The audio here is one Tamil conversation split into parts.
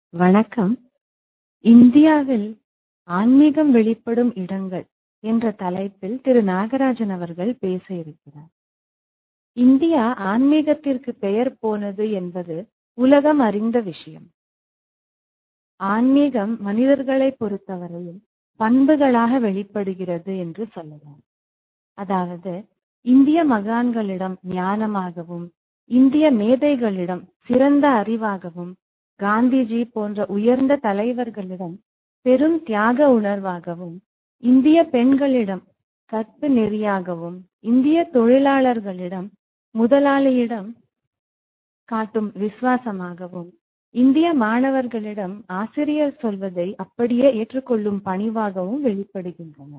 வணக்கம் இந்தியாவில் ஆன்மீகம் வெளிப்படும் இடங்கள் என்ற தலைப்பில் திரு நாகராஜன் அவர்கள் பேச இருக்கிறார் இந்தியா ஆன்மீகத்திற்கு பெயர் போனது என்பது உலகம் அறிந்த விஷயம் ஆன்மீகம் மனிதர்களை பொறுத்தவரையில் பண்புகளாக வெளிப்படுகிறது என்று சொல்லலாம் அதாவது இந்திய மகான்களிடம் ஞானமாகவும் இந்திய மேதைகளிடம் சிறந்த அறிவாகவும் காந்திஜி போன்ற உயர்ந்த தலைவர்களிடம் பெரும் தியாக உணர்வாகவும் இந்திய பெண்களிடம் கற்பு நெறியாகவும் இந்திய தொழிலாளர்களிடம் முதலாளியிடம் காட்டும் விசுவாசமாகவும் இந்திய மாணவர்களிடம் ஆசிரியர் சொல்வதை அப்படியே ஏற்றுக்கொள்ளும் பணிவாகவும் வெளிப்படுகின்றன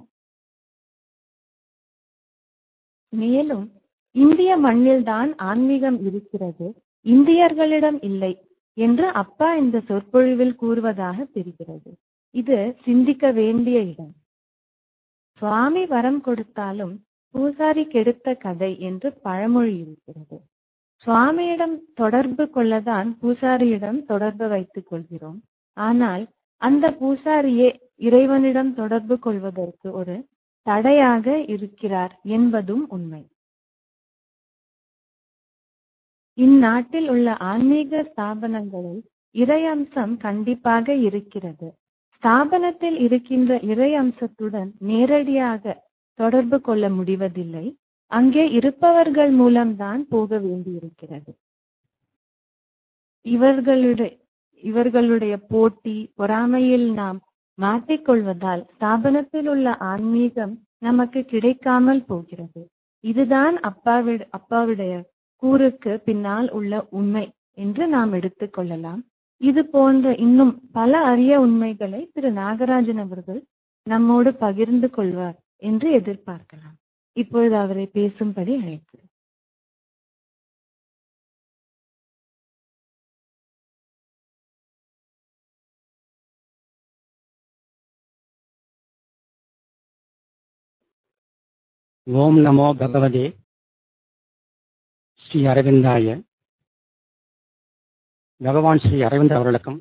மேலும் இந்திய மண்ணில்தான் ஆன்மீகம் இருக்கிறது இந்தியர்களிடம் இல்லை என்று அப்பா இந்த சொற்பொழிவில் கூறுவதாக தெரிகிறது இது சிந்திக்க வேண்டிய இடம் சுவாமி வரம் கொடுத்தாலும் பூசாரி கெடுத்த கதை என்று பழமொழி இருக்கிறது சுவாமியிடம் தொடர்பு கொள்ளதான் பூசாரியிடம் தொடர்பு வைத்துக் கொள்கிறோம் ஆனால் அந்த பூசாரியே இறைவனிடம் தொடர்பு கொள்வதற்கு ஒரு தடையாக இருக்கிறார் என்பதும் உண்மை இந்நாட்டில் உள்ள ஆன்மீக ஸ்தாபனங்களில் இறை அம்சம் கண்டிப்பாக இருக்கிறது ஸ்தாபனத்தில் இருக்கின்ற இறை அம்சத்துடன் நேரடியாக தொடர்பு கொள்ள முடிவதில்லை அங்கே இருப்பவர்கள் மூலம்தான் போக வேண்டியிருக்கிறது இவர்களுடைய இவர்களுடைய போட்டி பொறாமையில் நாம் மாட்டிக்கொள்வதால் ஸ்தாபனத்தில் உள்ள ஆன்மீகம் நமக்கு கிடைக்காமல் போகிறது இதுதான் அப்பாவிட அப்பாவுடைய கூறுக்கு பின்னால் உள்ள உண்மை என்று நாம் எடுத்துக்கொள்ளலாம் இது போன்ற இன்னும் பல அரிய உண்மைகளை திரு நாகராஜன் அவர்கள் நம்மோடு பகிர்ந்து கொள்வார் என்று எதிர்பார்க்கலாம் இப்பொழுது அவரை பேசும்படி அழைக்கிறேன் ஓம் நமோ பகவதே ஸ்ரீ அரவிந்தாய பகவான் ஸ்ரீ அரவிந்த் அவர்களுக்கும்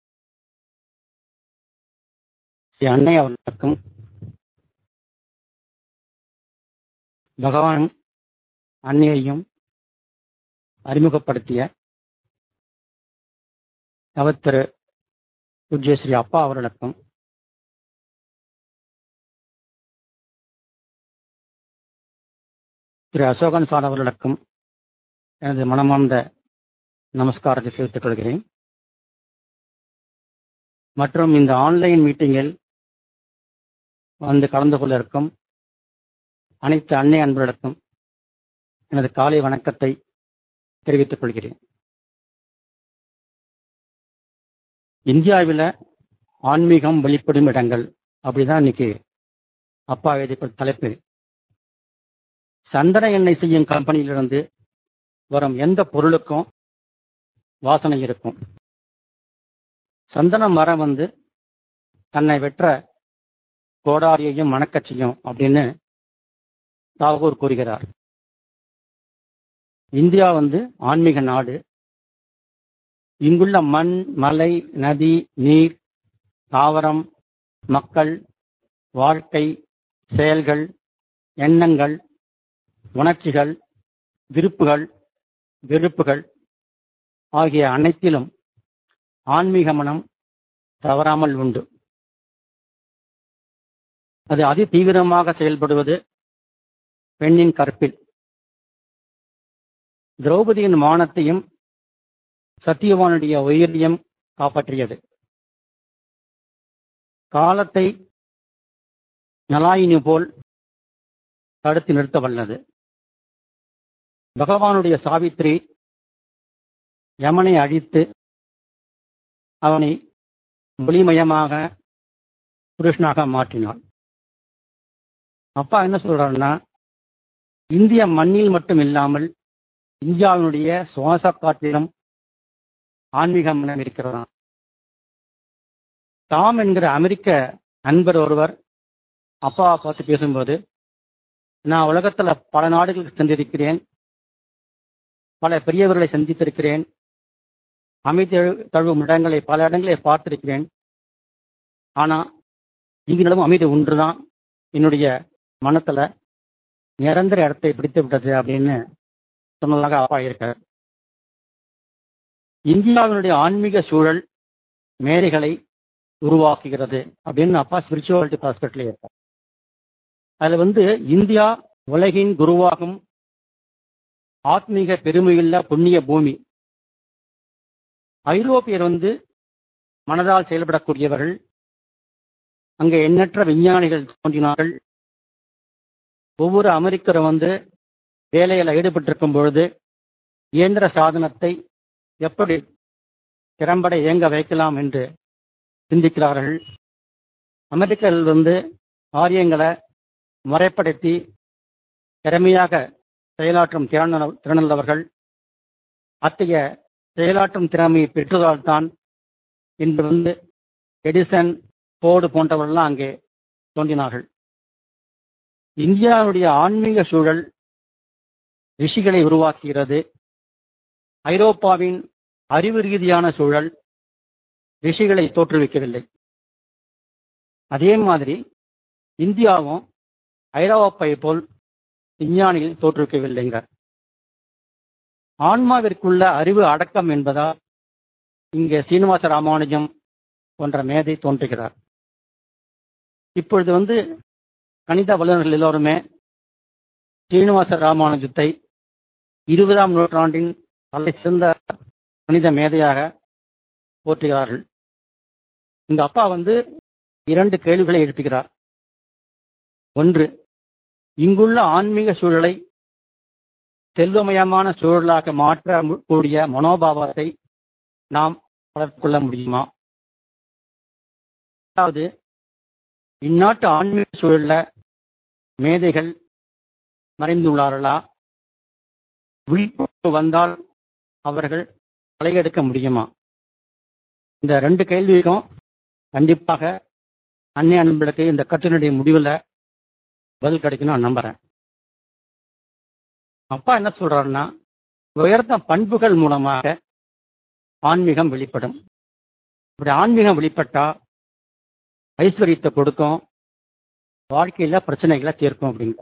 ஸ்ரீ அன்னை அவர்களுக்கும் பகவான் அன்னையையும் அறிமுகப்படுத்திய தவத்திரு பூஜ்ய ஸ்ரீ அப்பா அவர்களுக்கும் திரு அசோகன் சார் அவர்களுக்கும் எனது மனமார்ந்த நமஸ்காரத்தை தெரிவித்துக் கொள்கிறேன் மற்றும் இந்த ஆன்லைன் மீட்டிங்கில் வந்து கலந்து கொள்ள இருக்கும் அனைத்து அன்னை அன்பர்களுக்கும் எனது காலை வணக்கத்தை தெரிவித்துக் கொள்கிறேன் இந்தியாவில் ஆன்மீகம் வெளிப்படும் இடங்கள் அப்படிதான் இன்னைக்கு அப்பா எழுதி தலைப்பு சந்தன எண்ணெய் செய்யும் கம்பெனியிலிருந்து வரும் எந்த பொருளுக்கும் வாசனை இருக்கும் சந்தன மரம் வந்து தன்னை வெற்ற கோடாரியையும் மணக்கச் அப்படின்னு தாகூர் கூறுகிறார் இந்தியா வந்து ஆன்மீக நாடு இங்குள்ள மண் மலை நதி நீர் தாவரம் மக்கள் வாழ்க்கை செயல்கள் எண்ணங்கள் உணர்ச்சிகள் விருப்புகள் வெறுப்புகள் ஆகிய அனைத்திலும் ஆன்மீக மனம் தவறாமல் உண்டு அது அதி தீவிரமாக செயல்படுவது பெண்ணின் கற்பில் திரௌபதியின் மானத்தையும் சத்தியவானுடைய உயிரியம் காப்பாற்றியது காலத்தை நலாயினி போல் தடுத்து நிறுத்த வல்லது பகவானுடைய சாவித்ரி யமனை அழித்து அவனை ஒளிமயமாக புருஷனாக மாற்றினாள் அப்பா என்ன சொல்றாருன்னா இந்திய மண்ணில் மட்டும் இல்லாமல் இந்தியாவினுடைய சுவாச காற்றிலும் ஆன்மீக மனம் இருக்கிறதாம் டாம் என்கிற அமெரிக்க நண்பர் ஒருவர் அப்பாவை பார்த்து பேசும்போது நான் உலகத்துல பல நாடுகளுக்கு சென்றிருக்கிறேன் பல பெரியவர்களை சந்தித்திருக்கிறேன் அமைதி தழுவும் இடங்களை பல இடங்களை பார்த்திருக்கிறேன் ஆனா இங்கிலும் அமைதி ஒன்றுதான் என்னுடைய மனத்துல நிரந்தர இடத்தை பிடித்து விட்டது அப்படின்னு சொன்னதாக அப்பா இருக்கார் இந்தியாவினுடைய ஆன்மீக சூழல் மேடைகளை உருவாக்குகிறது அப்படின்னு அப்பா ஸ்பிரிச்சுவாலிட்டி ஹாஸ்பிட்டல் இருக்கார் அதுல வந்து இந்தியா உலகின் குருவாகும் ஆத்மீக பெருமையுள்ள புண்ணிய பூமி ஐரோப்பியர் வந்து மனதால் செயல்படக்கூடியவர்கள் அங்கே எண்ணற்ற விஞ்ஞானிகள் தோன்றினார்கள் ஒவ்வொரு அமெரிக்கரும் வந்து வேலையில் ஈடுபட்டிருக்கும் பொழுது இயந்திர சாதனத்தை எப்படி திறம்பட இயங்க வைக்கலாம் என்று சிந்திக்கிறார்கள் அமெரிக்கர்கள் வந்து ஆரியங்களை முறைப்படுத்தி திறமையாக செயலாற்றும் திறன் திறனுள்ளவர்கள் அத்தகைய செயலாற்றும் திறமையை பெற்றதால் தான் இன்று வந்து எடிசன் போர்டு போன்றவர்கள்லாம் அங்கே தோன்றினார்கள் இந்தியாவுடைய ஆன்மீக சூழல் ரிஷிகளை உருவாக்குகிறது ஐரோப்பாவின் அறிவு ரீதியான சூழல் ரிஷிகளை தோற்றுவிக்கவில்லை அதே மாதிரி இந்தியாவும் ஐரோப்பை போல் விஞ்ஞானிகள் தோற்றுவிக்கவில்லைங்க ஆன்மாவிற்குள்ள அறிவு அடக்கம் என்பதால் இங்கே சீனிவாச ராமானுஜம் போன்ற மேதை தோன்றுகிறார் இப்பொழுது வந்து கணித வல்லுநர்கள் எல்லோருமே சீனிவாச ராமானுஜத்தை இருபதாம் நூற்றாண்டின் தலை சிறந்த கணித மேதையாக போற்றுகிறார்கள் இந்த அப்பா வந்து இரண்டு கேள்விகளை எழுப்புகிறார் ஒன்று இங்குள்ள ஆன்மீக சூழலை செல்வமயமான சூழலாக மாற்ற கூடிய மனோபாவத்தை நாம் வளர்த்துக்கொள்ள முடியுமா அதாவது இந்நாட்டு ஆன்மீக சூழல்ல மேதைகள் மறைந்துள்ளார்களா விழிப்புணர்வு வந்தால் அவர்கள் தலையெடுக்க முடியுமா இந்த ரெண்டு கேள்விக்கும் கண்டிப்பாக அன்னை அன்பளுக்கு இந்த கட்டினுடைய முடிவில் பதில் கிடைக்கும் நான் நம்புறேன் அப்பா என்ன சொல்றாருன்னா உயர்ந்த பண்புகள் மூலமாக ஆன்மீகம் வெளிப்படும் இப்படி ஆன்மீகம் வெளிப்பட்டா ஐஸ்வர்யத்தை கொடுக்கும் வாழ்க்கையில பிரச்சனைகளை தீர்க்கும் அப்படிங்க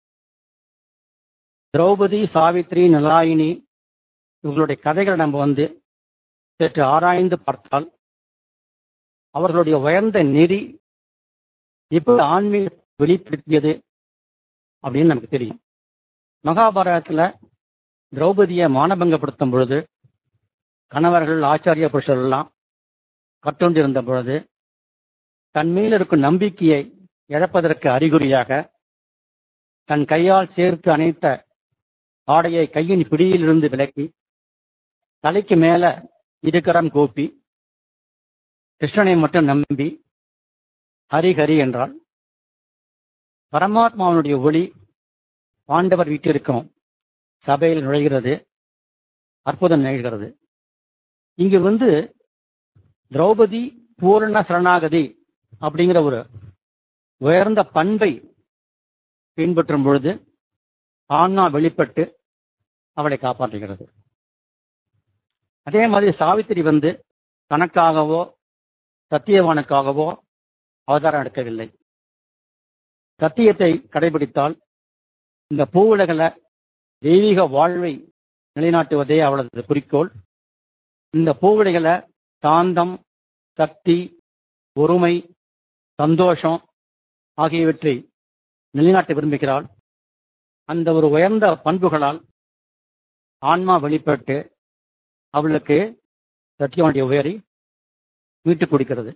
திரௌபதி சாவித்ரி நலாயினி இவர்களுடைய கதைகளை நம்ம வந்து சற்று ஆராய்ந்து பார்த்தால் அவர்களுடைய உயர்ந்த நெறி எப்படி ஆன்மீக வெளிப்படுத்தியது அப்படின்னு நமக்கு தெரியும் மகாபாரதத்தில் திரௌபதியை மானபங்கப்படுத்தும் பொழுது கணவர்கள் ஆச்சாரிய புருஷர்கள் எல்லாம் கட்டுண்டிருந்த பொழுது தன் மேல் இருக்கும் நம்பிக்கையை இழப்பதற்கு அறிகுறியாக தன் கையால் சேர்த்து அணைத்த ஆடையை கையின் பிடியிலிருந்து விலக்கி தலைக்கு மேல இருக்கரம் கோப்பி கிருஷ்ணனை மட்டும் நம்பி ஹரி ஹரி என்றாள் பரமாத்மாவனுடைய ஒளி பாண்டவர் வீட்டிற்கும் சபையில் நுழைகிறது அற்புதம் நிகழ்கிறது இங்கு வந்து திரௌபதி பூரண சரணாகதி அப்படிங்கிற ஒரு உயர்ந்த பண்பை பின்பற்றும் பொழுது ஆன்மா வெளிப்பட்டு அவளை காப்பாற்றுகிறது அதே மாதிரி சாவித்திரி வந்து தனக்காகவோ சத்தியவானுக்காகவோ அவதாரம் எடுக்கவில்லை சத்தியத்தை கடைபிடித்தால் இந்த பூவுலகில தெய்வீக வாழ்வை நிலைநாட்டுவதே அவளது குறிக்கோள் இந்த பூவுலகில சாந்தம் சக்தி ஒருமை சந்தோஷம் ஆகியவற்றை நிலைநாட்ட விரும்புகிறாள் அந்த ஒரு உயர்ந்த பண்புகளால் ஆன்மா வெளிப்பட்டு அவளுக்கு சத்தியவனுடைய உயரி மீட்டுக் கொடுக்கிறது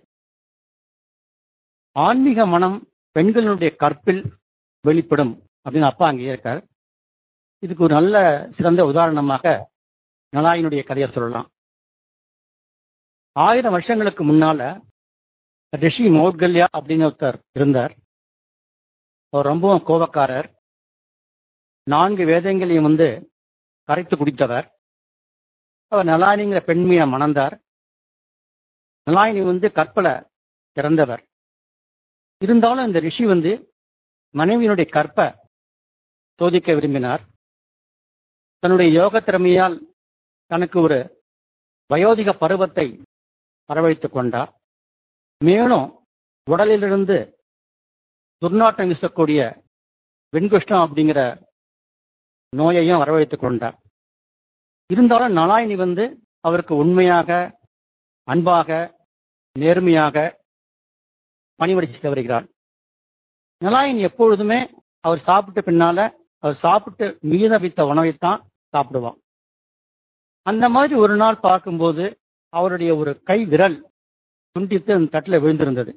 ஆன்மீக மனம் பெண்களுடைய கற்பில் வெளிப்படும் அப்படின்னு அப்பா அங்கே இருக்கார் இதுக்கு ஒரு நல்ல சிறந்த உதாரணமாக நலாயினுடைய கதையை சொல்லலாம் ஆயிரம் வருஷங்களுக்கு முன்னால ரிஷி மௌட்கல்யா அப்படின்னு ஒருத்தர் இருந்தார் அவர் ரொம்பவும் கோபக்காரர் நான்கு வேதங்களையும் வந்து கரைத்து குடித்தவர் அவர் நலாயினிங்கிற பெண்மையை மணந்தார் நலாயினி வந்து கற்பல பிறந்தவர் இருந்தாலும் இந்த ரிஷி வந்து மனைவியினுடைய கற்பை சோதிக்க விரும்பினார் தன்னுடைய யோக திறமையால் தனக்கு ஒரு வயோதிக பருவத்தை வரவழைத்துக் கொண்டார் மேலும் உடலிலிருந்து துர்நாற்றம் வீசக்கூடிய வெண்குஷ்டம் அப்படிங்கிற நோயையும் வரவழைத்துக் கொண்டார் இருந்தாலும் நலாயினி வந்து அவருக்கு உண்மையாக அன்பாக நேர்மையாக பணிவடிச்சு வருகிறார் நலாயினி எப்பொழுதுமே அவர் சாப்பிட்ட பின்னால அவர் சாப்பிட்டு மீத வைத்த உணவைத்தான் சாப்பிடுவான் அந்த மாதிரி ஒரு நாள் பார்க்கும்போது அவருடைய ஒரு கை விரல் துண்டித்து அந்த தட்டில் விழுந்திருந்தது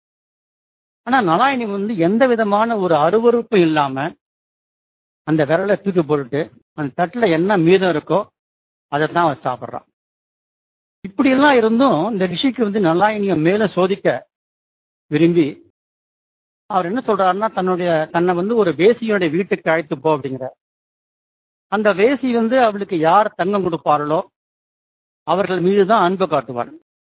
ஆனா நலாயினி வந்து எந்த விதமான ஒரு அருவறுப்பும் இல்லாம அந்த விரலை தூக்கி போட்டுட்டு அந்த தட்டில் என்ன மீதம் இருக்கோ அதைத்தான் அவர் சாப்பிட்றான் இப்படியெல்லாம் இருந்தும் இந்த ரிஷிக்கு வந்து நலாயினியை மேல சோதிக்க விரும்பி அவர் என்ன சொல்றாருன்னா தன்னுடைய தன்னை வந்து ஒரு வேசியோட வீட்டுக்கு அழைத்து போ அப்படிங்கிற அந்த வேசி வந்து அவளுக்கு யார் தங்கம் கொடுப்பார்களோ அவர்கள் மீது தான் அன்பு காட்டுவார்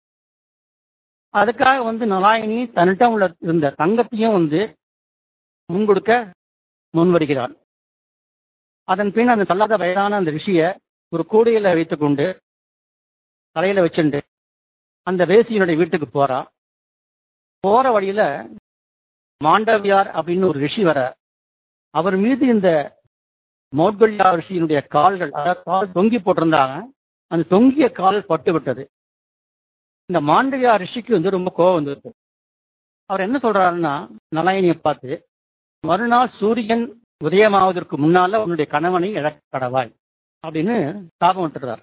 அதுக்காக வந்து நலாயினி தன்னிடம் உள்ள இருந்த தங்கத்தையும் வந்து முன்கொடுக்க முன் வருகிறார் அதன் பின் அந்த தள்ளாத வயதான அந்த ரிஷிய ஒரு கூடையில வைத்துக்கொண்டு தலையில வச்சுண்டு அந்த வேசியினுடைய வீட்டுக்கு போறா போற வழியில மாண்டவியார் அப்படின்னு ஒரு ரிஷி வர அவர் மீது இந்த மௌட்கல்யா ரிஷியினுடைய கால்கள் அதாவது கால் தொங்கி போட்டிருந்தாங்க அந்த தொங்கிய கால் பட்டு விட்டது இந்த மாண்டவியா ரிஷிக்கு வந்து ரொம்ப கோபம் வந்திருக்கு அவர் என்ன சொல்றாருன்னா நலாயனியை பார்த்து மறுநாள் சூரியன் உதயமாவதற்கு முன்னால உன்னுடைய கணவனை இழக்க கடவாய் அப்படின்னு சாபம் விட்டுறார்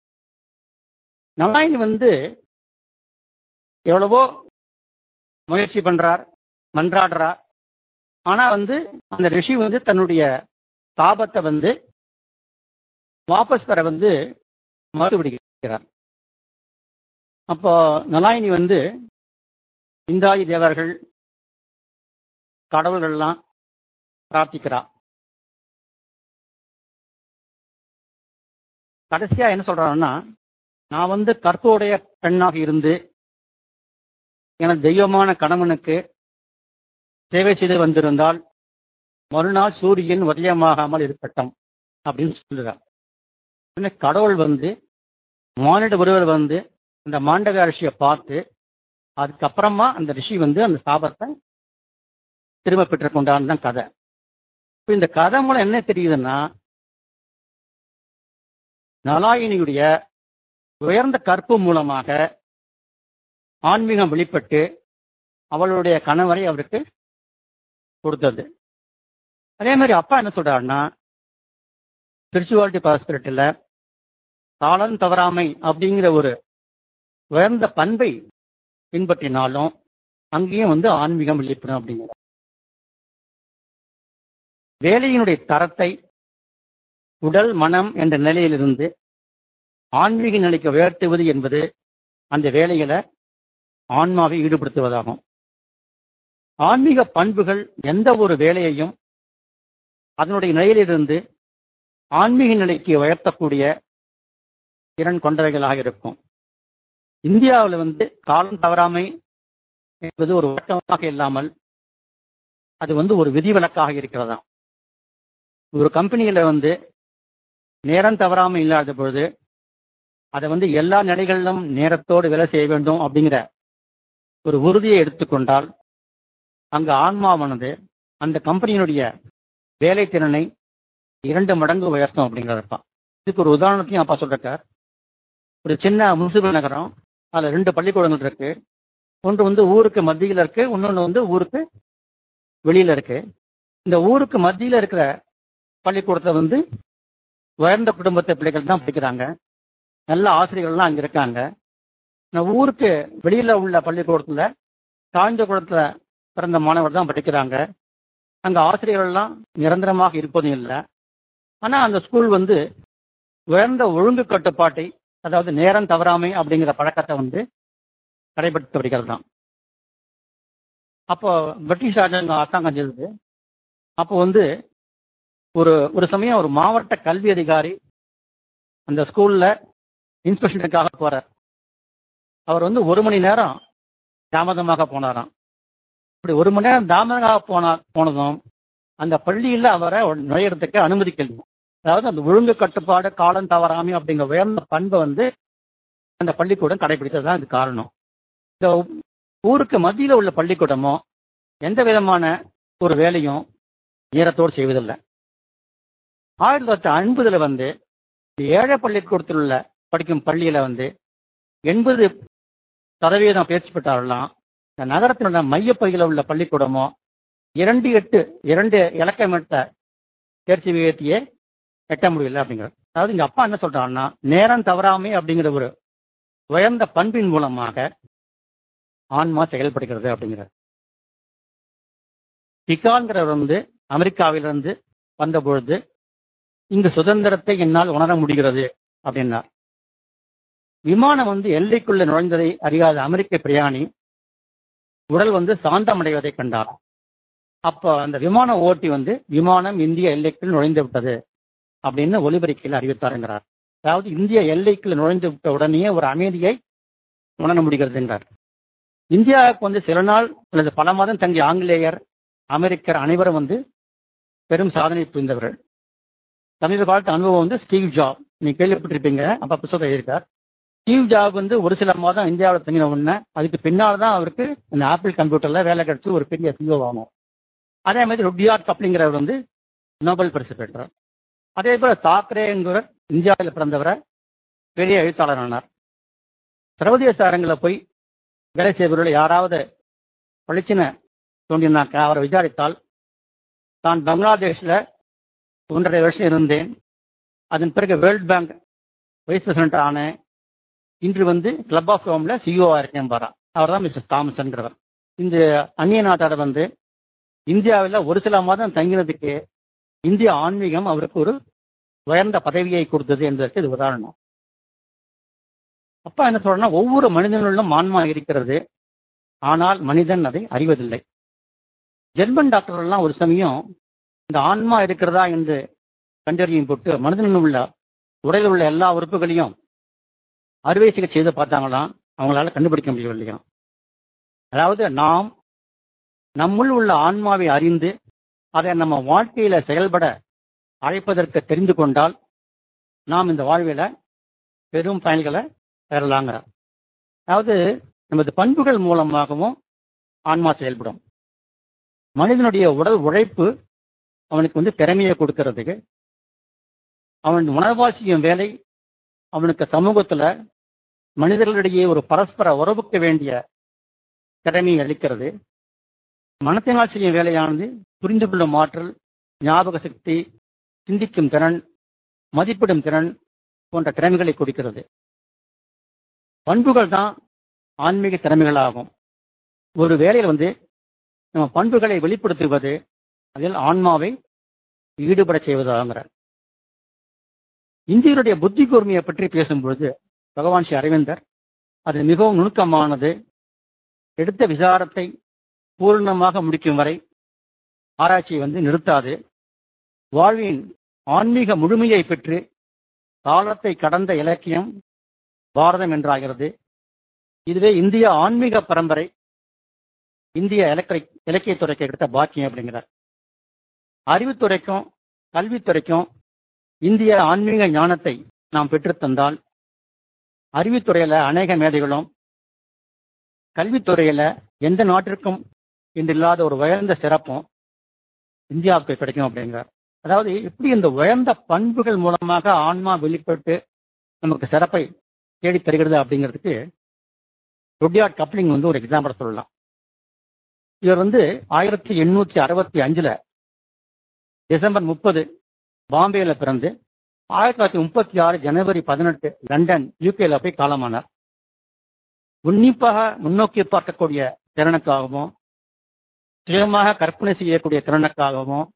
நலாயினி வந்து எவ்வளவோ முயற்சி பண்றார் மன்றாடுறார் ஆனா வந்து அந்த ரிஷி வந்து தன்னுடைய சாபத்தை வந்து வாபஸ் பெற வந்து மறுபிடிக்கிறார் அப்போ நலாயினி வந்து இந்தாயி தேவர்கள் கடவுள்கள்லாம் பிரார்த்திக்கிறா கடைசியா என்ன சொல்றாங்கன்னா நான் வந்து கற்புடைய பெண்ணாக இருந்து எனது தெய்வமான கணவனுக்கு சேவை செய்து வந்திருந்தால் மறுநாள் சூரியன் உதயமாகாமல் இருக்கட்டும் அப்படின்னு சொல்லுறார் உடனே கடவுள் வந்து மானிட ஒருவர் வந்து அந்த மாண்டக ரிஷியை பார்த்து அதுக்கப்புறமா அந்த ரிஷி வந்து அந்த சாபத்தை திரும்ப பெற்றுக்கொண்டான்னு தான் கதை இப்போ இந்த கதை மூலம் என்ன தெரியுதுன்னா நலாயினியுடைய உயர்ந்த கற்பு மூலமாக ஆன்மீகம் வெளிப்பட்டு அவளுடைய கணவரை அவருக்கு கொடுத்தது அதே மாதிரி அப்பா என்ன சொல்றாருன்னா ஸ்பிரிச்சுவாலிட்டி பாஸ்பிரிட்டில் காலம் தவறாமை அப்படிங்கிற ஒரு உயர்ந்த பண்பை பின்பற்றினாலும் அங்கேயும் வந்து ஆன்மீகம் வெளிப்படும் அப்படிங்கிற வேலையினுடைய தரத்தை உடல் மனம் என்ற நிலையிலிருந்து ஆன்மீக நிலைக்கு உயர்த்துவது என்பது அந்த வேலைகளை ஆன்மாவை ஈடுபடுத்துவதாகும் ஆன்மீக பண்புகள் எந்த ஒரு வேலையையும் அதனுடைய நிலையிலிருந்து ஆன்மீக நிலைக்கு உயர்த்தக்கூடிய திறன் கொண்டவைகளாக இருக்கும் இந்தியாவில் வந்து காலம் தவறாமை என்பது ஒரு வழக்கமாக இல்லாமல் அது வந்து ஒரு விதிவிலக்காக இருக்கிறதா ஒரு கம்பெனியில வந்து நேரம் தவறாமல் இல்லாத பொழுது அதை வந்து எல்லா நிலைகளிலும் நேரத்தோடு வேலை செய்ய வேண்டும் அப்படிங்கிற ஒரு உறுதியை எடுத்துக்கொண்டால் அங்கு ஆன்மாவானது அந்த கம்பெனியினுடைய வேலை திறனை இரண்டு மடங்கு உயர்த்தும் அப்படிங்கிறதப்பா இதுக்கு ஒரு உதாரணத்தையும் அப்பா சொல்றார் ஒரு சின்ன முனிசிபல் நகரம் அதில் ரெண்டு பள்ளிக்கூடங்கள் இருக்கு ஒன்று வந்து ஊருக்கு மத்தியில் இருக்கு இன்னொன்று வந்து ஊருக்கு வெளியில இருக்கு இந்த ஊருக்கு மத்தியில் இருக்கிற பள்ளிக்கூடத்தை வந்து உயர்ந்த குடும்பத்தை பிள்ளைகள் தான் படிக்கிறாங்க நல்ல ஆசிரியர்கள்லாம் அங்கே இருக்காங்க இந்த ஊருக்கு வெளியில உள்ள பள்ளிக்கூடத்தில் தாழ்ந்த குளத்துல பிறந்த மாணவர் தான் படிக்கிறாங்க அங்கே ஆசிரியர்கள்லாம் நிரந்தரமாக இருப்பதும் இல்லை ஆனால் அந்த ஸ்கூல் வந்து உயர்ந்த ஒழுங்கு கட்டுப்பாட்டை அதாவது நேரம் தவறாமை அப்படிங்கிற பழக்கத்தை வந்து கடைபிடித்து வருகிறது தான் அப்போ பிரிட்டிஷ் ராஜாங்க அரசாங்கம் செய்தது அப்போ வந்து ஒரு ஒரு சமயம் ஒரு மாவட்ட கல்வி அதிகாரி அந்த ஸ்கூல்ல இன்ஸ்பெக்ஷனுக்காக போறார் அவர் வந்து ஒரு மணி நேரம் தாமதமாக போனாராம் இப்படி ஒரு மணி நேரம் தாமதமாக போனா போனதும் அந்த பள்ளியில் அவரை நுழையிறதுக்கு அனுமதிக்கல அதாவது அந்த ஒழுங்கு கட்டுப்பாடு காலம் தவறாமை அப்படிங்கிற உயர்ந்த பண்பை வந்து அந்த பள்ளிக்கூடம் கடைபிடித்தது தான் இது காரணம் இந்த ஊருக்கு மத்தியில் உள்ள பள்ளிக்கூடமோ எந்த விதமான ஒரு வேலையும் நேரத்தோடு செய்வதில்லை ஆயிரத்தி தொள்ளாயிரத்தி ஐம்பதுல வந்து இந்த ஏழை பள்ளிக்கூடத்தில் உள்ள படிக்கும் பள்ளியில வந்து எண்பது சதவீதம் தேர்ச்சி பெற்றாரெல்லாம் இந்த நகரத்தில் உள்ள மையப்பகுதியில் உள்ள பள்ளிக்கூடமோ இரண்டு எட்டு இரண்டு இலக்கமிட்ட தேர்ச்சி விகிதத்தையே எட்ட முடியல அப்படிங்கிறது அதாவது இங்க அப்பா என்ன சொல்றாருன்னா நேரம் தவறாமை அப்படிங்கிற ஒரு உயர்ந்த பண்பின் மூலமாக ஆன்மா செயல்படுகிறது அப்படிங்கிறார் பிகால்ங்கிறவர் வந்து அமெரிக்காவிலிருந்து வந்த பொழுது இங்கு சுதந்திரத்தை என்னால் உணர முடிகிறது அப்படின்னார் விமானம் வந்து எல்லைக்குள்ள நுழைந்ததை அறியாத அமெரிக்க பிரயாணி உடல் வந்து சாந்தமடைவதை கண்டார் அப்போ அந்த விமான ஓட்டி வந்து விமானம் இந்திய எல்லைக்குள் நுழைந்து விட்டது அப்படின்னு ஒலிபரிக்கையில் அறிவித்தாருங்கிறார் அதாவது இந்திய எல்லைக்குள் நுழைந்து விட்ட உடனே ஒரு அமைதியை உணர முடிகிறது என்றார் இந்தியாவுக்கு வந்து சில நாள் அல்லது பல மாதம் தங்கிய ஆங்கிலேயர் அமெரிக்கர் அனைவரும் வந்து பெரும் சாதனை புரிந்தவர்கள் சமீப காலத்து அனுபவம் வந்து ஸ்டீவ் ஜாப் நீங்க கேள்விப்பட்டிருப்பீங்க அப்ப புத்தகம் எழுதியிருக்கார் ஸ்டீவ் ஜாப் வந்து ஒரு சில மாதம் இந்தியாவில் தங்கின உடனே அதுக்கு பின்னால் தான் அவருக்கு இந்த ஆப்பிள் கம்ப்யூட்டர்ல வேலை கிடைச்சி ஒரு பெரிய சிஓ ஆகும் அதே மாதிரி ருட்யார்ட் கப்ளிங்கிறவர் வந்து நோபல் பரிசு பெற்றார் அதே போல தாக்கரே என்கிறவர் இந்தியாவில் பிறந்தவரை பெரிய எழுத்தாளர் ஆனார் சர்வதேச அரங்கில் போய் வேலை செய்பவர்கள் யாராவது பளிச்சின தோன்றினாக்க அவரை விசாரித்தால் தான் பங்களாதேஷில் ஒன்றரை வருஷம் இருந்தேன் அதன் பிறகு வேர்ல்ட் பேங்க் வைஸ் பிரசிடண்ட் ஆனேன் இன்று வந்து கிளப் ஆஃப் ரோம்ல சிஓவா இருக்கேன் பாரா அவர் தான் மிஸ்டர் தாமஸ்ங்கிறவர் இந்த அந்நிய நாட்டார் வந்து இந்தியாவில் ஒரு சில மாதம் தங்கினதுக்கு இந்திய ஆன்மீகம் அவருக்கு ஒரு உயர்ந்த பதவியை கொடுத்தது என்பதற்கு இது உதாரணம் அப்பா என்ன சொல்றேன்னா ஒவ்வொரு மனிதனுள்ளும் ஆன்மா இருக்கிறது ஆனால் மனிதன் அதை அறிவதில்லை ஜெர்மன் டாக்டர்கள்லாம் ஒரு சமயம் இந்த ஆன்மா இருக்கிறதா என்று கண்டறியும் போட்டு மனிதனில் உள்ள உடலில் உள்ள எல்லா உறுப்புகளையும் அறுவை சிகிச்சை செய்து பார்த்தாங்களாம் அவங்களால கண்டுபிடிக்க முடியவில்லையாம் அதாவது நாம் நம்முள் உள்ள ஆன்மாவை அறிந்து அதை நம்ம வாழ்க்கையில செயல்பட அழைப்பதற்கு தெரிந்து கொண்டால் நாம் இந்த வாழ்வில பெரும் பயன்களை பெறலாங்க அதாவது நமது பண்புகள் மூலமாகவும் ஆன்மா செயல்படும் மனிதனுடைய உடல் உழைப்பு அவனுக்கு வந்து திறமையை கொடுக்கறதுக்கு அவன் உணர்வால் செய்யும் வேலை அவனுக்கு சமூகத்துல மனிதர்களிடையே ஒரு பரஸ்பர உறவுக்கு வேண்டிய திறமையை அளிக்கிறது மனத்தினால் செய்யும் வேலையானது புரிந்து கொள்ளும் ஆற்றல் ஞாபக சக்தி சிந்திக்கும் திறன் மதிப்பிடும் திறன் போன்ற திறமைகளை கொடுக்கிறது பண்புகள் தான் ஆன்மீக திறமைகளாகும் ஒரு வேலையில் வந்து நம்ம பண்புகளை வெளிப்படுத்துவது அதில் ஆன்மாவை ஈடுபட செய்வதாகிறார் இந்தியருடைய புத்தி கூர்மையை பற்றி பேசும்பொழுது பகவான் ஸ்ரீ அரவிந்தர் அது மிகவும் நுணுக்கமானது எடுத்த விசாரத்தை பூர்ணமாக முடிக்கும் வரை ஆராய்ச்சியை வந்து நிறுத்தாது வாழ்வின் ஆன்மீக முழுமையை பெற்று காலத்தை கடந்த இலக்கியம் பாரதம் என்றாகிறது இதுவே இந்திய ஆன்மீக பரம்பரை இந்திய இலக்கிய இலக்கியத்துறைக்கு எடுத்த பாக்கியம் அப்படிங்கிறார் அறிவுத்துறைக்கும் கல்வித்துறைக்கும் இந்திய ஆன்மீக ஞானத்தை நாம் பெற்றுத்தந்தால் அறிவுத்துறையில அநேக மேதைகளும் கல்வித்துறையில எந்த நாட்டிற்கும் இன்று இல்லாத ஒரு உயர்ந்த சிறப்பும் இந்தியாவுக்கு கிடைக்கும் அப்படிங்கிறார் அதாவது எப்படி இந்த உயர்ந்த பண்புகள் மூலமாக ஆன்மா வெளிப்பட்டு நமக்கு சிறப்பை தேடி தருகிறது அப்படிங்கிறதுக்கு ருட்யார்ட் கப்ளிங் வந்து ஒரு எக்ஸாம்பிள் சொல்லலாம் இவர் வந்து ஆயிரத்தி எண்ணூற்றி அறுபத்தி அஞ்சுல டிசம்பர் முப்பது பாம்பேல பிறந்து ஆயிரத்தி தொள்ளாயிரத்தி முப்பத்தி ஆறு ஜனவரி பதினெட்டு லண்டன் யூகேல போய் காலமானார் உன்னிப்பாக முன்னோக்கி பார்க்கக்கூடிய திறனுக்காகவும் சுயமாக கற்பனை செய்யக்கூடிய திறனுக்காகவும்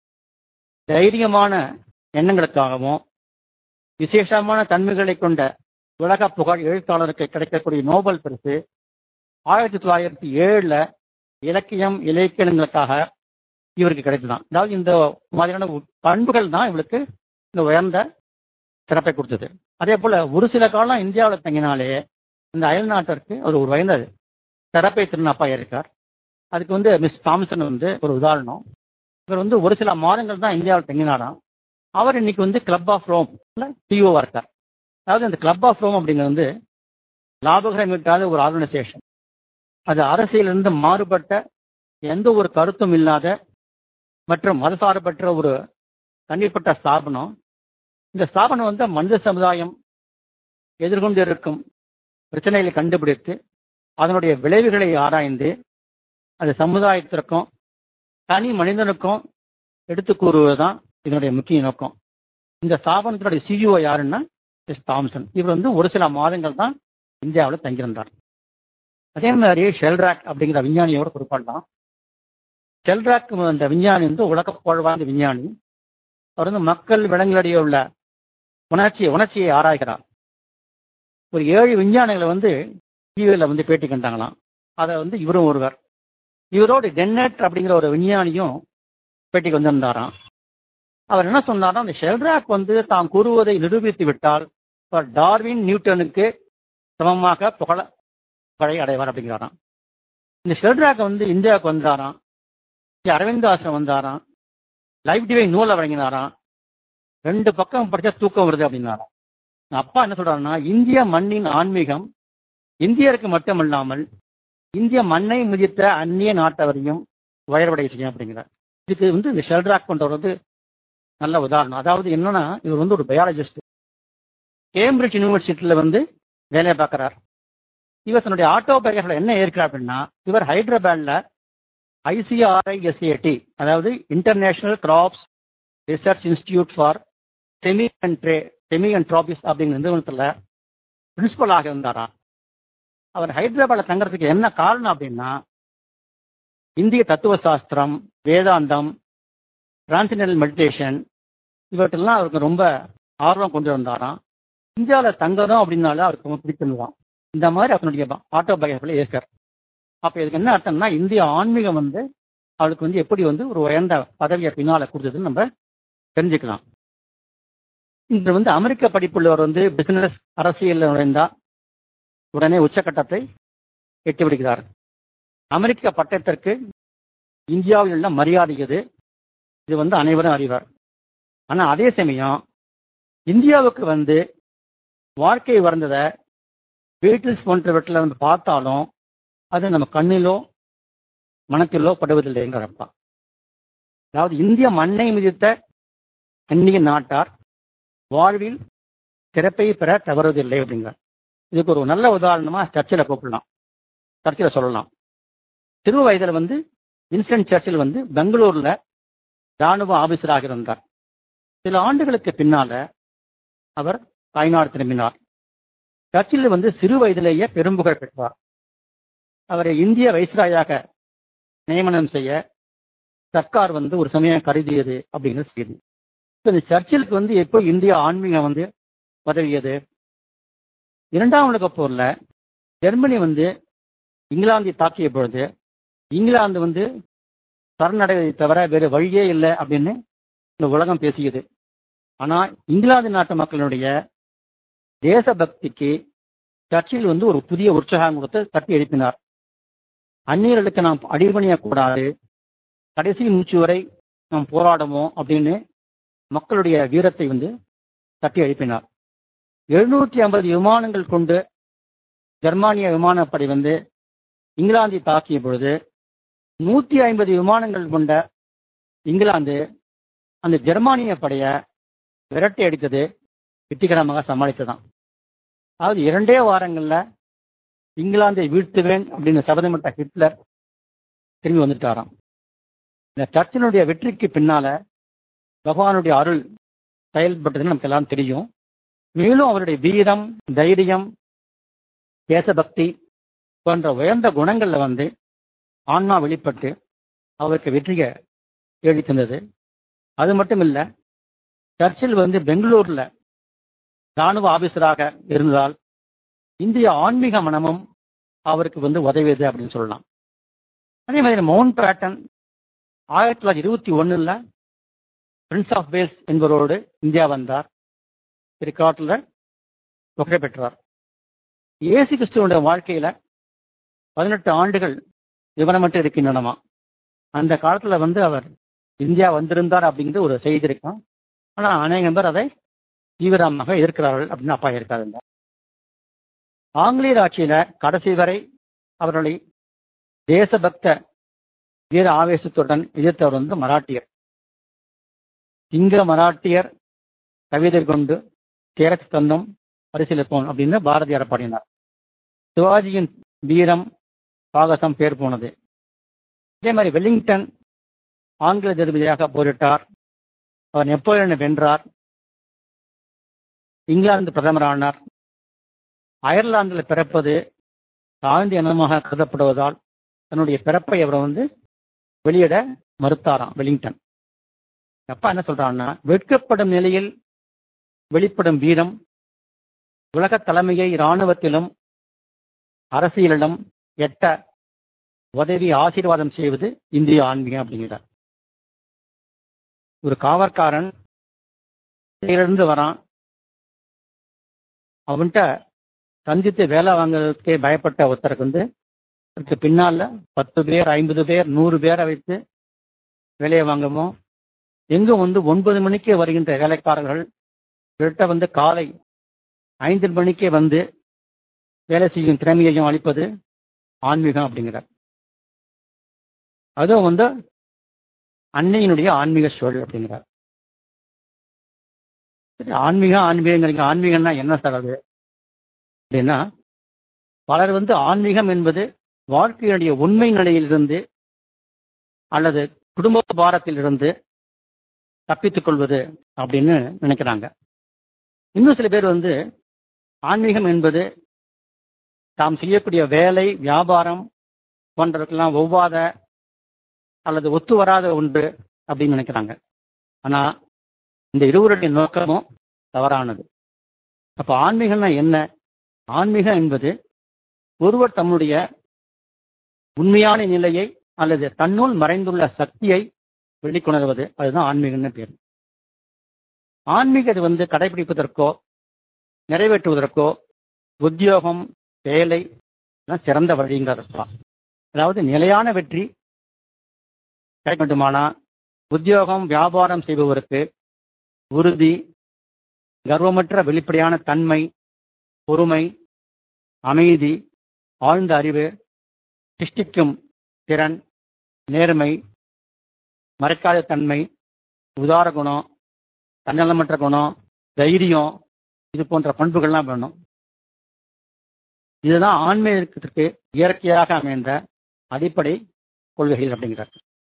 தைரியமான எண்ணங்களுக்காகவும் விசேஷமான தன்மைகளை கொண்ட உலக புகழ் எழுத்தாளருக்கு கிடைக்கக்கூடிய நோபல் பரிசு ஆயிரத்தி தொள்ளாயிரத்தி ஏழுல இலக்கியம் இலக்கியங்களுக்காக இவருக்கு கிடைத்ததான் அதாவது இந்த மாதிரியான பண்புகள் தான் இவளுக்கு இந்த உயர்ந்த சிறப்பை கொடுத்தது அதே போல ஒரு சில காலம் இந்தியாவில் தங்கினாலே இந்த அயல் நாட்டிற்கு ஒரு ஒரு உயர்ந்த சிறப்பை திருநப்பா இருக்கார் அதுக்கு வந்து மிஸ் தாம்சன் வந்து ஒரு உதாரணம் இவர் வந்து ஒரு சில மாதங்கள் தான் இந்தியாவில் தங்கினாராம் அவர் இன்னைக்கு வந்து கிளப் ஆஃப் ரோம் சிஓவா இருக்கார் அதாவது இந்த கிளப் ஆஃப் ரோம் அப்படிங்கிறது வந்து லாபகரம் ஈட்டாத ஒரு ஆர்கனைசேஷன் அது அரசியலிருந்து மாறுபட்ட எந்த ஒரு கருத்தும் இல்லாத மற்றும் மதசார்பற்ற ஒரு தனிப்பட்ட ஸ்தாபனம் இந்த ஸ்தாபனம் வந்து மனித சமுதாயம் எதிர்கொண்டு இருக்கும் பிரச்சனைகளை கண்டுபிடித்து அதனுடைய விளைவுகளை ஆராய்ந்து அது சமுதாயத்திற்கும் தனி மனிதனுக்கும் எடுத்து கூறுவதுதான் இதனுடைய முக்கிய நோக்கம் இந்த ஸ்தாபனத்தினுடைய சிஇஓ யாருன்னா எஸ் தாம்சன் இவர் வந்து ஒரு சில மாதங்கள் தான் இந்தியாவில் தங்கியிருந்தார் அதே மாதிரி ஷெல்ராக் அப்படிங்கிற விஞ்ஞானியோட குறிப்பிடலாம் ஷெல்ராக் அந்த விஞ்ஞானி வந்து உலக புகழ்வாய்ந்த விஞ்ஞானி அவர் வந்து மக்கள் விலங்குகளிடையே உள்ள உணர்ச்சியை உணர்ச்சியை ஆராய்கிறார் ஒரு ஏழு விஞ்ஞானிகளை வந்து டிவியில் வந்து பேட்டி கண்டாங்களாம் அதை வந்து இவரும் ஒருவர் இவரோடு டென்னட் அப்படிங்கிற ஒரு விஞ்ஞானியும் பேட்டிக்கு வந்திருந்தாராம் அவர் என்ன சொன்னார்னா அந்த ஷெல்ராக் வந்து தாம் கூறுவதை நிரூபித்து விட்டால் டார்வின் நியூட்டனுக்கு சமமாக புகழ புகழை அடைவார் அப்படிங்கிறாராம் இந்த ஷெல்ராக் வந்து இந்தியாவுக்கு வந்தாராம் அரவிந்தாசன் வந்தாராம் லைஃப் டிவை நூலை வழங்கினாராம் ரெண்டு பக்கம் படிச்சா தூக்கம் வருது அப்படின்னாராம் அப்பா என்ன சொல்றாருன்னா இந்திய மண்ணின் ஆன்மீகம் இந்தியருக்கு மட்டுமல்லாமல் இந்திய மண்ணை மிதித்த அந்நிய நாட்டவரையும் வயர்வடைய செய்யும் அப்படிங்கிறார் இதுக்கு வந்து இந்த ஷெல்ராக் பண்றவர் வந்து நல்ல உதாரணம் அதாவது என்னன்னா இவர் வந்து ஒரு பயாலஜிஸ்ட் கேம்பிரிட்ஜ் யூனிவர்சிட்டியில வந்து வேலையை பார்க்கிறார் இவர் தன்னுடைய ஆட்டோ பயோகிராஃபில் என்ன ஏற்கிறார் அப்படின்னா இவர் ஹைதராபாத்ல ஐசிஆர்ஐஎஸ்ஏடி அதாவது international graphs research institute for semi and tray semi and trophies அப்படிங்கிற நிறுவனத்தில் பிரின்சிபலாக இருந்தாரா அவர் ஹைதராபாத்ல தங்கறதுக்கு என்ன காரணம் அப்படின்னா இந்திய தத்துவ சாஸ்திரம் வேதாந்தம் டிரான்சினல் மெடிடேஷன் இவற்றெல்லாம் அவருக்கு ரொம்ப ஆர்வம் கொண்டு வந்தாராம் இந்தியாவில் தங்கணும் அப்படின்னால அவருக்கு ரொம்ப பிடிச்சிருந்தான் இந்த மாதிரி அவனுடைய ஆட்டோ பயோகிராஃபில் ஏற்கார் அப்போ இதுக்கு என்ன அர்த்தம்னா இந்திய ஆன்மீகம் வந்து அவளுக்கு வந்து எப்படி வந்து ஒரு உயர்ந்த பதவியை பின்னால கொடுத்ததுன்னு நம்ம தெரிஞ்சுக்கலாம் இன்று வந்து அமெரிக்க படிப்புள்ளவர் வந்து பிசினஸ் அரசியல் நுழைந்தா உடனே உச்சக்கட்டத்தை எட்டி விடுகிறார் அமெரிக்க பட்டத்திற்கு இந்தியாவில் உள்ள மரியாதை இது இது வந்து அனைவரும் அறிவார் ஆனா அதே சமயம் இந்தியாவுக்கு வந்து வாழ்க்கை வறந்ததை பீட்டில்ஸ் போன்றவற்றில் வந்து பார்த்தாலும் அது நம்ம கண்ணிலோ மனத்திலோ படுவதில்லைங்கிறப்பா அதாவது இந்திய மண்ணை மிதித்த அந்நிய நாட்டார் வாழ்வில் சிறப்பை பெற தவறுவதில்லை அப்படிங்கிறார் இதுக்கு ஒரு நல்ல உதாரணமா சர்ச்சில் கூப்பிடலாம் சர்ச்சில் சொல்லலாம் சிறு வயதில் வந்து வின்ஸ்டன் சர்ச்சில் வந்து பெங்களூர்ல ராணுவ ஆபீசராக இருந்தார் சில ஆண்டுகளுக்கு பின்னால அவர் தாய்நாடு திரும்பினார் சர்ச்சில் வந்து சிறு வயதிலேயே பெரும்புகழ் பெற்றார் அவரை இந்திய வைஸ்ராயாக நியமனம் செய்ய சர்க்கார் வந்து ஒரு சமயம் கருதியது அப்படிங்கிற செய்தி இந்த சர்ச்சிலுக்கு வந்து எப்போ இந்திய ஆன்மீகம் வந்து உதவியது இரண்டாம் உலக போர்ல ஜெர்மனி வந்து இங்கிலாந்தை தாக்கிய பொழுது இங்கிலாந்து வந்து சரணடைவதை தவிர வேறு வழியே இல்லை அப்படின்னு இந்த உலகம் பேசியது ஆனா இங்கிலாந்து நாட்டு மக்களுடைய தேசபக்திக்கு சர்ச்சில் வந்து ஒரு புதிய உற்சாகம் கொடுத்து தட்டி எழுப்பினார் அந்நியர்களுக்கு நாம் அடிபணியக்கூடாது கடைசி மூச்சு வரை நாம் போராடுவோம் அப்படின்னு மக்களுடைய வீரத்தை வந்து தட்டி எழுப்பினார் எழுநூற்றி ஐம்பது விமானங்கள் கொண்டு ஜெர்மானிய விமானப்படை வந்து இங்கிலாந்தை தாக்கிய பொழுது நூற்றி ஐம்பது விமானங்கள் கொண்ட இங்கிலாந்து அந்த ஜெர்மானிய படையை விரட்டி அடித்தது வெற்றிகரமாக சமாளித்ததான் அதாவது இரண்டே வாரங்கள்ல இங்கிலாந்தை வீழ்த்துவேன் அப்படின்னு சபதமிட்ட ஹிட்லர் திரும்பி வந்துட்டாராம் இந்த சர்ச்சினுடைய வெற்றிக்கு பின்னால பகவானுடைய அருள் செயல்பட்டதுன்னு நமக்கு எல்லாம் தெரியும் மேலும் அவருடைய வீரம் தைரியம் தேசபக்தி போன்ற உயர்ந்த குணங்கள்ல வந்து ஆன்மா வெளிப்பட்டு அவருக்கு வெற்றியை தேடி தந்தது அது மட்டும் இல்ல சர்ச்சில் வந்து பெங்களூர்ல ராணுவ ஆபீசராக இருந்தால் இந்திய ஆன்மீக மனமும் அவருக்கு வந்து உதவியது அப்படின்னு சொல்லலாம் அதே மாதிரி மவுண்ட் பேட்டன் ஆயிரத்தி தொள்ளாயிரத்தி இருபத்தி ஒண்ணுல பிரின்ஸ் ஆஃப் வேல்ஸ் என்பவரோடு இந்தியா வந்தார் பிற்காலத்தில் புகழ் பெற்றார் இயேசு கிறிஸ்துவனுடைய வாழ்க்கையில பதினெட்டு ஆண்டுகள் விவரமற்று இருக்கின்றனமா அந்த காலத்துல வந்து அவர் இந்தியா வந்திருந்தார் அப்படிங்கிறது ஒரு செய்தி இருக்கும் ஆனா அநேகம் பேர் அதை தீவிரமாக எதிர்க்கிறார்கள் அப்படின்னு அப்பா இருக்காருங்க ஆங்கிலேயர் ஆட்சியில கடைசி வரை அவர்களை தேசபக்த வீர ஆவேசத்துடன் எதிர்த்தவர் வந்து மராட்டியர் சிங்க மராட்டியர் கவிதை கொண்டு தேரக் தந்தம் பரிசீலிப்போம் அப்படின்னு பாரதியார் பாடினார் சிவாஜியின் வீரம் சாகசம் பேர் போனது இதே மாதிரி வெல்லிங்டன் ஆங்கில ஜனாதிபதியாக போரிட்டார் அவர் நெப்போலியனை வென்றார் இங்கிலாந்து பிரதமரானார் அயர்லாந்தில் பிறப்பது தாழ்ந்த இனமாக கருதப்படுவதால் தன்னுடைய பிறப்பை அவர் வந்து வெளியிட மறுத்தாராம் வெலிங்டன் அப்பா என்ன சொல்றான்னா வெட்கப்படும் நிலையில் வெளிப்படும் வீரம் உலக தலைமையை இராணுவத்திலும் அரசியலிலும் எட்ட உதவி ஆசீர்வாதம் செய்வது இந்திய ஆன்மீகம் அப்படிங்கிறார் ஒரு காவற்காரன் இருந்து வரான் அவன்கிட்ட சந்தித்து வேலை வாங்குறதுக்கே பயப்பட்ட ஒருத்தருக்கு வந்து அதுக்கு பின்னால பத்து பேர் ஐம்பது பேர் நூறு பேரை வைத்து வேலையை வாங்குவோம் எங்கும் வந்து ஒன்பது மணிக்கு வருகின்ற வேலைக்காரர்கள் கிட்ட வந்து காலை ஐந்து மணிக்கே வந்து வேலை செய்யும் திறமையையும் அளிப்பது ஆன்மீகம் அப்படிங்கிறார் அதுவும் வந்து அன்னையினுடைய ஆன்மீக சூழல் அப்படிங்கிறார் சரி ஆன்மீகம் ஆன்மீகங்கிறீங்க ஆன்மீகம்னா என்ன சார் அது அப்படின்னா பலர் வந்து ஆன்மீகம் என்பது வாழ்க்கையினுடைய உண்மை நிலையிலிருந்து அல்லது குடும்ப பாரத்திலிருந்து தப்பித்துக் கொள்வது அப்படின்னு நினைக்கிறாங்க இன்னும் சில பேர் வந்து ஆன்மீகம் என்பது தாம் செய்யக்கூடிய வேலை வியாபாரம் போன்றதுக்கெல்லாம் ஒவ்வாத அல்லது ஒத்து வராத ஒன்று அப்படின்னு நினைக்கிறாங்க ஆனா இந்த இருவருடைய நோக்கமும் தவறானது அப்ப ஆன்மீகம்னா என்ன ஆன்மீகம் என்பது ஒருவர் தம்முடைய உண்மையான நிலையை அல்லது தன்னுள் மறைந்துள்ள சக்தியை வெளிக்கொணர்வது அதுதான் ஆன்மீகம்னு பேர் ஆன்மீகத்தை வந்து கடைபிடிப்பதற்கோ நிறைவேற்றுவதற்கோ உத்தியோகம் வேலை சிறந்த வழிங்கிறதுதான் அதாவது நிலையான வெற்றி கிடைக்க வேண்டுமானா உத்தியோகம் வியாபாரம் செய்பவருக்கு உறுதி கர்வமற்ற வெளிப்படையான தன்மை பொறுமை அமைதி ஆழ்ந்த அறிவு சிருஷ்டிக்கும் திறன் நேர்மை மறைக்காத தன்மை உதார குணம் தன்னலமற்ற குணம் தைரியம் இது போன்ற பண்புகள்லாம் வேணும் இதுதான் ஆன்மீகத்திற்கு இயற்கையாக அமைந்த அடிப்படை கொள்கைகள் அப்படிங்கிறார்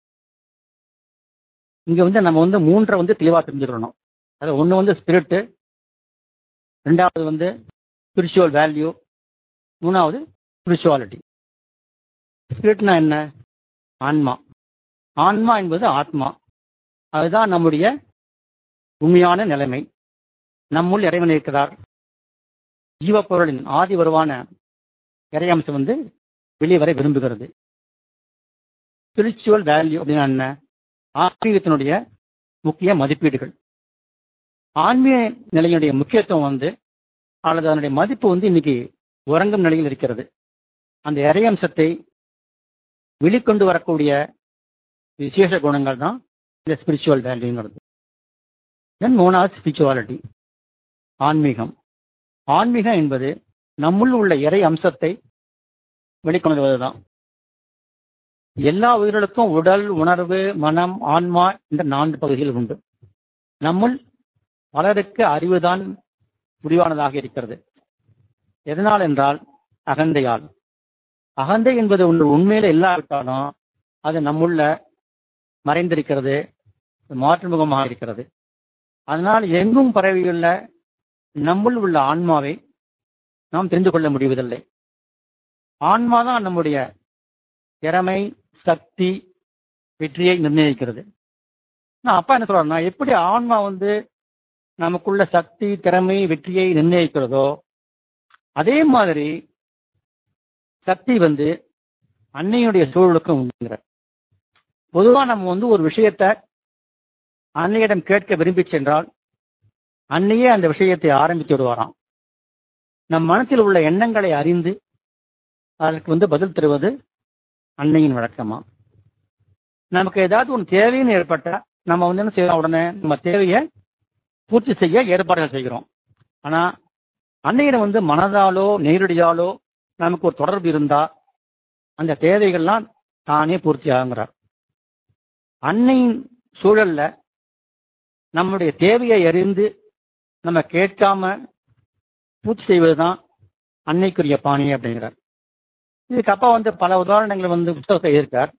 இங்க வந்து நம்ம வந்து மூன்றை வந்து தெளிவா தெரிஞ்சுக்கணும் அது ஒன்று வந்து ஸ்பிரிட்டு ரெண்டாவது வந்து ஸ்பிரிச்சுவல் வேல்யூ மூணாவது ஸ்பிரிச்சுவாலிட்டி ஸ்பிரிட்னா என்ன ஆன்மா ஆன்மா என்பது ஆத்மா அதுதான் நம்முடைய உண்மையான நிலைமை நம்முள் இறைவன் இருக்கிறார் ஜீவப்பொருளின் ஆதி வருவான இறையம்சம் வந்து வெளிவர விரும்புகிறது ஸ்பிரிச்சுவல் வேல்யூ அப்படின்னா என்ன ஆன்மீகத்தினுடைய முக்கிய மதிப்பீடுகள் ஆன்மீக நிலையினுடைய முக்கியத்துவம் வந்து அல்லது அதனுடைய மதிப்பு வந்து இன்னைக்கு உறங்கும் நிலையில் இருக்கிறது அந்த இறையம்சத்தை வெளிக்கொண்டு வரக்கூடிய விசேஷ குணங்கள் தான் இந்த ஸ்பிரிச்சுவல் வேல்யூங்கிறது தென் மூணாவது ஸ்பிரிச்சுவாலிட்டி ஆன்மீகம் ஆன்மீகம் என்பது நம்முள் உள்ள இறை அம்சத்தை வெளிக்கொணர்வதுதான் எல்லா உயிர்களுக்கும் உடல் உணர்வு மனம் ஆன்மா என்ற நான்கு பகுதிகள் உண்டு நம்முள் பலருக்கு அறிவுதான் முடிவானதாக இருக்கிறது எதனால் என்றால் அகந்தையால் அகந்தை என்பது ஒன்று உண்மையில இல்லாவிட்டாலும் அது நம்முள்ள மறைந்திருக்கிறது மாற்றுமுகமாக இருக்கிறது அதனால் எங்கும் பரவியுள்ள நம்முள் உள்ள ஆன்மாவை நாம் தெரிந்து கொள்ள முடிவதில்லை ஆன்மாதான் நம்முடைய திறமை சக்தி வெற்றியை நிர்ணயிக்கிறது நான் அப்பா என்ன சொல்றேன்னா எப்படி ஆன்மா வந்து நமக்குள்ள சக்தி திறமை வெற்றியை நிர்ணயிக்கிறதோ அதே மாதிரி சக்தி வந்து அன்னையுடைய சூழலுக்கும் உண்டுங்கிற பொதுவா நம்ம வந்து ஒரு விஷயத்த அன்னையிடம் கேட்க விரும்பி சென்றால் அன்னையே அந்த விஷயத்தை ஆரம்பித்து விடுவாராம் நம் மனத்தில் உள்ள எண்ணங்களை அறிந்து அதற்கு வந்து பதில் தருவது அன்னையின் வழக்கமா நமக்கு ஏதாவது ஒன்று தேவைன்னு ஏற்பட்டா நம்ம வந்து என்ன செய்யறோம் உடனே நம்ம தேவையை பூர்த்தி செய்ய ஏற்பாடுகள் செய்கிறோம் ஆனா அன்னையிடம் வந்து மனதாலோ நேரடியாலோ நமக்கு ஒரு தொடர்பு இருந்தா அந்த தேவைகள்லாம் தானே பூர்த்தி ஆகுங்கிறார் அன்னையின் சூழல்ல நம்முடைய தேவையை அறிந்து நம்ம கேட்காம பூர்த்தி செய்வதுதான் அன்னைக்குரிய பாணி அப்படிங்கிறார் இதுக்கு அப்பா வந்து பல உதாரணங்களை வந்து புத்தகத்தை இருக்கார்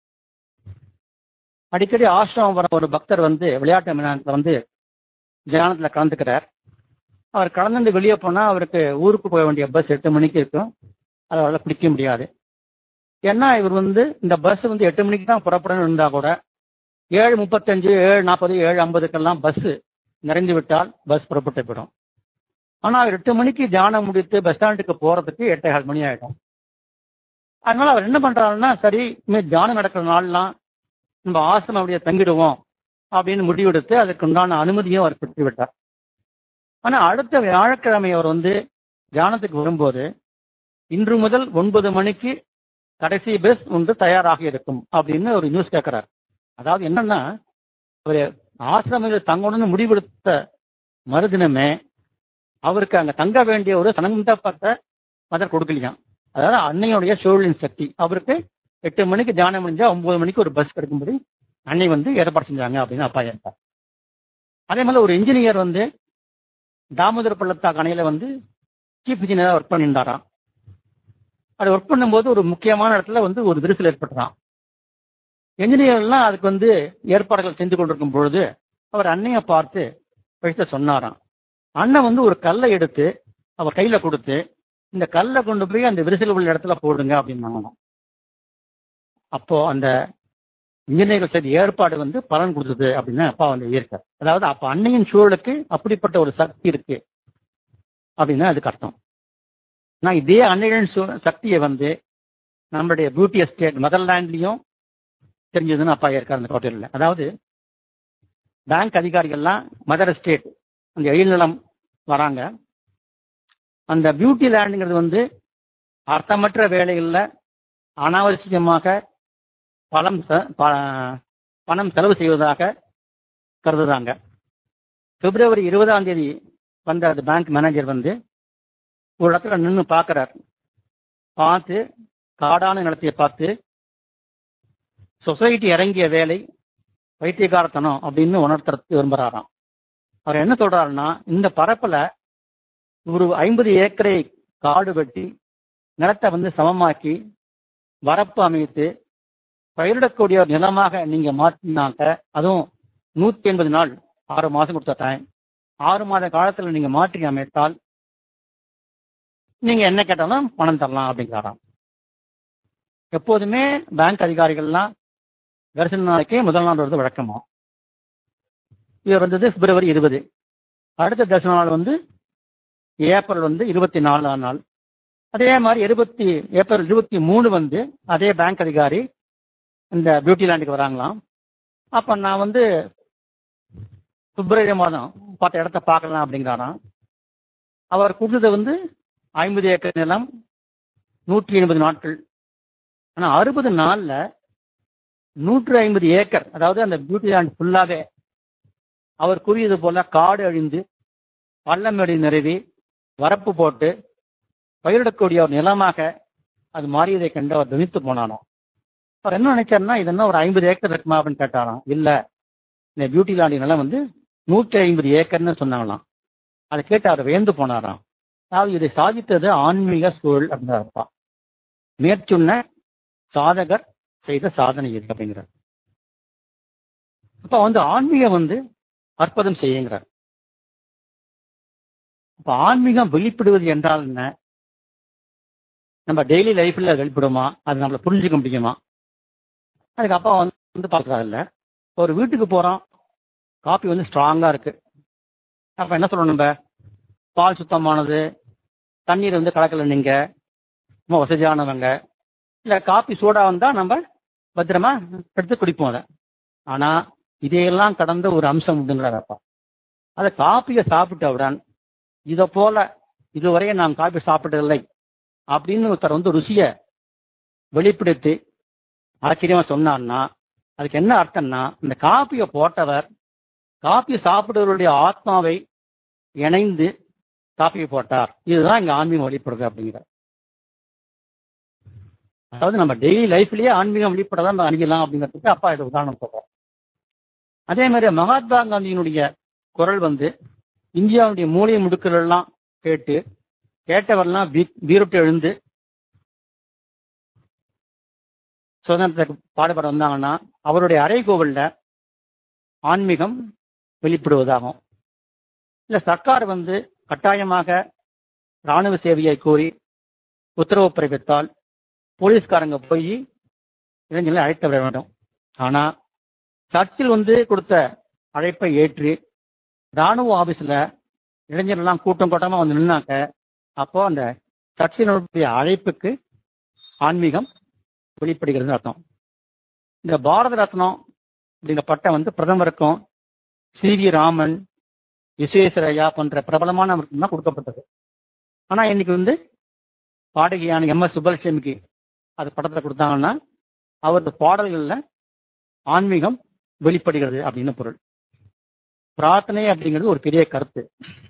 அடிக்கடி ஆசிரமம் வர ஒரு பக்தர் வந்து விளையாட்டு மைதானத்துல வந்து தியானத்துல கலந்துக்கிறார் அவர் கலந்து வெளியே போனா அவருக்கு ஊருக்கு போக வேண்டிய பஸ் எட்டு மணிக்கு இருக்கும் அதை அவரால் பிடிக்க முடியாது ஏன்னா இவர் வந்து இந்த பஸ் வந்து எட்டு மணிக்கு தான் புறப்படணும் இருந்தா கூட ஏழு முப்பத்தஞ்சு ஏழு நாற்பது ஏழு ஐம்பதுக்கெல்லாம் பஸ் நிறைந்து விட்டால் பஸ் புறப்பட்டு போயிடும் ஆனா அவர் எட்டு மணிக்கு தியானம் முடித்து பஸ் ஸ்டாண்டுக்கு போறதுக்கு எட்டே கால் மணி ஆயிடும் அதனால அவர் என்ன பண்றாருன்னா சரி இனிமேல் தியானம் நடக்கிற நாள்லாம் நம்ம ஆசிரமம் அப்படியே தங்கிடுவோம் அப்படின்னு முடிவெடுத்து அதுக்கு உண்டான அனுமதியும் அவர் பெற்று விட்டார் ஆனா அடுத்த வியாழக்கிழமை அவர் வந்து தியானத்துக்கு வரும்போது இன்று முதல் ஒன்பது மணிக்கு கடைசி பஸ் ஒன்று தயாராக இருக்கும் அப்படின்னு ஒரு நியூஸ் கேட்கிறார் அதாவது என்னன்னா ஒரு ஆசிரமில் தங்கணும்னு முடிவெடுத்த மறுதினமே அவருக்கு அங்க தங்க வேண்டிய ஒரு சம்பந்தப்பட்ட மதர் கொடுக்கலையாம் அதாவது அன்னையுடைய சூழலின் சக்தி அவருக்கு எட்டு மணிக்கு தியானம் முடிஞ்சா ஒன்பது மணிக்கு ஒரு பஸ் கிடைக்கும்படி அன்னை வந்து ஏற்பாடு செஞ்சாங்க அப்படின்னு அப்பா இருப்பார் அதே மாதிரி ஒரு இன்ஜினியர் வந்து தாமோதர பள்ளத்தாக்கு அணையில வந்து சீஃப் இன்ஜினியரா ஒர்க் பண்ணியிருந்தாராம் அது ஒர்க் பண்ணும்போது ஒரு முக்கியமான இடத்துல வந்து ஒரு விரிசல் ஏற்பட்டுறான் என்ஜினியர்லாம் அதுக்கு வந்து ஏற்பாடுகள் செஞ்சு கொண்டிருக்கும் பொழுது அவர் அன்னையை பார்த்து விஷயத்த சொன்னாராம் அண்ணன் வந்து ஒரு கல்லை எடுத்து அவர் கையில கொடுத்து இந்த கல்லை கொண்டு போய் அந்த விரிசல் உள்ள இடத்துல போடுங்க அப்படின்னு அப்போ அந்த இன்ஜினியர்கள் செய்த ஏற்பாடு வந்து பலன் கொடுத்தது அப்படின்னு அப்பா வந்து இயற்கார் அதாவது அப்ப அன்னையின் சூழலுக்கு அப்படிப்பட்ட ஒரு சக்தி இருக்கு அப்படின்னு அதுக்கு அர்த்தம் நான் இதே அன்னையின் சக்தியை வந்து நம்மளுடைய பியூட்டி எஸ்டேட் மதர்லாண்ட்லயும் தெரிஞ்சதுன்னு அப்பா இருக்கார் அந்த கோட்டையில் அதாவது பேங்க் அதிகாரிகள்லாம் மதர் எஸ்டேட் அந்த எழில்நிலம் வராங்க அந்த பியூட்டி லேண்டுங்கிறது வந்து அர்த்தமற்ற வேலைகளில் அனாவசியமாக பணம் பணம் செலவு செய்வதாக கருதுறாங்க பிப்ரவரி இருபதாம் தேதி வந்த அந்த பேங்க் மேனேஜர் வந்து ஒரு இடத்துல நின்று பார்க்குறார் பார்த்து காடான நிலத்தைய பார்த்து சொசைட்டி இறங்கிய வேலை வைத்தியகாரத்தனம் அப்படின்னு உணர்த்துறதுக்கு விரும்புகிறாராம் அவர் என்ன சொல்றாருன்னா இந்த பரப்பில் ஒரு ஐம்பது ஏக்கரை காடு வெட்டி நிலத்தை வந்து சமமாக்கி வரப்பு அமைத்து பயிரிடக்கூடிய ஒரு நிலமாக நீங்க மாற்றினாக்க அதுவும் நூத்தி எண்பது நாள் ஆறு மாசம் கொடுத்த டைம் ஆறு மாத காலத்துல நீங்க மாற்றி அமைத்தால் நீங்க என்ன கேட்டாலும் பணம் தரலாம் அப்படிங்கிறாராம் எப்போதுமே பேங்க் அதிகாரிகள்லாம் தரிசன நாளைக்கே முதல் நாள் வருது வழக்கமா இவர் வந்தது பிப்ரவரி இருபது அடுத்த தரிசன நாள் வந்து ஏப்ரல் வந்து இருபத்தி நாலாம் நாள் அதே மாதிரி இருபத்தி ஏப்ரல் இருபத்தி மூணு வந்து அதே பேங்க் அதிகாரி இந்த பியூட்டி லேண்டுக்கு வராங்களாம் அப்போ நான் வந்து பிப்ரவரி மாதம் பார்த்த இடத்த பார்க்கலாம் அப்படிங்கிறாராம் அவர் கொடுத்தது வந்து ஐம்பது ஏக்கர் நிலம் நூற்றி எண்பது நாட்கள் ஆனால் அறுபது நாளில் நூற்று ஐம்பது ஏக்கர் அதாவது அந்த பியூட்டி லேண்ட் ஃபுல்லாகவே அவர் கூறியது போல காடு அழிந்து பள்ளமேடு நிறுவி வரப்பு போட்டு பயிரிடக்கூடிய ஒரு நிலமாக அது மாறியதை கண்டு அவர் தவித்து போனானோ அவர் என்ன நினைச்சாருன்னா இது என்ன ஒரு ஐம்பது ஏக்கர் இருக்குமா அப்படின்னு கேட்டாராம் இல்ல இந்த பியூட்டி லாண்டி நிலம் வந்து நூற்றி ஐம்பது ஏக்கர்னு சொன்னாங்களாம் அதை கேட்டு அவர் வியந்து போனாராம் அதாவது இதை சாதித்தது ஆன்மீக சூழல் அப்படிங்கிறப்பா மேற்சொன்ன சாதகர் செய்த சாதனை இது அப்படிங்கிறார் அப்ப வந்து ஆன்மீகம் வந்து அற்புதம் செய்யுங்கிறார் அப்ப ஆன்மீகம் வெளிப்படுவது என்றால் என்ன நம்ம டெய்லி லைஃப்ல வெளிப்படுமா அது நம்மளை புரிஞ்சுக்க முடியுமா அதுக்கு அப்பா வந்து பார்க்கறாருல்ல ஒரு வீட்டுக்கு போறோம் காப்பி வந்து ஸ்ட்ராங்கா இருக்கு அப்ப என்ன சொல்லணும் நம்ம பால் சுத்தமானது தண்ணீர் வந்து கலக்கல நீங்க ரொம்ப வசதியானவங்க இல்ல காப்பி சூடா வந்தா நம்ம பத்திரமா எடுத்து குடிப்போம் அதை ஆனா இதையெல்லாம் கடந்த ஒரு அம்சம் உண்டுங்கிறார் அப்பா அதை காப்பியை சாப்பிட்டவுடன் இதை போல இதுவரையே நாம் காப்பி சாப்பிட்டதில்லை அப்படின்னு ஒருத்தர் வந்து ருசிய வெளிப்படுத்தி ஆச்சரியமா சொன்னார்னா அதுக்கு என்ன அர்த்தம்னா இந்த காப்பியை போட்டவர் காப்பி சாப்பிடுவருடைய ஆத்மாவை இணைந்து காஃபி போட்டார் இதுதான் இங்க ஆன்மீகம் வெளிப்படுறது அப்படிங்கிற அதாவது நம்ம டெய்லி லைஃப்லயே ஆன்மீகம் வெளிப்படதான் நம்ம அணியலாம் அப்படிங்கிறதுக்கு அப்பா இது உதாரணம் சொல்றோம் அதே மாதிரி மகாத்மா காந்தியினுடைய குரல் வந்து இந்தியாவுடைய மூலிகை முடுக்கள் எல்லாம் கேட்டு கேட்டவரெல்லாம் வீரட்டு எழுந்து சுதந்திரத்துக்கு பாடுபட வந்தாங்கன்னா அவருடைய அறைகோவல்ல ஆன்மீகம் வெளிப்படுவதாகும் இல்ல சர்க்கார் வந்து கட்டாயமாக ராணுவ சேவையை கோரி உத்தரவு பிறப்பித்தால் போலீஸ்காரங்க போய் இளைஞர்களை அழைத்து விட வேண்டும் ஆனா சர்ச்சில் வந்து கொடுத்த அழைப்பை ஏற்று ராணுவ ஆபீஸ்ல இளைஞர்கள்லாம் கூட்டம் கூட்டமா வந்து நின்னாக்க அப்போ அந்த சர்ச்சினுடைய அழைப்புக்கு ஆன்மீகம் வெளிப்படுகிறது அர்த்தம் இந்த பாரத ரத்னம் அப்படிங்கிற பட்டம் வந்து பிரதமருக்கும் சி வி ராமன் விஸ்வேஸ்வரையா போன்ற பிரபலமானவருக்கும் தான் கொடுக்கப்பட்டது ஆனா இன்னைக்கு வந்து பாடகியான எம் எஸ் சுப்பலட்சுமிக்கு அது படத்தை கொடுத்தாங்கன்னா அவரது பாடல்கள்ல ஆன்மீகம் வெளிப்படுகிறது அப்படின்னு பொருள் பிரார்த்தனை அப்படிங்கிறது ஒரு பெரிய கருத்து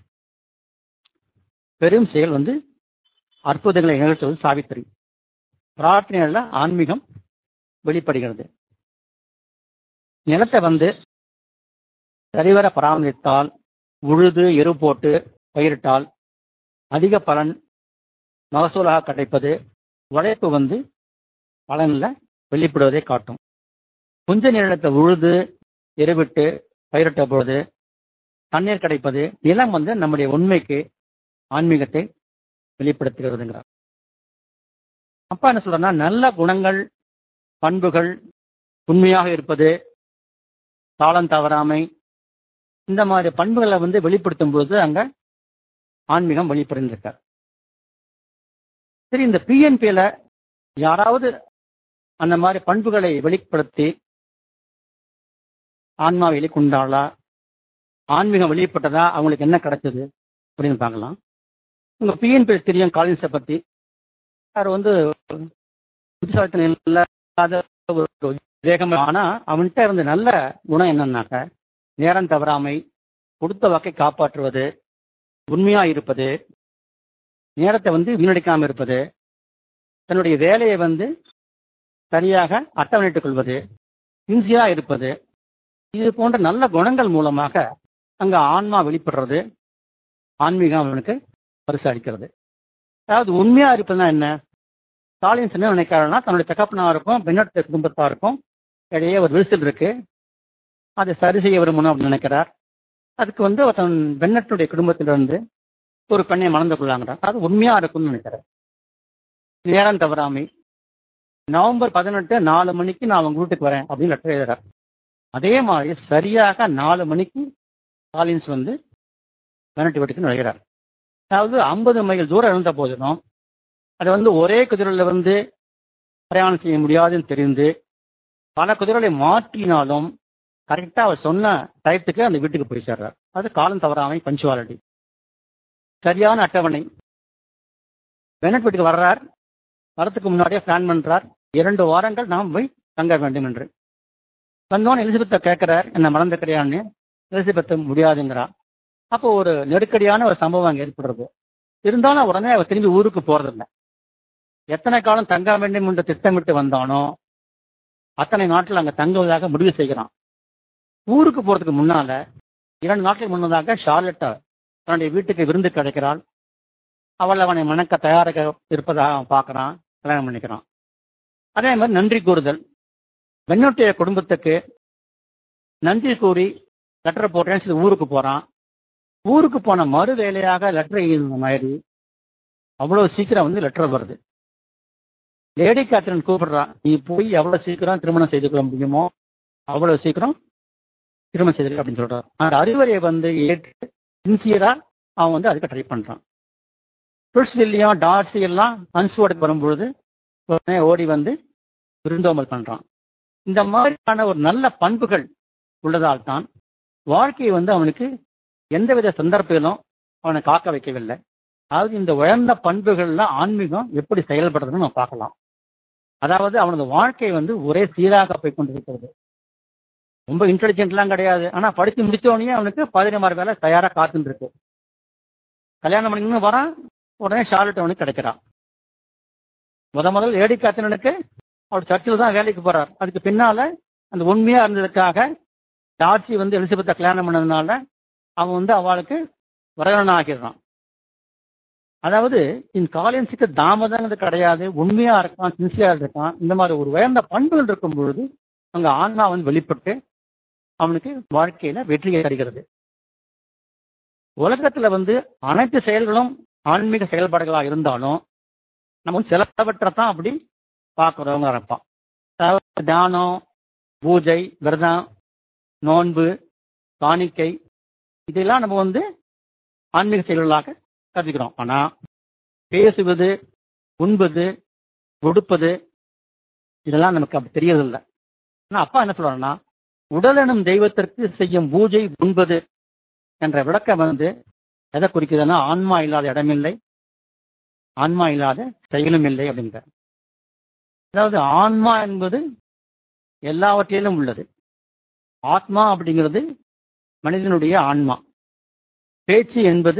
பெரும் செயல் வந்து அற்புதங்களை நிகழ்த்துவது சாவித்திரி பிரார்த்தனைகள்ல ஆன்மீகம் வெளிப்படுகிறது நிலத்தை வந்து சரிவர பராமரித்தால் உழுது எரு போட்டு பயிரிட்டால் அதிக பலன் மகசூலாக கிடைப்பது உழைப்பு வந்து பலன்ல வெளிப்படுவதை காட்டும் புஞ்ச நிலத்தை உழுது எருவிட்டு பயிரிட்ட பொழுது தண்ணீர் கிடைப்பது நிலம் வந்து நம்முடைய உண்மைக்கு ஆன்மீகத்தை வெளிப்படுத்துகிறதுங்கிறார் அப்பா என்ன சொல்றேன்னா நல்ல குணங்கள் பண்புகள் உண்மையாக இருப்பது தாளம் தவறாமை இந்த மாதிரி பண்புகளை வந்து வெளிப்படுத்தும் போது அங்க ஆன்மீகம் வெளிப்படுத்திருக்கார் சரி இந்த பிஎன்பியில யாராவது அந்த மாதிரி பண்புகளை வெளிப்படுத்தி ஆன்மா வெளிக்கொண்டாளா ஆன்மீகம் வெளிப்பட்டதா அவங்களுக்கு என்ன கிடைச்சது அப்படின்னு பார்க்கலாம் உங்க பிஎன்பி தெரியும் காலின்ஸை பத்தி அவர் வந்து புத்திசாலித்தனம் இல்லாத ஒரு வேகம் ஆனா அவன்கிட்ட இருந்த நல்ல குணம் என்னன்னாக்க நேரம் தவறாமை கொடுத்த வாக்கை காப்பாற்றுவது உண்மையா இருப்பது நேரத்தை வந்து வீணடிக்காம இருப்பது தன்னுடைய வேலையை வந்து சரியாக அட்டவணைத்துக் கொள்வது சின்சியரா இருப்பது இது போன்ற நல்ல குணங்கள் மூலமாக அங்க ஆன்மா வெளிப்படுறது ஆன்மீகம் அவனுக்கு பரிசு அளிக்கிறது அதாவது உண்மையா இருப்பதுன்னா என்ன ஸ்டாலின்ஸ் என்ன நினைக்கிறாருன்னா தன்னுடைய தகப்பனாருக்கும் பெண்ணோட குடும்பத்தாருக்கும் இடையே ஒரு விரிசல் இருக்கு அதை சரி செய்ய விரும்பணும் அப்படின்னு நினைக்கிறார் அதுக்கு வந்து அவர் தன் பெண்ணட்டுடைய குடும்பத்திலிருந்து ஒரு பெண்ணை மணந்து கொள்ளாங்கிறார் அது உண்மையா இருக்கும்னு நினைக்கிறார் நேரம் தவறாமை நவம்பர் பதினெட்டு நாலு மணிக்கு நான் அவங்க வீட்டுக்கு வரேன் அப்படின்னு லெட்டர் எழுதுறார் அதே மாதிரி சரியாக நாலு மணிக்கு காலின்ஸ் வந்து பெண்ணட்டு வீட்டுக்கு நுழைகிறார் அதாவது ஐம்பது மைல் தூரம் இருந்த போதிலும் அதை வந்து ஒரே குதிரையில வந்து பிரயாணம் செய்ய முடியாதுன்னு தெரிந்து பல குதிரைகளை மாற்றினாலும் கரெக்டா அவர் சொன்ன டயத்துக்கு அந்த வீட்டுக்கு போய் சேர்றார் அது காலம் தவறாமை பஞ்சுவாலிட்டி சரியான அட்டவணை பெனட் வீட்டுக்கு வர்றார் வரத்துக்கு முன்னாடியே பிளான் பண்றார் இரண்டு வாரங்கள் நாம் போய் தங்க வேண்டும் என்று வந்தோன்னு எலிசபெத்தை கேட்கிறார் என்ன மறந்துக்கிறியான்னு எலிசபெத் முடியாதுங்கிறா அப்போ ஒரு நெருக்கடியான ஒரு சம்பவம் அங்கே ஏற்படுறது இருந்தாலும் உடனே அவர் திரும்பி ஊருக்கு போறதில்லை எத்தனை காலம் தங்க வேண்டும் என்று திட்டமிட்டு வந்தானோ அத்தனை நாட்கள் அங்க தங்குவதாக முடிவு செய்கிறான் ஊருக்கு போறதுக்கு முன்னால இரண்டு நாட்கள் முன்னதாக ஷார்லெட்டா தன்னுடைய வீட்டுக்கு விருந்து கிடைக்கிறாள் அவள் அவனை மணக்க தயாராக இருப்பதாக அவன் பார்க்கறான் கல்யாணம் பண்ணிக்கிறான் அதே மாதிரி நன்றி கூறுதல் பெண்ணுடைய குடும்பத்துக்கு நன்றி கூறி லெட்டர் போடுறேன்னு சொல்லி ஊருக்கு போறான் ஊருக்கு போன மறு வேலையாக லெட்டர் எழுதின மாதிரி அவ்வளவு சீக்கிரம் வந்து லெட்டர் வருது லேடி கேத்ரின் கூப்பிடுறா நீ போய் எவ்வளவு சீக்கிரம் திருமணம் செய்து கொள்ள முடியுமோ அவ்வளவு சீக்கிரம் திருமணம் செய்து அப்படின்னு சொல்றான் அந்த அறிவுரையை வந்து ஏற்று சின்சியரா அவன் வந்து அதுக்கு ட்ரை பண்றான் பிரிட்ஸ் வில்லியம் டார்சி எல்லாம் அன்ஸ்வோர்டுக்கு வரும்பொழுது உடனே ஓடி வந்து விருந்தோம்பல் பண்றான் இந்த மாதிரியான ஒரு நல்ல பண்புகள் உள்ளதால் தான் வாழ்க்கையை வந்து அவனுக்கு எந்தவித சந்தர்ப்பத்திலும் அவனை காக்க வைக்கவில்லை அதாவது இந்த உயர்ந்த பண்புகள்ல ஆன்மீகம் எப்படி செயல்படுறதுன்னு நம்ம பார்க்கலாம் அதாவது அவனது வாழ்க்கை வந்து ஒரே சீராக போய் கொண்டிருக்கிறது ரொம்ப இன்டெலிஜென்ட்லாம் கிடையாது ஆனா படித்து முடிச்சோடனே அவனுக்கு பதினமாறு வேலை தயாரா காத்துட்டு இருக்கு கல்யாணம் பண்ணிக்கணும்னு வரான் உடனே ஷார்லட் அவனுக்கு கிடைக்கிறான் முத முதல் ஏடி காத்தனனுக்கு அவர் சர்ச்சில் தான் வேலைக்கு போறார் அதுக்கு பின்னால அந்த உண்மையா இருந்ததுக்காக டார்சி வந்து எலிசபெத்தை கல்யாணம் பண்ணதுனால அவன் வந்து அவளுக்கு வரவன் ஆகிடுறான் அதாவது இந்த காலியன்ஸுக்கு தாமதங்கிறது கிடையாது உண்மையா இருக்கான் சின்சியரா இருக்கான் இந்த மாதிரி ஒரு உயர்ந்த பண்புகள் இருக்கும் பொழுது அங்க ஆன்மா வந்து வெளிப்பட்டு அவனுக்கு வாழ்க்கையில வெற்றியை தருகிறது உலகத்துல வந்து அனைத்து செயல்களும் ஆன்மீக செயல்பாடுகளா இருந்தாலும் நம்ம சிலவற்றை தான் அப்படி பார்க்குறவங்க இருப்பான் அதாவது தியானம் பூஜை விரதம் நோன்பு காணிக்கை இதெல்லாம் நம்ம வந்து ஆன்மீக செயல்களாக கருதுகிறோம் ஆனா பேசுவது உண்பது உடுப்பது இதெல்லாம் நமக்கு அப்படி தெரியறதில்லை ஆனா அப்பா என்ன சொல்றாருன்னா உடல் எனும் தெய்வத்திற்கு செய்யும் பூஜை உண்பது என்ற விளக்கம் வந்து எதை குறிக்குதுன்னா ஆன்மா இல்லாத இடமில்லை ஆன்மா இல்லாத செயலும் இல்லை அப்படிங்கிற அதாவது ஆன்மா என்பது எல்லாவற்றிலும் உள்ளது ஆத்மா அப்படிங்கிறது மனிதனுடைய ஆன்மா பேச்சு என்பது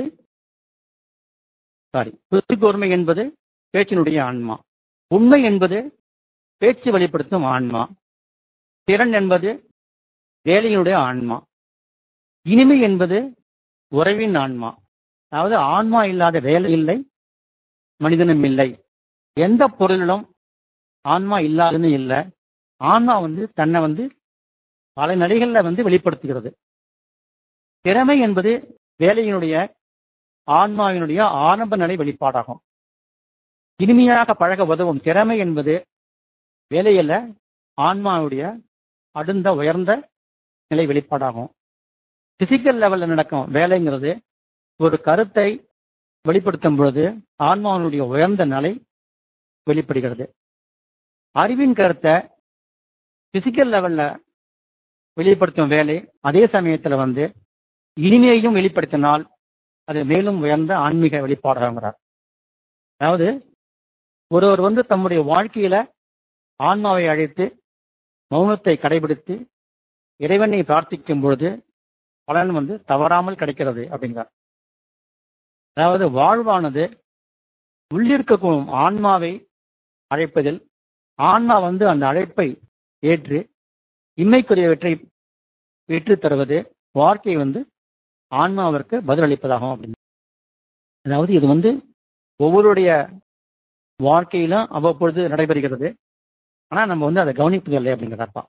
சாரி புத்திகோர்மை என்பது பேச்சினுடைய ஆன்மா உண்மை என்பது பேச்சு வெளிப்படுத்தும் ஆன்மா திறன் என்பது வேலையினுடைய ஆன்மா இனிமை என்பது உறவின் ஆன்மா அதாவது ஆன்மா இல்லாத வேலை இல்லை மனிதனும் இல்லை எந்த பொருளிலும் ஆன்மா இல்லாதுன்னு இல்லை ஆன்மா வந்து தன்னை வந்து பல நிலைகள்ல வந்து வெளிப்படுத்துகிறது திறமை என்பது வேலையினுடைய ஆன்மாவினுடைய ஆரம்ப நிலை வெளிப்பாடாகும் இனிமையாக பழக உதவும் திறமை என்பது வேலையில ஆன்மாவுடைய அடுந்த உயர்ந்த நிலை வெளிப்பாடாகும் பிசிக்கல் லெவல்ல நடக்கும் வேலைங்கிறது ஒரு கருத்தை வெளிப்படுத்தும் பொழுது ஆன்மாவினுடைய உயர்ந்த நிலை வெளிப்படுகிறது அறிவின் கருத்தை பிசிக்கல் லெவல்ல வெளிப்படுத்தும் வேலை அதே சமயத்துல வந்து இனிமையையும் வெளிப்படுத்தினால் அது மேலும் உயர்ந்த ஆன்மீக வெளிப்பாடாகிறார் அதாவது ஒருவர் வந்து தம்முடைய வாழ்க்கையில ஆன்மாவை அழைத்து மௌனத்தை கடைபிடித்து இறைவனை பிரார்த்திக்கும் பொழுது பலன் வந்து தவறாமல் கிடைக்கிறது அப்படிங்கிறார் அதாவது வாழ்வானது உள்ளிருக்கும் ஆன்மாவை அழைப்பதில் ஆன்மா வந்து அந்த அழைப்பை ஏற்று இம்மைக்குரியவற்றை பெற்று தருவது வாழ்க்கை வந்து ஆன்மாவிற்கு பதிலளிப்பதாகும் அப்படின்னு அதாவது இது வந்து ஒவ்வொருடைய வாழ்க்கையிலும் அவ்வப்பொழுது நடைபெறுகிறது ஆனா நம்ம வந்து அதை கவனிப்பதில்லை அப்படிங்கிறப்பா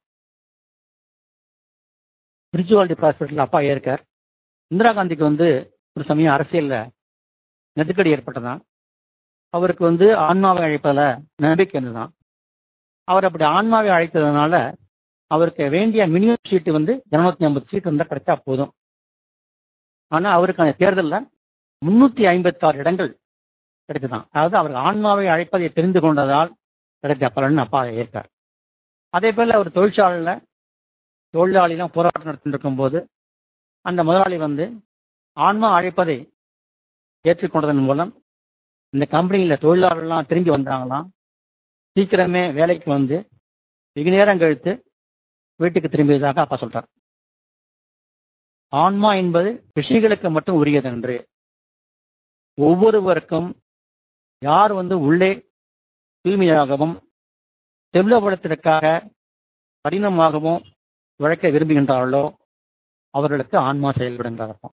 ஸ்பிரிச்சுவாலிட்டி ஹாஸ்பிட்டல் அப்பா இருக்கார் இந்திரா காந்திக்கு வந்து ஒரு சமயம் அரசியல்ல நெருக்கடி ஏற்பட்டதான் அவருக்கு வந்து ஆன்மாவை அழைப்பதில் நம்பிக்கை இருந்ததுதான் அவர் அப்படி ஆன்மாவை அழைத்ததுனால அவருக்கு வேண்டிய மினிமம் சீட்டு வந்து இருநூத்தி ஐம்பது சீட் இருந்தால் கிடைச்சா போதும் ஆனா அவருக்கான தேர்தலில் முன்னூத்தி ஐம்பத்தி ஆறு இடங்கள் கிடைத்துதான் அதாவது அவர் ஆன்மாவை அழைப்பதை தெரிந்து கொண்டதால் கிடைத்த பலன் அப்பா ஏற்கார் அதே போல அவர் தொழிற்சாலையில் தொழிலாளிலாம் போராட்டம் நடத்திட்டு இருக்கும்போது அந்த முதலாளி வந்து ஆன்மா அழைப்பதை ஏற்றுக்கொண்டதன் மூலம் இந்த கம்பெனியில் தொழிலாளர்லாம் திரும்பி வந்தாங்களாம் சீக்கிரமே வேலைக்கு வந்து வெகு நேரம் கழித்து வீட்டுக்கு திரும்பியதாக அப்பா சொல்றார் ஆன்மா என்பது ரிஷிகளுக்கு மட்டும் உரியதென்று ஒவ்வொருவருக்கும் யார் வந்து உள்ளே தூய்மையாகவும் செல்வபலத்திற்காக கடினமாகவும் உழைக்க விரும்புகின்றார்களோ அவர்களுக்கு ஆன்மா செயல்படுகின்றார் அர்த்தம்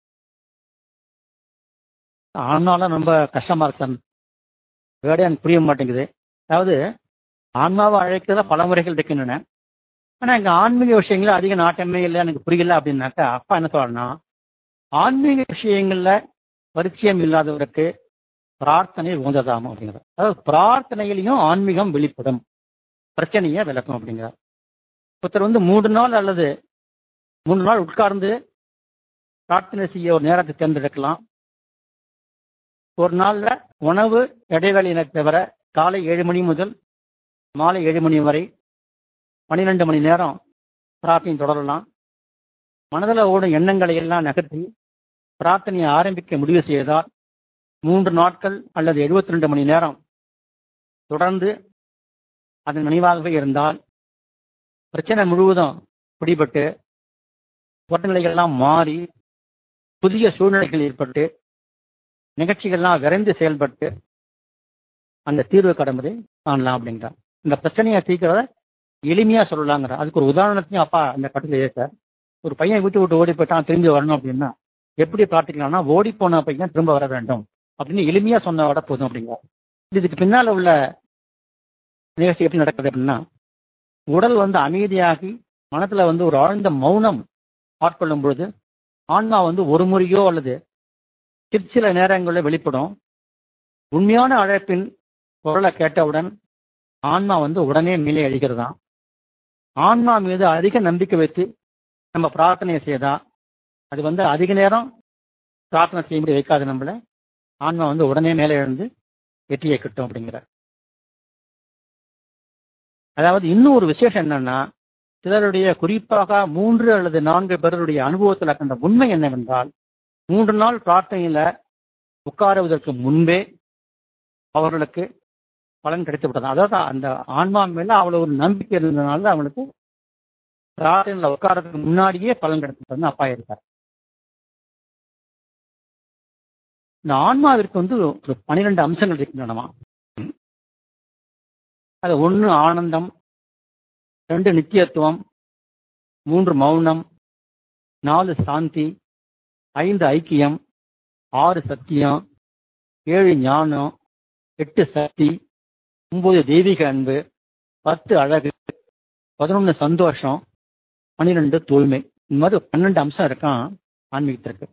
ஆன்மாலாம் ரொம்ப கஷ்டமா இருக்கு வேடே எனக்கு புரிய மாட்டேங்குது அதாவது ஆன்மாவை அழைக்கிறத பல முறைகள் இருக்கின்றன ஆனா இங்க ஆன்மீக விஷயங்கள அதிக நாட்டமே இல்லை எனக்கு புரியல அப்படின்னாக்கா அப்பா என்ன சொல்றேன்னா ஆன்மீக விஷயங்கள்ல பரிச்சயம் இல்லாதவருக்கு பிரார்த்தனை உகந்ததாகும் அப்படிங்கிறார் அதாவது பிரார்த்தனையிலையும் ஆன்மீகம் வெளிப்படும் பிரச்சனையை விளக்கும் அப்படிங்கிறார் ஒருத்தர் வந்து மூன்று நாள் அல்லது மூன்று நாள் உட்கார்ந்து பிரார்த்தனை செய்ய ஒரு நேரத்தை தேர்ந்தெடுக்கலாம் ஒரு நாள்ல உணவு இடைவேளையினை தவிர காலை ஏழு மணி முதல் மாலை ஏழு மணி வரை பன்னிரெண்டு மணி நேரம் பிரார்த்தனை தொடரலாம் மனதில் ஓடும் எண்ணங்களை எல்லாம் நகர்த்தி பிரார்த்தனையை ஆரம்பிக்க முடிவு செய்தால் மூன்று நாட்கள் அல்லது எழுபத்தி ரெண்டு மணி நேரம் தொடர்ந்து அதன் நினைவாகவே இருந்தால் பிரச்சனை முழுவதும் பிடிபட்டு உடல்நிலைகள்லாம் மாறி புதிய சூழ்நிலைகள் ஏற்பட்டு நிகழ்ச்சிகள்லாம் விரைந்து செயல்பட்டு அந்த தீர்வு கடம்பதை காணலாம் அப்படிங்கிறார் இந்த பிரச்சனையை தீர்க்கிறத எளிமையா சொல்லலாங்கிற அதுக்கு ஒரு உதாரணத்தையும் அப்பா அந்த கட்டுல ஏற்ற ஒரு பையன் வீட்டு விட்டு ஓடி போயிட்டான் திரும்பி வரணும் அப்படின்னா எப்படி பிரார்த்திக்கலாம்னா ஓடி போன பையன் திரும்ப வர வேண்டும் அப்படின்னு எளிமையா சொன்ன விட போதும் அப்படிங்கிற இதுக்கு பின்னால உள்ள நிகழ்ச்சி எப்படி நடக்குது அப்படின்னா உடல் வந்து அமைதியாகி மனத்துல வந்து ஒரு ஆழ்ந்த மௌனம் ஆட்கொள்ளும் பொழுது ஆன்மா வந்து ஒரு முறையோ அல்லது சிற்சில நேரங்களில் வெளிப்படும் உண்மையான அழைப்பின் குரலை கேட்டவுடன் ஆன்மா வந்து உடனே மேலே அழிக்கிறதாம் ஆன்மா மீது அதிக நம்பிக்கை வைத்து நம்ம பிரார்த்தனை செய்தா அது வந்து அதிக நேரம் பிரார்த்தனை செய்யும்படி வைக்காது நம்மள ஆன்மா வந்து உடனே மேலே எழுந்து வெற்றியை கிட்டும் அப்படிங்கிற அதாவது இன்னும் ஒரு விசேஷம் என்னன்னா சிலருடைய குறிப்பாக மூன்று அல்லது நான்கு பேருடைய அனுபவத்தில் கண்ட உண்மை என்னவென்றால் மூன்று நாள் பிரார்த்தனையில உட்காருவதற்கு முன்பே அவர்களுக்கு பலன் கிடைத்து விட்டது அதாவது அந்த ஆன்மா மேல அவ்வளவு ஒரு நம்பிக்கை இருந்ததுனால அவனுக்கு பிரார்த்தனையில உட்காரத்துக்கு முன்னாடியே பலன் கிடைச்சிட்டதுன்னு அப்பா இருக்கார் இந்த ஆன்மாவிற்கு வந்து ஒரு பனிரெண்டு அம்சங்கள் இருக்கின்றனவா அது ஒன்று ஆனந்தம் ரெண்டு நித்தியத்துவம் மூன்று மௌனம் நாலு சாந்தி ஐந்து ஐக்கியம் ஆறு சத்தியம் ஏழு ஞானம் எட்டு சக்தி ஒன்பது தெய்வீக அன்பு பத்து அழகு பதினொன்று சந்தோஷம் பன்னிரெண்டு தூய்மை இந்த மாதிரி பன்னெண்டு அம்சம் இருக்கான் ஆன்மீகத்திற்கு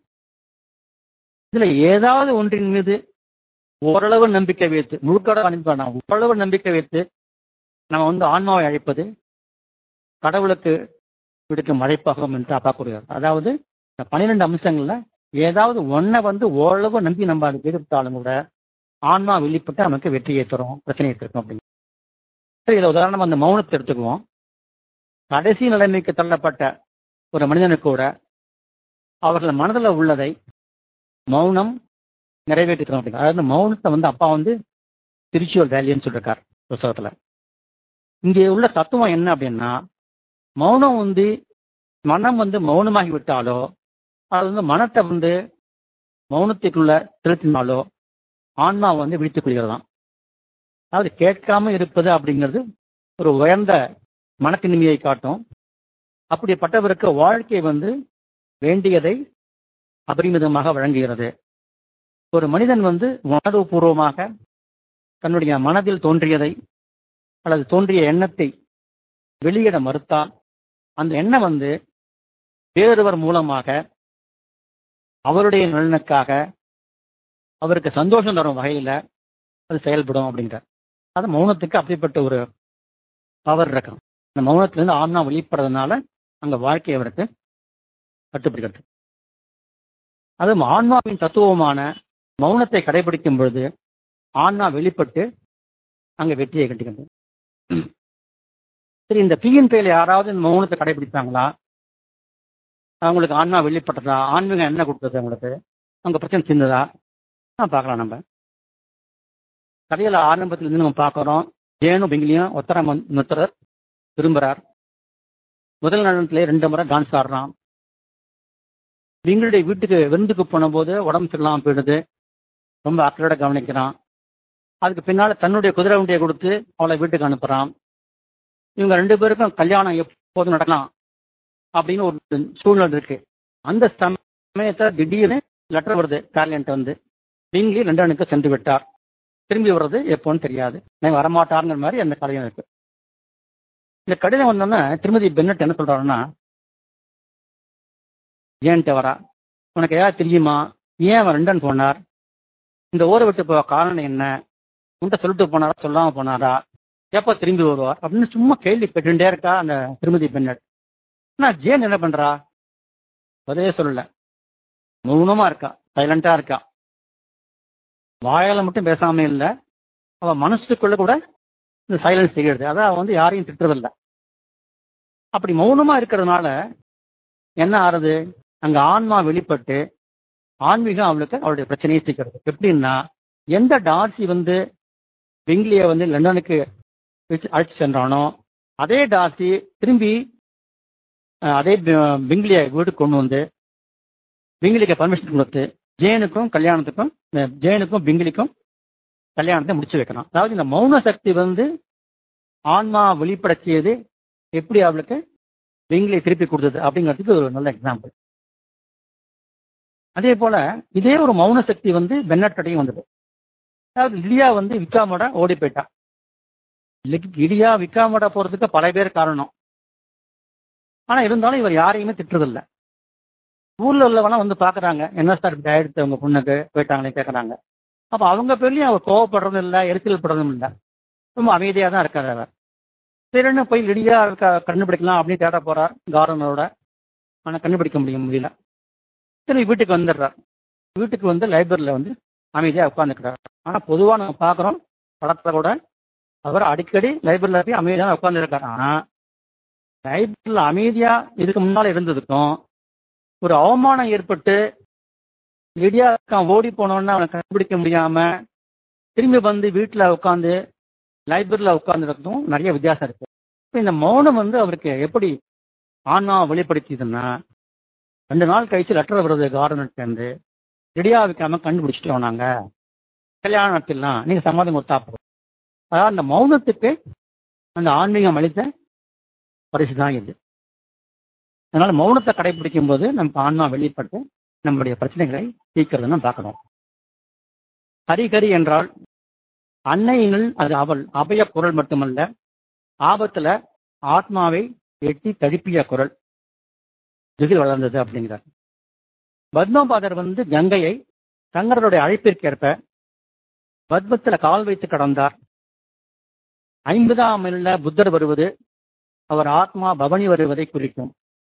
இதுல ஏதாவது ஒன்றின் மீது ஓரளவு நம்பிக்கை வைத்து முழுக்கடை அனுப்பி வேண்டாம் ஓரளவு நம்பிக்கை வைத்து நம்ம வந்து ஆன்மாவை அழைப்பது கடவுளுக்கு விடுக்கும் அழைப்பாகும் என்று அப்பா கூறுகிறார் அதாவது இந்த பன்னிரெண்டு அம்சங்கள்ல ஏதாவது ஒன்றை வந்து ஓரளவு நம்பி நம்ம அதுக்கு எதிர்த்தாலும் கூட ஆன்மா வெளிப்பட்டு நமக்கு வெற்றியை தரும் பிரச்சனையை தரும் அப்படின்னு சரி இதை உதாரணம் அந்த மௌனத்தை எடுத்துக்குவோம் கடைசி நிலைமைக்கு தள்ளப்பட்ட ஒரு மனிதனுக்கு கூட அவர்கள் மனதில் உள்ளதை மௌனம் நிறைவேற்றிக்கிறோம் அப்படின்னு அதாவது மௌனத்தை வந்து அப்பா வந்து ஸ்பிரிச்சுவல் வேல்யூன்னு சொல்லியிருக்கார் புத்தகத்துல இங்கே உள்ள தத்துவம் என்ன அப்படின்னா மௌனம் வந்து மனம் வந்து மௌனமாகி விட்டாலோ அது வந்து மனத்தை வந்து மௌனத்துக்குள்ள செலுத்தினாலோ ஆன்மா வந்து விழித்துக் கொள்கிறதாம் அதாவது கேட்காம இருப்பது அப்படிங்கிறது ஒரு உயர்ந்த மனத்தின்மையை காட்டும் அப்படிப்பட்டவருக்கு வாழ்க்கை வந்து வேண்டியதை அபரிமிதமாக வழங்குகிறது ஒரு மனிதன் வந்து உணர்வுபூர்வமாக தன்னுடைய மனதில் தோன்றியதை அல்லது தோன்றிய எண்ணத்தை வெளியிட மறுத்தால் அந்த எண்ணம் வந்து வேறொருவர் மூலமாக அவருடைய நலனுக்காக அவருக்கு சந்தோஷம் தரும் வகையில அது செயல்படும் அப்படிங்கிறார் அது மௌனத்துக்கு அப்படிப்பட்ட ஒரு பவர் இருக்கும் அந்த மௌனத்திலிருந்து ஆன்மா வெளிப்படுறதுனால அங்க வாழ்க்கை அவருக்கு கட்டுப்படுகிறது அது ஆன்மாவின் தத்துவமான மௌனத்தை கடைபிடிக்கும் பொழுது ஆன்மா வெளிப்பட்டு அங்க வெற்றியை கட்டுகிறது சரி இந்த பியின் பேர்ல யாராவது இந்த மௌனத்தை கடைபிடித்தாங்களா அவங்களுக்கு ஆன்மா வெளிப்பட்டதா ஆன்மீகம் என்ன கொடுத்தது அவங்களுக்கு அவங்க பிரச்சனை சின்னதா பார்க்கலாம் நம்ம கதையில ஆரம்பத்துல இருந்து நம்ம பார்க்கறோம் ஜேனு பெங்கிலியும் ஒத்தரம் நுத்தரர் திரும்புறார் முதல் நடனத்திலே ரெண்டு முறை டான்ஸ் ஆடுறான் எங்களுடைய வீட்டுக்கு விருந்துக்கு போனபோது உடம்பு சரியில்லாம போயிடுது ரொம்ப அக்கறையோட கவனிக்கிறான் அதுக்கு பின்னால தன்னுடைய குதிரை வண்டியை கொடுத்து அவளை வீட்டுக்கு அனுப்புறான் இவங்க ரெண்டு பேருக்கும் கல்யாணம் எப்போது நடக்கலாம் அப்படின்னு ஒரு சூழ்நிலை இருக்கு அந்த சமயத்தை திடீர்னு லெட்டர் வருது கார்லியன்ட் வந்து பிங்லி லண்டனுக்கு சென்று விட்டார் திரும்பி வர்றது எப்போன்னு தெரியாது நான் வரமாட்டாருங்கிற மாதிரி அந்த கதையும் இருக்கு இந்த கடிதம் வந்தோன்னா திருமதி பென்னட் என்ன சொல்றாருன்னா ஏன்ட்டு வரா உனக்கு ஏதாவது தெரியுமா ஏன் அவன் லண்டன் போனார் இந்த ஊரை விட்டு போக காரணம் என்ன உன்ட்ட சொல்லிட்டு போனாரா சொல்லாம போனாரா எப்போ திரும்பி வருவார் அப்படின்னு சும்மா கேள்வி கேட்டுட்டே இருக்கா அந்த திருமதி பென்னட் ஆனால் ஜேன் என்ன பண்றா பதிலே சொல்லல மௌனமா இருக்கா சைலண்டா இருக்கா வாயால மட்டும் பேசாம இல்லை அவ மனசுக்குள்ள கூட இந்த சைலன்ஸ் செய்கிறது அதான் அவ வந்து யாரையும் திட்டுறதில்ல அப்படி மௌனமா இருக்கிறதுனால என்ன ஆறுது அங்க ஆன்மா வெளிப்பட்டு ஆன்மீகம் அவளுக்கு அவளுடைய பிரச்சனையை தீர்க்கிறது எப்படின்னா எந்த டார்சி வந்து பெங்கிலிய வந்து லண்டனுக்கு அழைச்சு சென்றானோ அதே டார்சி திரும்பி அதே பெங்கிலிய வீட்டுக்கு கொண்டு வந்து பெங்கிலிக்கு பர்மிஷன் கொடுத்து ஜேனுக்கும் கல்யாணத்துக்கும் இந்த ஜேனுக்கும் பிங்கிலிக்கும் கல்யாணத்தை முடிச்சு வைக்கிறான் அதாவது இந்த மௌன சக்தி வந்து ஆன்மா வெளிப்படச்சியது எப்படி அவளுக்கு பிங்கிலி திருப்பி கொடுத்தது அப்படிங்கிறதுக்கு ஒரு நல்ல எக்ஸாம்பிள் அதே போல இதே ஒரு மௌன சக்தி வந்து பென்னட்டடையும் வந்தது அதாவது லிடியா வந்து விக்காமோட ஓடி போயிட்டா லிடியா விக்காமோட போறதுக்கு பல பேர் காரணம் ஆனா இருந்தாலும் இவர் யாரையுமே திட்டுறதில்ல ஊர்ல உள்ளவனா வந்து பாக்குறாங்க என்ன சார் இப்படி ஆயிடுச்சு உங்க பொண்ணுக்கு போயிட்டாங்களே கேட்கறாங்க அப்ப அவங்க பேர்லயும் அவர் கோவப்படுறதும் இல்லை எரிச்சல் படுறதும் இல்லை ரொம்ப அமைதியா தான் இருக்காரு அவர் சரின்னு போய் லிடியா கண்டுபிடிக்கலாம் அப்படின்னு தேட போறார் கார்டனரோட ஆனா கண்டுபிடிக்க முடிய முடியல சரி வீட்டுக்கு வந்துடுறார் வீட்டுக்கு வந்து லைப்ரரியில வந்து அமைதியா உட்காந்துக்கிறார் ஆனா பொதுவா நம்ம பாக்குறோம் படத்துல கூட அவர் அடிக்கடி லைப்ரரியில போய் அமைதியா உட்காந்துருக்காரு ஆனா லைப்ரரியில அமைதியா இதுக்கு முன்னால இருந்ததுக்கும் ஒரு அவமானம் ஏற்பட்டு லிடியா ஓடி போனோன்னு அவனை கண்டுபிடிக்க முடியாம திரும்பி வந்து வீட்டில் உட்காந்து லைப்ரரியில் உட்காந்துருக்கதும் நிறைய வித்தியாசம் இருக்கு இப்போ இந்த மௌனம் வந்து அவருக்கு எப்படி ஆன்மா வெளிப்படுத்தியதுன்னா ரெண்டு நாள் கழிச்சு லெட்டர் வருது கார்டனர்லேருந்து ரெடியா வைக்காம கண்டுபிடிச்சிட்டோம் நாங்க கல்யாணத்திலாம் நீங்க சம்மதம் கொடுத்தா போதும் அதாவது அந்த மௌனத்துக்கு அந்த ஆன்மீகம் அளித்த பரிசு தான் இது அதனால மௌனத்தை கடைபிடிக்கும் போது நமக்கு ஆன்மா வெளிப்பட்டு நம்முடைய பிரச்சனைகளை தீர்க்கிறத நம்ம பார்க்கணும் ஹரிகரி என்றால் அன்னையினுள் அது அவள் அபய குரல் மட்டுமல்ல ஆபத்துல ஆத்மாவை எட்டி தழுப்பிய குரல் திகில் வளர்ந்தது அப்படிங்கிறார் பத்மபாதர் வந்து கங்கையை சங்கரருடைய அழைப்பிற்கேற்ப பத்மத்துல கால் வைத்து கடந்தார் ஐம்பதாம் மைல்ல புத்தர் வருவது அவர் ஆத்மா பவனி வருவதை குறிக்கும்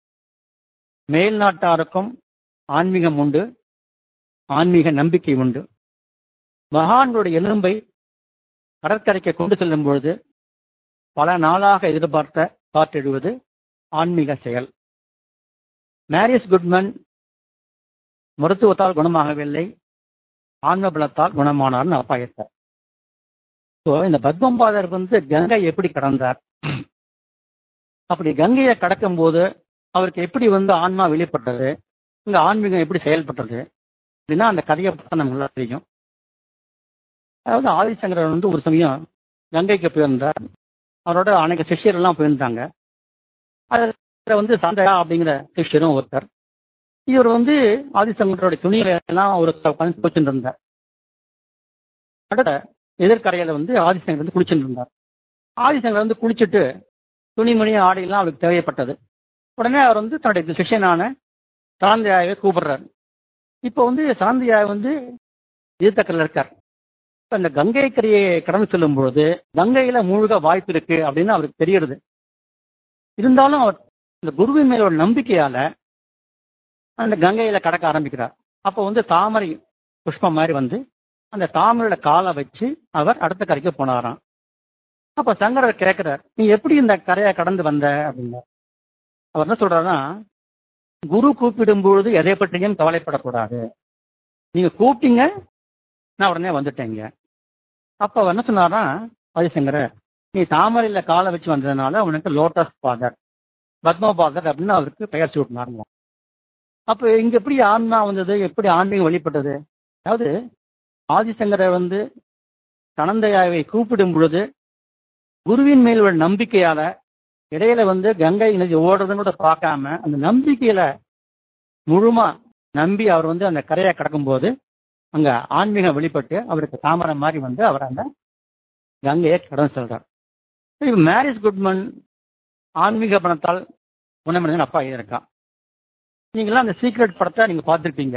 மேல் நாட்டாருக்கும் ஆன்மீகம் உண்டு ஆன்மீக நம்பிக்கை உண்டு மகான்களுடைய எலும்பை கடற்கரைக்கு கொண்டு செல்லும் பொழுது பல நாளாக எதிர்பார்த்த காற்றெழுவது ஆன்மீக செயல் மேரிஸ் குட்மன் மருத்துவத்தால் குணமாகவில்லை ஆன்ம பலத்தால் குணமானார்னு அப்பாயிட்டார் ஸோ இந்த பத்மபாதர் வந்து கங்கை எப்படி கடந்தார் அப்படி கங்கையை கடக்கும் போது அவருக்கு எப்படி வந்து ஆன்மா வெளிப்பட்டது இங்க ஆன்மீகம் எப்படி செயல்பட்டது அப்படின்னா அந்த கதையை பார்த்தா நமக்கு நல்லா தெரியும் அதாவது ஆதிசங்கரர் வந்து ஒரு சமயம் கங்கைக்கு போயிருந்தார் அவரோட அனைத்து சிஷ்யர் எல்லாம் போயிருந்தாங்க அதுல வந்து சந்தையா அப்படிங்கிற சிஷ்யரும் ஒருத்தர் இவர் வந்து ஆதிசங்கரோட துணிகளை எல்லாம் ஒரு உட்காந்து குளிச்சுட்டு இருந்தார் அடுத்த எதிர்கரையில வந்து ஆதிசங்கர் வந்து குளிச்சுட்டு இருந்தார் ஆதிசங்கர் வந்து குளிச்சுட்டு துணிமணி ஆடையெல்லாம் அவருக்கு தேவைப்பட்டது உடனே அவர் வந்து தன்னுடைய சிஷ்யனான சாந்தியாவை கூப்பிடுறாரு இப்போ வந்து சாந்தியா வந்து எதிர்த்தக்கரில் இருக்கார் அந்த கங்கை கரையை கடந்து செல்லும் பொழுது கங்கையில மூழ்க வாய்ப்பு இருக்கு அப்படின்னு அவருக்கு தெரியுது இருந்தாலும் அவர் இந்த குருவின் மேல ஒரு நம்பிக்கையால அந்த கங்கையில கடக்க ஆரம்பிக்கிறார் அப்போ வந்து தாமரை புஷ்பம் மாதிரி வந்து அந்த தாமரையில காலை வச்சு அவர் அடுத்த கரைக்கு போனாராம் அப்ப சங்கரர் கேட்கிறார் நீ எப்படி இந்த கரையை கடந்து வந்த அப்படின்னா அவர் என்ன சொல்றாருன்னா குரு கூப்பிடும் பொழுது எதை பற்றியும் கவலைப்படக்கூடாது நீங்க கூப்பிட்டீங்க நான் உடனே வந்துட்டேங்க அப்ப அவர் என்ன சொன்னாரா ஆதிசங்கர நீ தாமரையில காலை வச்சு வந்ததுனால உனக்கு லோட்டஸ் பாதர் பத்மபாதர் அப்படின்னு அவருக்கு பெயர் சூட்டினாருங்க அப்ப இங்க எப்படி ஆன்மா வந்தது எப்படி ஆன்மீகம் வெளிப்பட்டது அதாவது ஆதிசங்கரர் வந்து தனந்தையாவை கூப்பிடும் பொழுது குருவின் மேல் உள்ள நம்பிக்கையால இடையில வந்து கங்கை நதி ஓடுறதுன்னு கூட பார்க்காம அந்த நம்பிக்கையில முழுமா நம்பி அவர் வந்து அந்த கரையை கடக்கும்போது அங்க ஆன்மீகம் வெளிப்பட்டு அவருக்கு தாமரை மாதிரி வந்து அவர் அந்த கங்கையை கடந்து செல்றார் இப்போ மேரிஸ் குட்மன் ஆன்மீக பணத்தால் குணமடைந்த அப்பா இருக்கான் நீங்களாம் அந்த சீக்ரெட் படத்தை நீங்க பார்த்துருப்பீங்க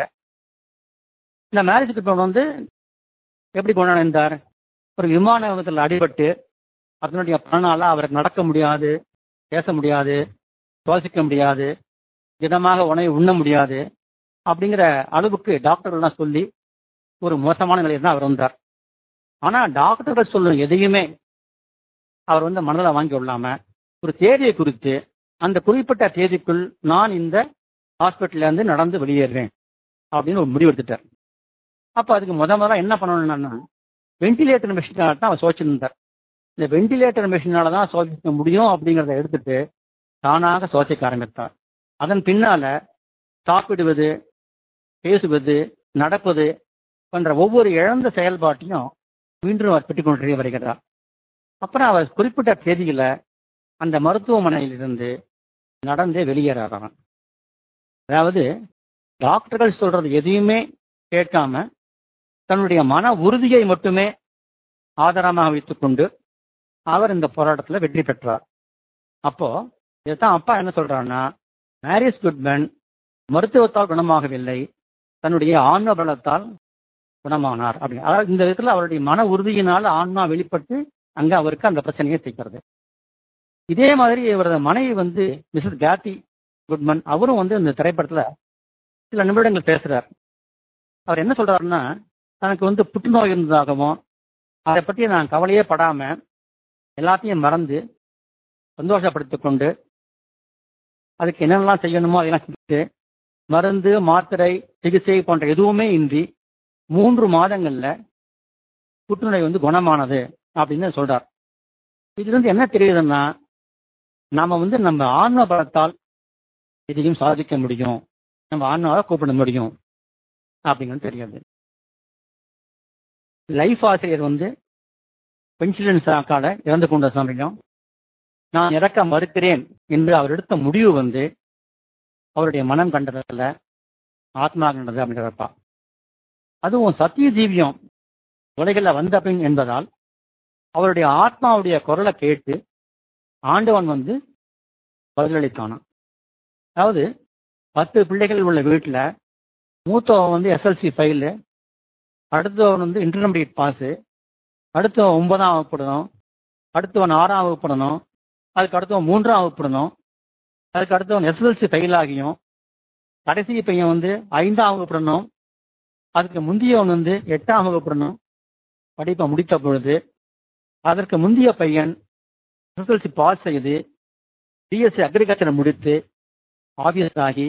இந்த மேரிஸ் குட்மன் வந்து எப்படி குணமடைந்தார் ஒரு விமான விபத்தில் அடிபட்டு அதனுடைய பலனால அவருக்கு நடக்க முடியாது பேச முடியாது சுவாசிக்க முடியாது திடமாக உணவை உண்ண முடியாது அப்படிங்கிற அளவுக்கு டாக்டர்கள்லாம் சொல்லி ஒரு மோசமான நிலையில் தான் அவர் வந்தார் ஆனா டாக்டர்கள் சொல்லும் எதையுமே அவர் வந்து மனதில் வாங்கி கொள்ளாம ஒரு தேதியை குறித்து அந்த குறிப்பிட்ட தேதிக்குள் நான் இந்த ஹாஸ்பிட்டல்ல இருந்து நடந்து வெளியேறுவேன் அப்படின்னு ஒரு முடிவு எடுத்துட்டார் அப்ப அதுக்கு முத முதல்ல என்ன பண்ணணும்னா வெண்டிலேட்டர் மிஷினால தான் அவர் சோச்சிருந்தார் இந்த வெண்டிலேட்டர் மிஷினால தான் சுவாசிக்க முடியும் அப்படிங்கிறத எடுத்துட்டு தானாக சுவாசிக்க ஆரம்பித்தார் அதன் பின்னால சாப்பிடுவது பேசுவது நடப்பது போன்ற ஒவ்வொரு இழந்த செயல்பாட்டையும் மீண்டும் அவர் பெற்றுக் கொண்டே வருகிறார் அப்புறம் அவர் குறிப்பிட்ட தேதியில அந்த மருத்துவமனையிலிருந்து நடந்தே வெளியேறாராம் அதாவது டாக்டர்கள் சொல்றது எதையுமே கேட்காம தன்னுடைய மன உறுதியை மட்டுமே ஆதாரமாக வைத்துக்கொண்டு அவர் இந்த போராட்டத்துல வெற்றி பெற்றார் அப்போ இதைத்தான் அப்பா என்ன சொல்றாருன்னா மேரிஸ் குட்மன் மருத்துவத்தால் குணமாகவில்லை தன்னுடைய ஆன்ம பலத்தால் குணமானார் அப்படி அதாவது இந்த விதத்துல அவருடைய மன உறுதியினால் ஆன்மா வெளிப்பட்டு அங்க அவருக்கு அந்த பிரச்சனையை தீர்க்கிறது இதே மாதிரி இவரது மனைவி வந்து மிஸ்ஸஸ் கேத்தி குட்மன் அவரும் வந்து இந்த திரைப்படத்துல சில நிமிடங்கள் பேசுறார் அவர் என்ன சொல்றாருன்னா தனக்கு வந்து புற்றுநோய் இருந்ததாகவும் அதை பற்றி நான் கவலையே படாம எல்லாத்தையும் மறந்து சந்தோஷப்படுத்திக் கொண்டு அதுக்கு என்னென்னலாம் செய்யணுமோ அதெல்லாம் செஞ்சுட்டு மருந்து மாத்திரை சிகிச்சை போன்ற எதுவுமே இன்றி மூன்று மாதங்கள்ல புற்றுநோய் வந்து குணமானது அப்படின்னு சொல்றார் இதுல இருந்து என்ன தெரியுதுன்னா நாம வந்து நம்ம ஆன்ம பலத்தால் எதையும் சாதிக்க முடியும் நம்ம ஆன்மாவை கூப்பிட முடியும் அப்படிங்கிறது தெரியாது லைஃப் ஆசிரியர் வந்து பென்சிலன் சாக்கால இறந்து கொண்ட சமயம் நான் இறக்க மறுக்கிறேன் என்று அவர் எடுத்த முடிவு வந்து அவருடைய மனம் கண்டதில்ல ஆத்மா கண்டது அப்படிங்கிறப்பா அதுவும் சத்திய ஜீவியம் உலகில் வந்த பின் என்பதால் அவருடைய ஆத்மாவுடைய குரலை கேட்டு ஆண்டவன் வந்து பதிலளித்தானான் அதாவது பத்து பிள்ளைகள் உள்ள வீட்டில் மூத்தவன் வந்து எஸ்எல்சி ஃபைலு அடுத்தவன் வந்து இன்டர்மீடியட் பாஸு அடுத்தவன் ஒன்பதாம் வகுப்படணும் அடுத்தவன் ஆறாம் வகுப்படணும் அதுக்கு அடுத்தவன் மூன்றாம் வகுப்படணும் அதுக்கு அடுத்தவன் எஸ்எல்சி ஃபெயில் ஆகியும் கடைசி பையன் வந்து ஐந்தாம் வகுப்படணும் அதுக்கு முந்தையவன் வந்து எட்டாம் வகுப்படணும் படிப்பை முடித்த பொழுது அதற்கு முந்தைய பையன் எஸ்எஸ்எல்சி பாஸ் செய்து பிஎஸ்சி அக்ரிகல்ச்சரை முடித்து ஆபீசர் ஆகி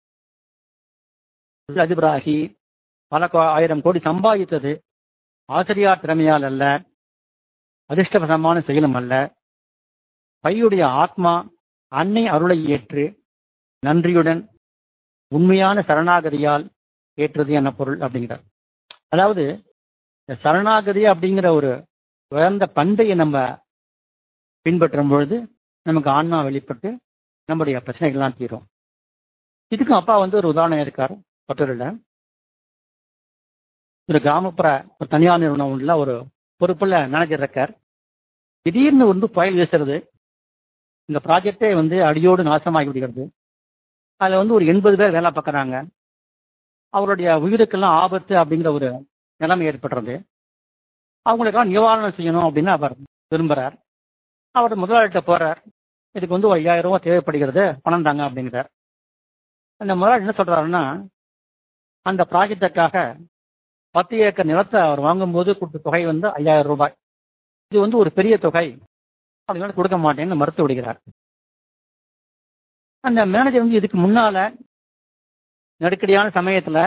அதிபராகி பல கோ- ஆயிரம் கோடி சம்பாதித்தது ஆசிரியார் திறமையால் அல்ல அதிர்ஷ்டவசமான செயலும் அல்ல பையுடைய ஆத்மா அன்னை அருளை ஏற்று நன்றியுடன் உண்மையான சரணாகதியால் ஏற்றது என பொருள் அப்படிங்கிறார் அதாவது இந்த சரணாகதி அப்படிங்கிற ஒரு உயர்ந்த பண்பையை நம்ம பின்பற்றும் பொழுது நமக்கு ஆன்மா வெளிப்பட்டு நம்முடைய பிரச்சனைகள்லாம் தீரும் இதுக்கும் அப்பா வந்து ஒரு உதாரணம் இருக்கார் பட்டூரில் ஒரு கிராமப்புற ஒரு தனியார் நிறுவனம் உள்ள ஒரு பொறுப்புள்ள மேனேஜர் இருக்கார் திடீர்னு வந்து புயல் வீசுறது இந்த ப்ராஜெக்டே வந்து அடியோடு நாசமாகி விடுகிறது அதில் வந்து ஒரு எண்பது பேர் வேலை பார்க்குறாங்க அவருடைய உயிருக்கெல்லாம் ஆபத்து அப்படிங்கிற ஒரு நிலைமை ஏற்படுறது அவங்களுக்கெல்லாம் நிவாரணம் செய்யணும் அப்படின்னு அவர் விரும்புகிறார் அவர் முதலாளிகிட்ட போறார் இதுக்கு வந்து ஒரு ஐயாயிரம் ரூபாய் தேவைப்படுகிறது பணம் தாங்க அப்படிங்கிறார் அந்த முதலாளி என்ன சொல்றாருன்னா அந்த ப்ராஜெக்டுக்காக பத்து ஏக்கர் நிலத்தை அவர் வாங்கும்போது கொடுத்த தொகை வந்து ஐயாயிரம் ரூபாய் இது வந்து ஒரு பெரிய தொகை அதனால கொடுக்க மாட்டேன்னு மறுத்து விடுகிறார் அந்த மேனேஜர் வந்து இதுக்கு முன்னால நெருக்கடியான சமயத்துல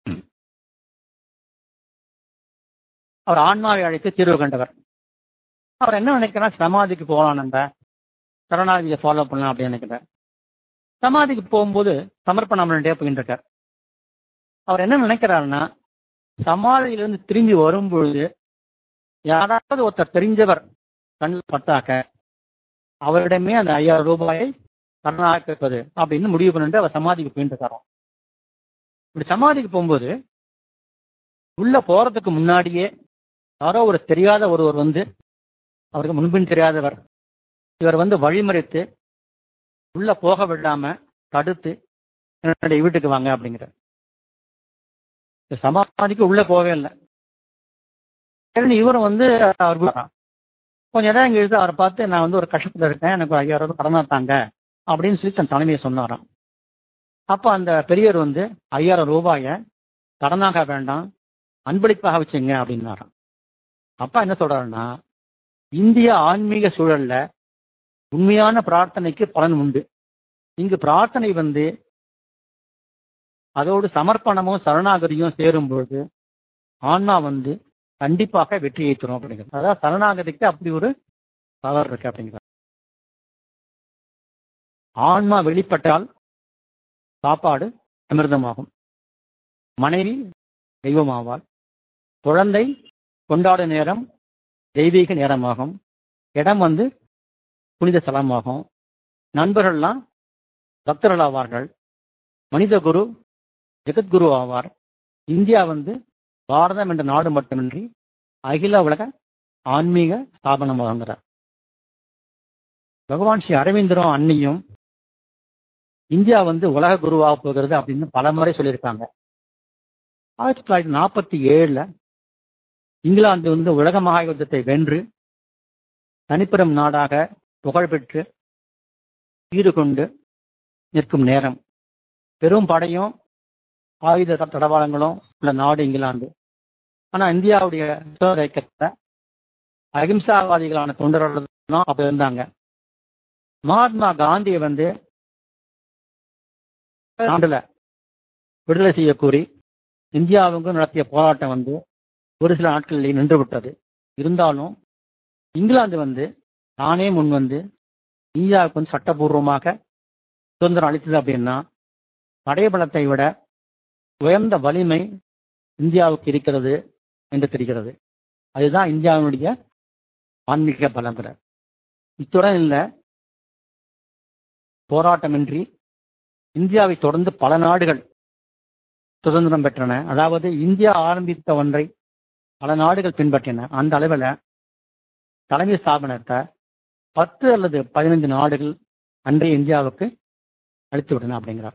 அவர் ஆன்மாவை அழைத்து தீர்வு கண்டவர் அவர் என்ன நினைக்கிறார் சமாதிக்கு போகலாம் நம்ம சரணாதியை ஃபாலோ பண்ணலாம் அப்படின்னு நினைக்கிறார் சமாதிக்கு போகும்போது சமர்ப்பணம் பண்ணிட்டே போயிட்டு இருக்கார் அவர் என்ன நினைக்கிறாருன்னா சமாதியிலிருந்து திரும்பி வரும்பொழுது யாராவது ஒருத்தர் தெரிஞ்சவர் கண்ணில் பட்டாக்க அவரிடமே அந்த ஐயாயிரம் ரூபாயை கருணாக்குவது அப்படின்னு முடிவு பண்ணிட்டு அவர் சமாதிக்கு போயிட்டு இருக்காராம் இப்படி சமாதிக்கு போகும்போது உள்ள போறதுக்கு முன்னாடியே யாரோ ஒரு தெரியாத ஒருவர் வந்து அவருக்கு முன்பின் தெரியாதவர் இவர் வந்து வழிமறித்து உள்ள போக விடாம தடுத்து என்னுடைய வீட்டுக்கு வாங்க அப்படிங்கிற சமாதிக்கு உள்ள போகவே இல்லை சரி இவரும் வந்து அவர் வீட்டுக்கு வரான். கொஞ்ச நேரம் கழித்து அவரை பார்த்து நான் வந்து ஒரு கஷ்டத்துல இருக்கேன் எனக்கு ஒரு ஐயாயிரம் ரூபாய் கடனா தாங்க அப்படின்னு சொல்லி தன் தலைமையை சொன்னாராம் அப்ப அந்த பெரியவர் வந்து ஐயாயிரம் ரூபாய கடனாக வேண்டாம் அன்பளிப்பாக வச்சுங்க அப்படின்னாராம் அப்பா என்ன சொல்றாருன்னா இந்திய ஆன்மீக சூழல்ல உண்மையான பிரார்த்தனைக்கு பலன் உண்டு இங்கு பிரார்த்தனை வந்து அதோடு சமர்ப்பணமும் சரணாகதியும் சேரும் பொழுது ஆன்மா வந்து கண்டிப்பாக வெற்றியை தரும் அப்படிங்கிறது அதாவது சரணாகதிக்கு அப்படி ஒரு பவர் இருக்கு அப்படிங்கிறார் ஆன்மா வெளிப்பட்டால் சாப்பாடு அமிர்தமாகும் மனைவி தெய்வமாவாள் குழந்தை கொண்டாடும் நேரம் தெய்வீக நேரமாகும் இடம் வந்து புனித ஸ்தலமாகும் நண்பர்கள்லாம் பக்தர்கள் ஆவார்கள் மனித குரு ஜெகத்குரு ஆவார் இந்தியா வந்து பாரதம் என்ற நாடு மட்டுமின்றி அகில உலக ஆன்மீக ஸ்தாபனமாகிறார் பகவான் ஸ்ரீ அரவிந்தரும் அன்னியும் இந்தியா வந்து உலக குருவாக போகிறது அப்படின்னு பல முறை சொல்லியிருக்காங்க ஆயிரத்தி தொள்ளாயிரத்தி நாற்பத்தி ஏழுல இங்கிலாந்து வந்து உலக மகாயுத்தத்தை வென்று தனிப்பெரும் நாடாக புகழ்பெற்று ஈடு கொண்டு நிற்கும் நேரம் பெரும் படையும் ஆயுத தடவாளங்களும் உள்ள நாடு இங்கிலாந்து ஆனா இந்தியாவுடைய இயக்கத்தை அகிம்சாவாதிகளான தொண்டர்கள் தான் அப்ப இருந்தாங்க மகாத்மா காந்தியை வந்து ஆண்டுல விடுதலை செய்ய கூறி இந்தியாவுக்கு நடத்திய போராட்டம் வந்து ஒரு சில நாட்களில் நின்று விட்டது இருந்தாலும் இங்கிலாந்து வந்து தானே முன் வந்து இந்தியாவுக்கு வந்து சட்டபூர்வமாக சுதந்திரம் அளித்தது அப்படின்னா படைபலத்தை விட உயர்ந்த வலிமை இந்தியாவுக்கு இருக்கிறது என்று தெரிகிறது அதுதான் இந்தியாவினுடைய ஆன்மீக பலங்கிற இத்துடன் இல்லை போராட்டமின்றி இந்தியாவை தொடர்ந்து பல நாடுகள் சுதந்திரம் பெற்றன அதாவது இந்தியா ஆரம்பித்த ஒன்றை பல நாடுகள் பின்பற்றின அந்த அளவில் தலைமை ஸ்தாபனத்தை பத்து அல்லது பதினைந்து நாடுகள் அன்றைய இந்தியாவுக்கு அளித்து விட்டன அப்படிங்கிறார்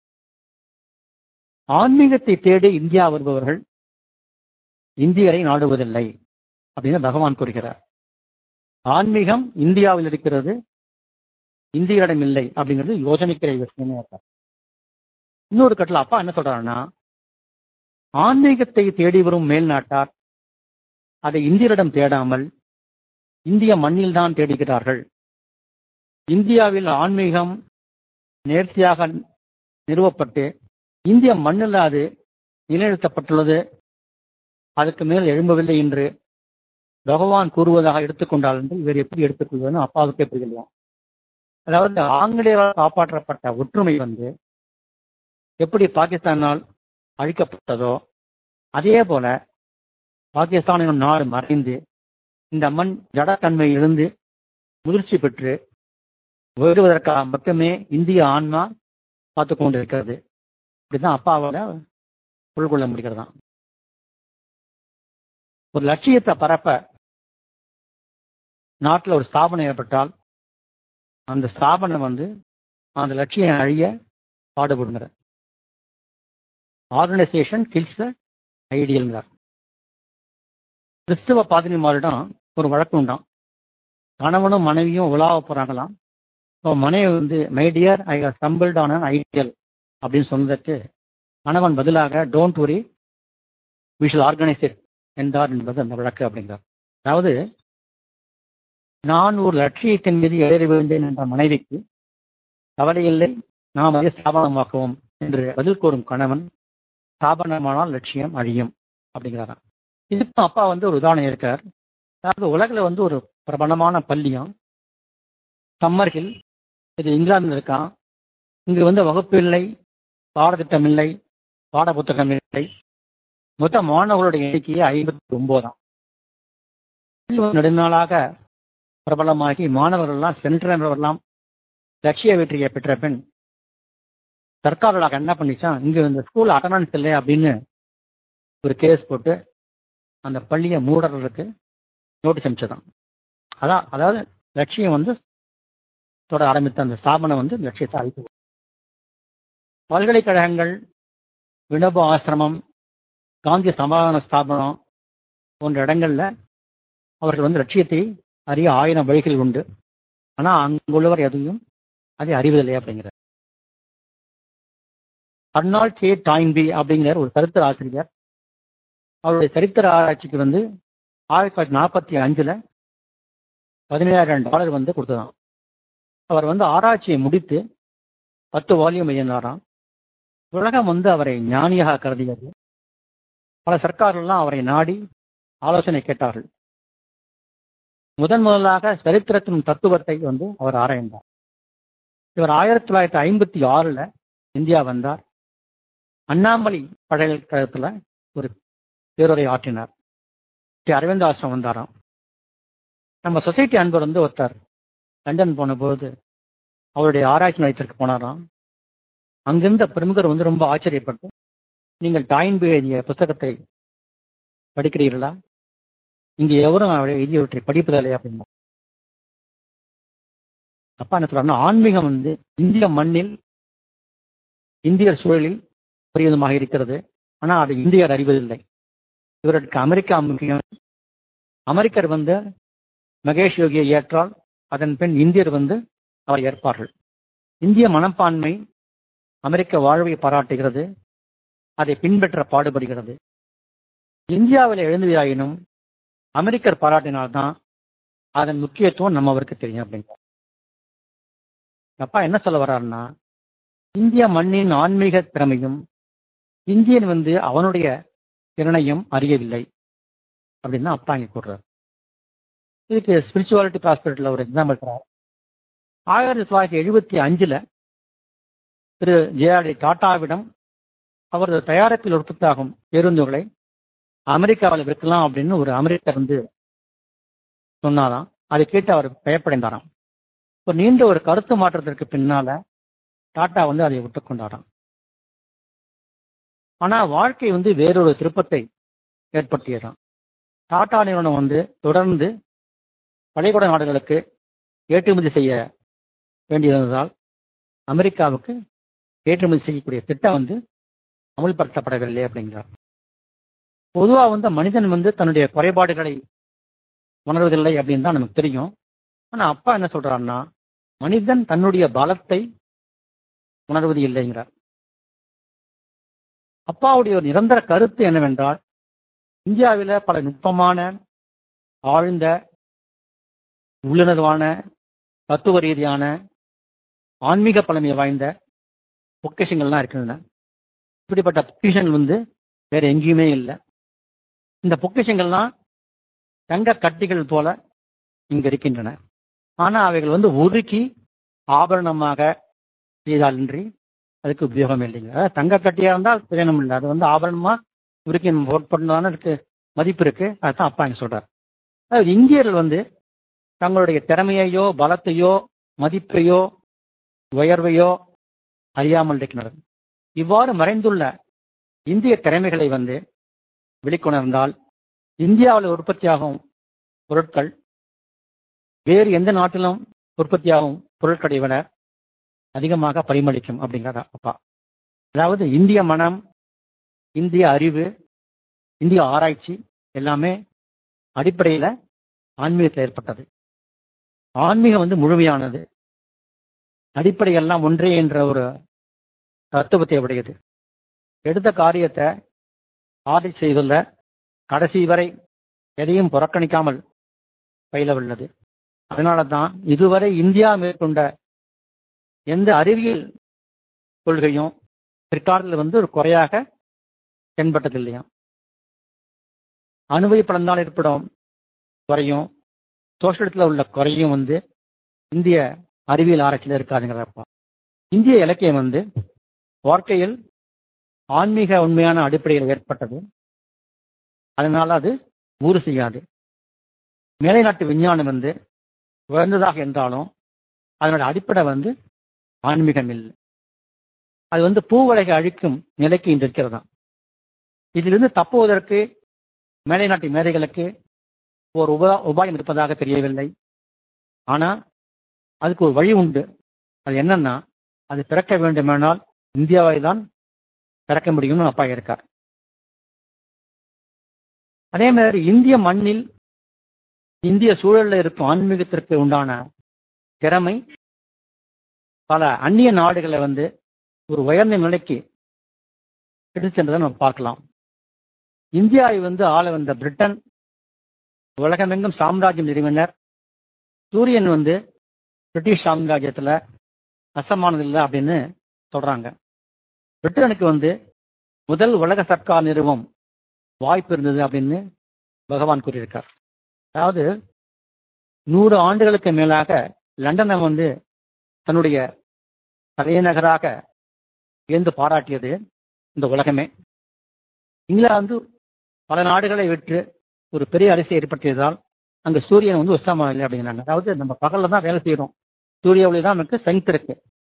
ஆன்மீகத்தை தேடி இந்தியா வருபவர்கள் இந்தியரை நாடுவதில்லை அப்படின்னு பகவான் கூறுகிறார் ஆன்மீகம் இந்தியாவில் இருக்கிறது இந்தியரிடம் இல்லை அப்படிங்கிறது யோசனைக்கிற விஷயமே இருக்கார் இன்னொரு கட்டில் அப்பா என்ன சொல்றாருன்னா ஆன்மீகத்தை தேடி வரும் மேல் நாட்டார் அதை இந்தியரிடம் தேடாமல் இந்திய மண்ணில் தான் தேடுகிறார்கள் இந்தியாவில் ஆன்மீகம் நேர்த்தியாக நிறுவப்பட்டு இந்திய மண்ணில் அது நிலைநிறுத்தப்பட்டுள்ளது அதுக்கு மேல் எழும்பவில்லை என்று பகவான் கூறுவதாக எடுத்துக்கொண்டால் என்று இவர் எப்படி எடுத்துக்கொள்வதுன்னு அப்பாவுக்கே புரியலாம் அதாவது ஆங்கிலேயரால் காப்பாற்றப்பட்ட ஒற்றுமை வந்து எப்படி பாகிஸ்தானால் அழிக்கப்பட்டதோ அதே போல பாகிஸ்தான் எனும் நாடு மறைந்து இந்த மண் ஜடத்தன்மை இருந்து முதிர்ச்சி பெற்று வருவதற்காக மட்டுமே இந்திய ஆன்மா பார்த்து கொண்டு இருக்கிறது இப்படிதான் அப்பாவோட கொள்ள முடிகிறதாம் ஒரு லட்சியத்தை பரப்ப நாட்டில் ஒரு ஸ்தாபனம் ஏற்பட்டால் அந்த ஸ்தாபனம் வந்து அந்த லட்சியம் அழிய பாடுபடுங்கிற ஆர்கனைசேஷன் கில்ஸ் ஐடியல்ங்கிறார் கிறிஸ்தவ பாதிரிமாரிடம் ஒரு வழக்கு உண்டாம் கணவனும் மனைவியும் உலாவ போறாங்களாம் இப்போ மனைவி வந்து my dear I have stumbled on an ideal அப்படின்னு சொன்னதற்கு கணவன் பதிலாக don't worry we shall organise it என்றார் என்பது அந்த வழக்கு அப்படிங்கிறார் அதாவது நான் ஒரு லட்சியத்தின் மீது ஏறி விழுந்தேன் என்ற மனைவிக்கு கவலை இல்லை நாம் அதை ஸ்தாபனமாக்குவோம் என்று பதில் கூறும் கணவன் ஸ்தாபனமானால் லட்சியம் அழியும் அப்படிங்கிறாராம் இதுக்கும் அப்பா வந்து ஒரு உதாரணம் இருக்கார் அதாவது உலகில் வந்து ஒரு பிரபலமான பள்ளியும் சம்மர் ஹில் இது இங்கிலாந்துல இருக்கான் இங்கு வந்து வகுப்பு இல்லை பாடத்திட்டம் இல்லை பாட புத்தகம் இல்லை மொத்த மாணவர்களுடைய எண்ணிக்கையே ஐம்பத்தி ஒன்பதாம் நெடுநாளாக பிரபலமாகி மாணவர்கள்லாம் சென்றவர்கள்லாம் லட்சிய வெற்றியை பெற்ற பெண் சர்க்காரோட என்ன பண்ணிச்சான் இங்க இந்த ஸ்கூல் அட்டண்டன்ஸ் இல்லை அப்படின்னு ஒரு கேஸ் போட்டு அந்த பள்ளியை மூடுறதுக்கு நோட்டீஸ் அனுப்பிச்சதான் அதான் அதாவது லட்சியம் வந்து தொட ஆரம்பித்த அந்த ஸ்தாபனம் வந்து லட்சியத்தை அழித்து பல்கலைக்கழகங்கள் வினோப ஆசிரமம் காந்திய சமாதான ஸ்தாபனம் போன்ற இடங்கள்ல அவர்கள் வந்து லட்சியத்தை அறிய ஆயிரம் வழிகள் உண்டு ஆனா அங்குள்ளவர் எதையும் அதை அறிவதில்லை அப்படிங்கிற அர்னால்ட் சே டாயின்பி அப்படிங்கிற ஒரு சரித்திர ஆசிரியர் அவருடைய சரித்திர ஆராய்ச்சிக்கு வந்து ஆயிரத்தி தொள்ளாயிரத்தி நாற்பத்தி அஞ்சுல பதினேழாயிரம் டாலர் வந்து கொடுத்ததாம் அவர் வந்து ஆராய்ச்சியை முடித்து பத்து வால்யூம் எழுதினாராம் உலகம் வந்து அவரை ஞானியாக கருதியது பல சர்க்கார்கள்லாம் அவரை நாடி ஆலோசனை கேட்டார்கள் முதன் முதலாக சரித்திரத்தின் தத்துவத்தை வந்து அவர் ஆராய்ந்தார் இவர் ஆயிரத்தி தொள்ளாயிரத்தி ஐம்பத்தி ஆறுல இந்தியா வந்தார் அண்ணாமலை பல்கலைக்கழகத்துல ஒரு பேருரை ஆற்றினார் ஸ்ரீ அரவிந்த் ஆசிரம் வந்தாராம் நம்ம சொசைட்டி அன்பர் வந்து ஒருத்தர் லண்டன் போன போது அவருடைய ஆராய்ச்சி நிலையத்திற்கு போனாராம் அங்கிருந்த பிரமுகர் வந்து ரொம்ப ஆச்சரியப்பட்டு நீங்கள் டாயின்பு எழுதிய புத்தகத்தை படிக்கிறீர்களா இங்க எவரும் அவரை எழுதியவற்றை படிப்பதில்லை அப்படின்னா அப்பா என்ன சொல்றாருன்னா ஆன்மீகம் வந்து இந்திய மண்ணில் இந்தியர் சூழலில் பெரியதுமாக இருக்கிறது ஆனா அதை இந்தியர் அறிவதில்லை இவருக்கு அமெரிக்கா முக்கியம் அமெரிக்கர் வந்து மகேஷ் யோகியை ஏற்றால் அதன் பின் இந்தியர் வந்து அவர் ஏற்பார்கள் இந்திய மனப்பான்மை அமெரிக்க வாழ்வை பாராட்டுகிறது அதை பின்பற்ற பாடுபடுகிறது இந்தியாவில் எழுந்ததாயினும் அமெரிக்கர் பாராட்டினால்தான் அதன் முக்கியத்துவம் நம்ம அவருக்கு தெரியும் அப்படிங்க அப்பா என்ன சொல்ல வர்றாருன்னா இந்திய மண்ணின் ஆன்மீக திறமையும் இந்தியன் வந்து அவனுடைய திறனையும் அறியவில்லை அப்படின்னு அப்பா இங்க கூடுறாரு இதுக்கு ஸ்பிரிச்சுவாலிட்டி ப்ராஸ்பெரிட்டியில் ஒரு எக்ஸாம்பிள் தரார் ஆயிரத்தி தொள்ளாயிரத்தி எழுபத்தி அஞ்சுல திரு ஜேஆர்டி டாட்டாவிடம் அவரது தயாரிப்பில் உற்பத்தியாகும் பேருந்துகளை அமெரிக்காவில் விற்கலாம் அப்படின்னு ஒரு அமெரிக்கர் வந்து சொன்னாராம் அதை கேட்டு அவர் பயப்படைந்தாராம் ஒரு நீண்ட ஒரு கருத்து மாற்றத்திற்கு பின்னால டாட்டா வந்து அதை விட்டுக்கொண்டாராம் ஆனா வாழ்க்கை வந்து வேறொரு திருப்பத்தை ஏற்படுத்தியதாம் டாடா நிறுவனம் வந்து தொடர்ந்து பள்ளிக்கூட நாடுகளுக்கு ஏற்றுமதி செய்ய வேண்டியிருந்ததால் அமெரிக்காவுக்கு ஏற்றுமதி செய்யக்கூடிய திட்டம் வந்து அமுல்படுத்தப்படவில்லை அப்படிங்கிறார் பொதுவா வந்து மனிதன் வந்து தன்னுடைய குறைபாடுகளை உணர்வதில்லை அப்படின்னு தான் நமக்கு தெரியும் ஆனா அப்பா என்ன சொல்றாருன்னா மனிதன் தன்னுடைய பலத்தை உணர்வது இல்லைங்கிறார் அப்பாவுடைய ஒரு நிரந்தர கருத்து என்னவென்றால் இந்தியாவில் பல நுட்பமான ஆழ்ந்த உள்ளுணர்வான தத்துவ ரீதியான ஆன்மீக பழமை வாய்ந்த பொக்கிஷங்கள்லாம் இருக்கின்றன இப்படிப்பட்ட பொக்கிஷங்கள் வந்து வேற எங்கேயுமே இல்லை இந்த பொக்கிஷங்கள்லாம் தங்க கட்டிகள் போல இங்க இருக்கின்றன ஆனா அவைகள் வந்து உருக்கி ஆபரணமாக செய்தாலின்றி அதுக்கு உபயோகம் இல்லைங்க அதாவது தங்க கட்டியா இருந்தால் பிரயோஜனம் இல்லை அது வந்து ஆபரணமா உருக்கி நம்ம ஒர்க் பண்ணதானே இருக்கு மதிப்பு இருக்கு அதுதான் அப்பா எனக்கு சொல்றாரு அதாவது இந்தியர்கள் வந்து தங்களுடைய திறமையையோ பலத்தையோ மதிப்பையோ உயர்வையோ அறியாமல் இருக்கிறனர் இவ்வாறு மறைந்துள்ள இந்திய திறமைகளை வந்து வெளிக்கொணர்ந்தால் இந்தியாவில் உற்பத்தியாகும் பொருட்கள் வேறு எந்த நாட்டிலும் உற்பத்தியாகும் பொருட்களை விட அதிகமாக பரிமளிக்கும் அப்படிங்கிறார் அப்பா அதாவது இந்திய மனம் இந்திய அறிவு இந்திய ஆராய்ச்சி எல்லாமே அடிப்படையில் ஆன்மீகத்தில் ஏற்பட்டது ஆன்மீகம் வந்து முழுமையானது அடிப்படையெல்லாம் ஒன்றே என்ற ஒரு தத்துவத்தை உடையது எடுத்த காரியத்தை ஆதி செய்துள்ள கடைசி வரை எதையும் புறக்கணிக்காமல் பயில உள்ளது அதனால தான் இதுவரை இந்தியா மேற்கொண்ட எந்த அறிவியல் கொள்கையும் பிற்காலத்தில் வந்து ஒரு குறையாக தென்பட்டதில்லையா அணுவை பலந்தால் ஏற்படும் குறையும் சோஷியத்தில் உள்ள குறையும் வந்து இந்திய அறிவியல் ஆராய்ச்சியில் இருக்காதுங்கிறப்பா இந்திய இலக்கியம் வந்து வாழ்க்கையில் ஆன்மீக உண்மையான அடிப்படையில் ஏற்பட்டது அதனால அது ஊறு செய்யாது மேலை நாட்டு விஞ்ஞானம் வந்து உயர்ந்ததாக இருந்தாலும் அதனோட அடிப்படை வந்து ஆன்மீகம் இல்லை அது வந்து பூவலைகை அழிக்கும் நிலைக்கு இன்று இருக்கிறதா இதிலிருந்து தப்புவதற்கு மேலை நாட்டு மேதைகளுக்கு ஒரு உபா உபாயம் இருப்பதாக தெரியவில்லை ஆனா அதுக்கு ஒரு வழி உண்டு அது என்னன்னா அது பிறக்க வேண்டுமானால் இந்தியாவை தான் பிறக்க முடியும்னு அப்பா இருக்கார் அதே மாதிரி இந்திய மண்ணில் இந்திய சூழல்ல இருக்கும் ஆன்மீகத்திற்கு உண்டான திறமை பல அந்நிய நாடுகளை வந்து ஒரு உயர்ந்த நிலைக்கு எடுத்து சென்றதை நம்ம பார்க்கலாம் இந்தியாவை வந்து ஆள வந்த பிரிட்டன் உலகமெங்கும் சாம்ராஜ்யம் நிறுவினர் சூரியன் வந்து பிரிட்டிஷ் சாம்ராஜ்யத்தில் அசமானது இல்லை அப்படின்னு சொல்றாங்க பிரிட்டனுக்கு வந்து முதல் உலக சர்க்கார் நிறுவம் வாய்ப்பு இருந்தது அப்படின்னு பகவான் கூறியிருக்கார் அதாவது நூறு ஆண்டுகளுக்கு மேலாக லண்டனை வந்து தன்னுடைய தலைநகராக இருந்து பாராட்டியது இந்த உலகமே இங்கிலாந்து பல நாடுகளை விட்டு ஒரு பெரிய அரசை ஏற்படுத்தியதால் அங்க சூரியன் வந்து உத்தமம் இல்லை அப்படிங்கிறாங்க அதாவது நம்ம பகல்ல தான் வேலை செய்யறோம் சூரிய ஒளி தான் நமக்கு ஸ்ட்ரென்த் இருக்கு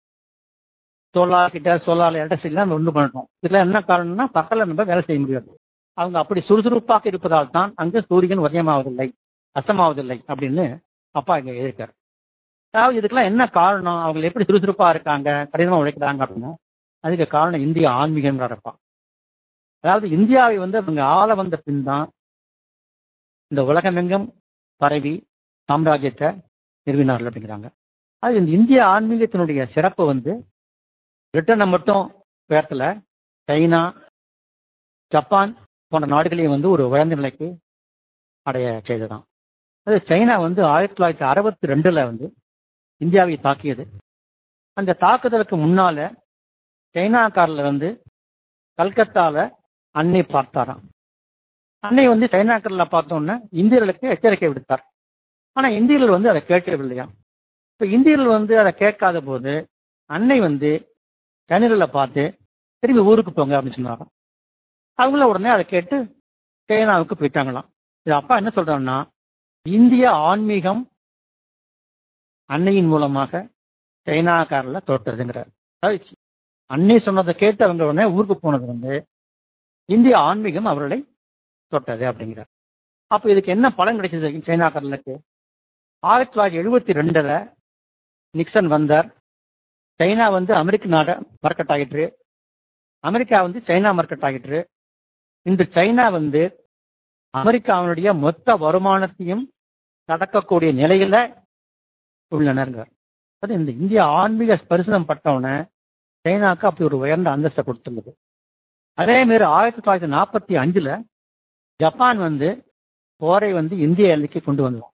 சோலார் கிட்ட சோலார் எலக்ட்ரிசிட்டி தான் ஒன்று பண்ணணும் இதுல என்ன காரணம்னா பகல்ல நம்ம வேலை செய்ய முடியாது அவங்க அப்படி சுறுசுறுப்பாக இருப்பதால் தான் அங்கு சூரியன் உதயமாவதில்லை அஸ்தமாவதில்லை அப்படின்னு அப்பா இங்க எழுதியிருக்காரு அதாவது இதுக்கெல்லாம் என்ன காரணம் அவங்க எப்படி சுறுசுறுப்பா இருக்காங்க கடினமா உழைக்கிறாங்க அப்படின்னா அதுக்கு காரணம் இந்திய ஆன்மீகம்ங்கிறப்பா அதாவது இந்தியாவை வந்து அவங்க ஆள வந்த பின் தான் இந்த உலகமெங்கும் பரவி சாம்ராஜ்யத்தை நிறுவினார்கள் அப்படிங்கிறாங்க அது இந்த இந்திய ஆன்மீகத்தினுடைய சிறப்பு வந்து பிரிட்டனை மட்டும் உயர்த்தல சைனா ஜப்பான் போன்ற நாடுகளையும் வந்து ஒரு உயர்ந்த நிலைக்கு அடைய செய்ததான் அது சைனா வந்து ஆயிரத்தி தொள்ளாயிரத்தி அறுபத்தி ரெண்டுல வந்து இந்தியாவை தாக்கியது அந்த தாக்குதலுக்கு முன்னால சைனாக்காரில் வந்து கல்கத்தால அன்னை பார்த்தாராம் அன்னை வந்து சைனாக்கர்ல பார்த்தோன்னே இந்தியர்களுக்கு எச்சரிக்கை விடுத்தார் ஆனா இந்தியர்கள் வந்து அதை கேட்கவில்லையா இப்ப இந்தியர்கள் வந்து அதை கேட்காத போது அன்னை வந்து சைனர்களை பார்த்து திரும்பி ஊருக்கு போங்க அப்படின்னு சொன்னாராம் அவங்கள உடனே அதை கேட்டு சைனாவுக்கு போயிட்டாங்களாம் இது அப்பா என்ன சொல்றாருன்னா இந்திய ஆன்மீகம் அன்னையின் மூலமாக சைனாக்காரில் தோற்றுறதுங்கிறார் அதாவது அன்னை சொன்னதை கேட்டு அவங்க உடனே ஊருக்கு போனது வந்து இந்திய ஆன்மீகம் அவர்களை தொட்டது அப்படிங்கிறார் அப்ப இதுக்கு என்ன பலன் கிடைச்சது சைனாக்காரர்களுக்கு ஆயிரத்தி தொள்ளாயிரத்தி எழுபத்தி ரெண்டுல நிக்சன் வந்தார் சைனா வந்து அமெரிக்க நாட மார்க்கெட் ஆகிட்டு அமெரிக்கா வந்து சைனா மார்க்கெட் ஆகிட்டு இன்று சைனா வந்து அமெரிக்காவினுடைய மொத்த வருமானத்தையும் நடக்கக்கூடிய நிலையில உள்ளனருங்க அது இந்த இந்திய ஆன்மீக ஸ்பரிசனம் பட்டவன சைனாக்கு அப்படி ஒரு உயர்ந்த அந்தஸ்தை கொடுத்துள்ளது அதே மாதிரி ஆயிரத்தி தொள்ளாயிரத்தி நாற்பத்தி அஞ்சுல ஜப்பான் வந்து போரை வந்து இந்திய எல்லைக்கு கொண்டு வந்தோம்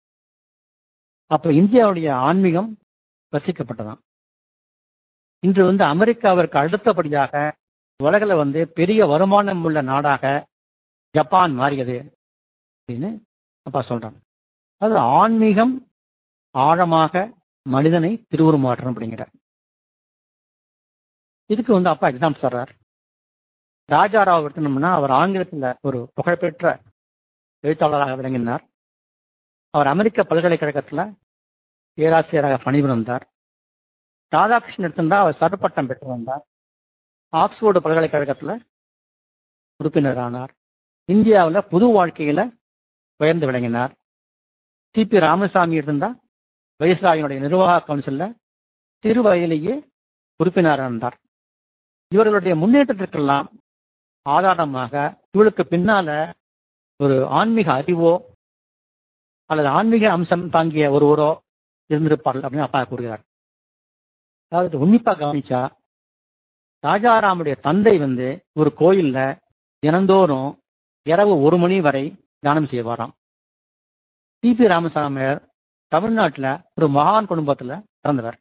அப்ப இந்தியாவுடைய ஆன்மீகம் வசிக்கப்பட்டதாம் இன்று வந்து அமெரிக்காவிற்கு அடுத்தபடியாக உலகில் வந்து பெரிய வருமானம் உள்ள நாடாக ஜப்பான் மாறியது அப்படின்னு அப்பா சொல்றாங்க அது ஆன்மீகம் ஆழமாக மனிதனை திருவுருமாற்றம் அப்படிங்கிறார் இதுக்கு வந்து அப்பா எக்ஸாம் சொல்றார் ராஜாராவ் எடுத்தோம்னா அவர் ஆங்கிலத்தில் ஒரு புகழ்பெற்ற எழுத்தாளராக விளங்கினார் அவர் அமெரிக்க பல்கலைக்கழகத்தில் பேராசிரியராக பணிபுரிந்தார் ராதாகிருஷ்ணன் எடுத்திருந்தா அவர் சட்டப்பட்டம் பெற்று வந்தார் ஆக்ஸ்போர்டு பல்கலைக்கழகத்தில் உறுப்பினரானார் இந்தியாவில் புது வாழ்க்கையில உயர்ந்து விளங்கினார் சிபி ராமசாமி இருந்தா வைஸ்ராயினுடைய நிர்வாக கவுன்சில்ல சிறு வயதிலேயே உறுப்பினராக இருந்தார் இவர்களுடைய முன்னேற்றத்திற்கெல்லாம் ஆதாரமாக இவளுக்கு பின்னால ஒரு ஆன்மீக அறிவோ அல்லது ஆன்மீக அம்சம் தாங்கிய ஒருவரோ இருந்திருப்பார்கள் அப்படின்னு அப்பா கூறுகிறார் அதாவது உன்னிப்பா கவனிச்சா ராஜாராமுடைய தந்தை வந்து ஒரு கோயில்ல தினந்தோறும் இரவு ஒரு மணி வரை தியானம் செய்வாராம் சிபி ராமசாமியார் தமிழ்நாட்டில் ஒரு மகான் குடும்பத்துல பிறந்தவர்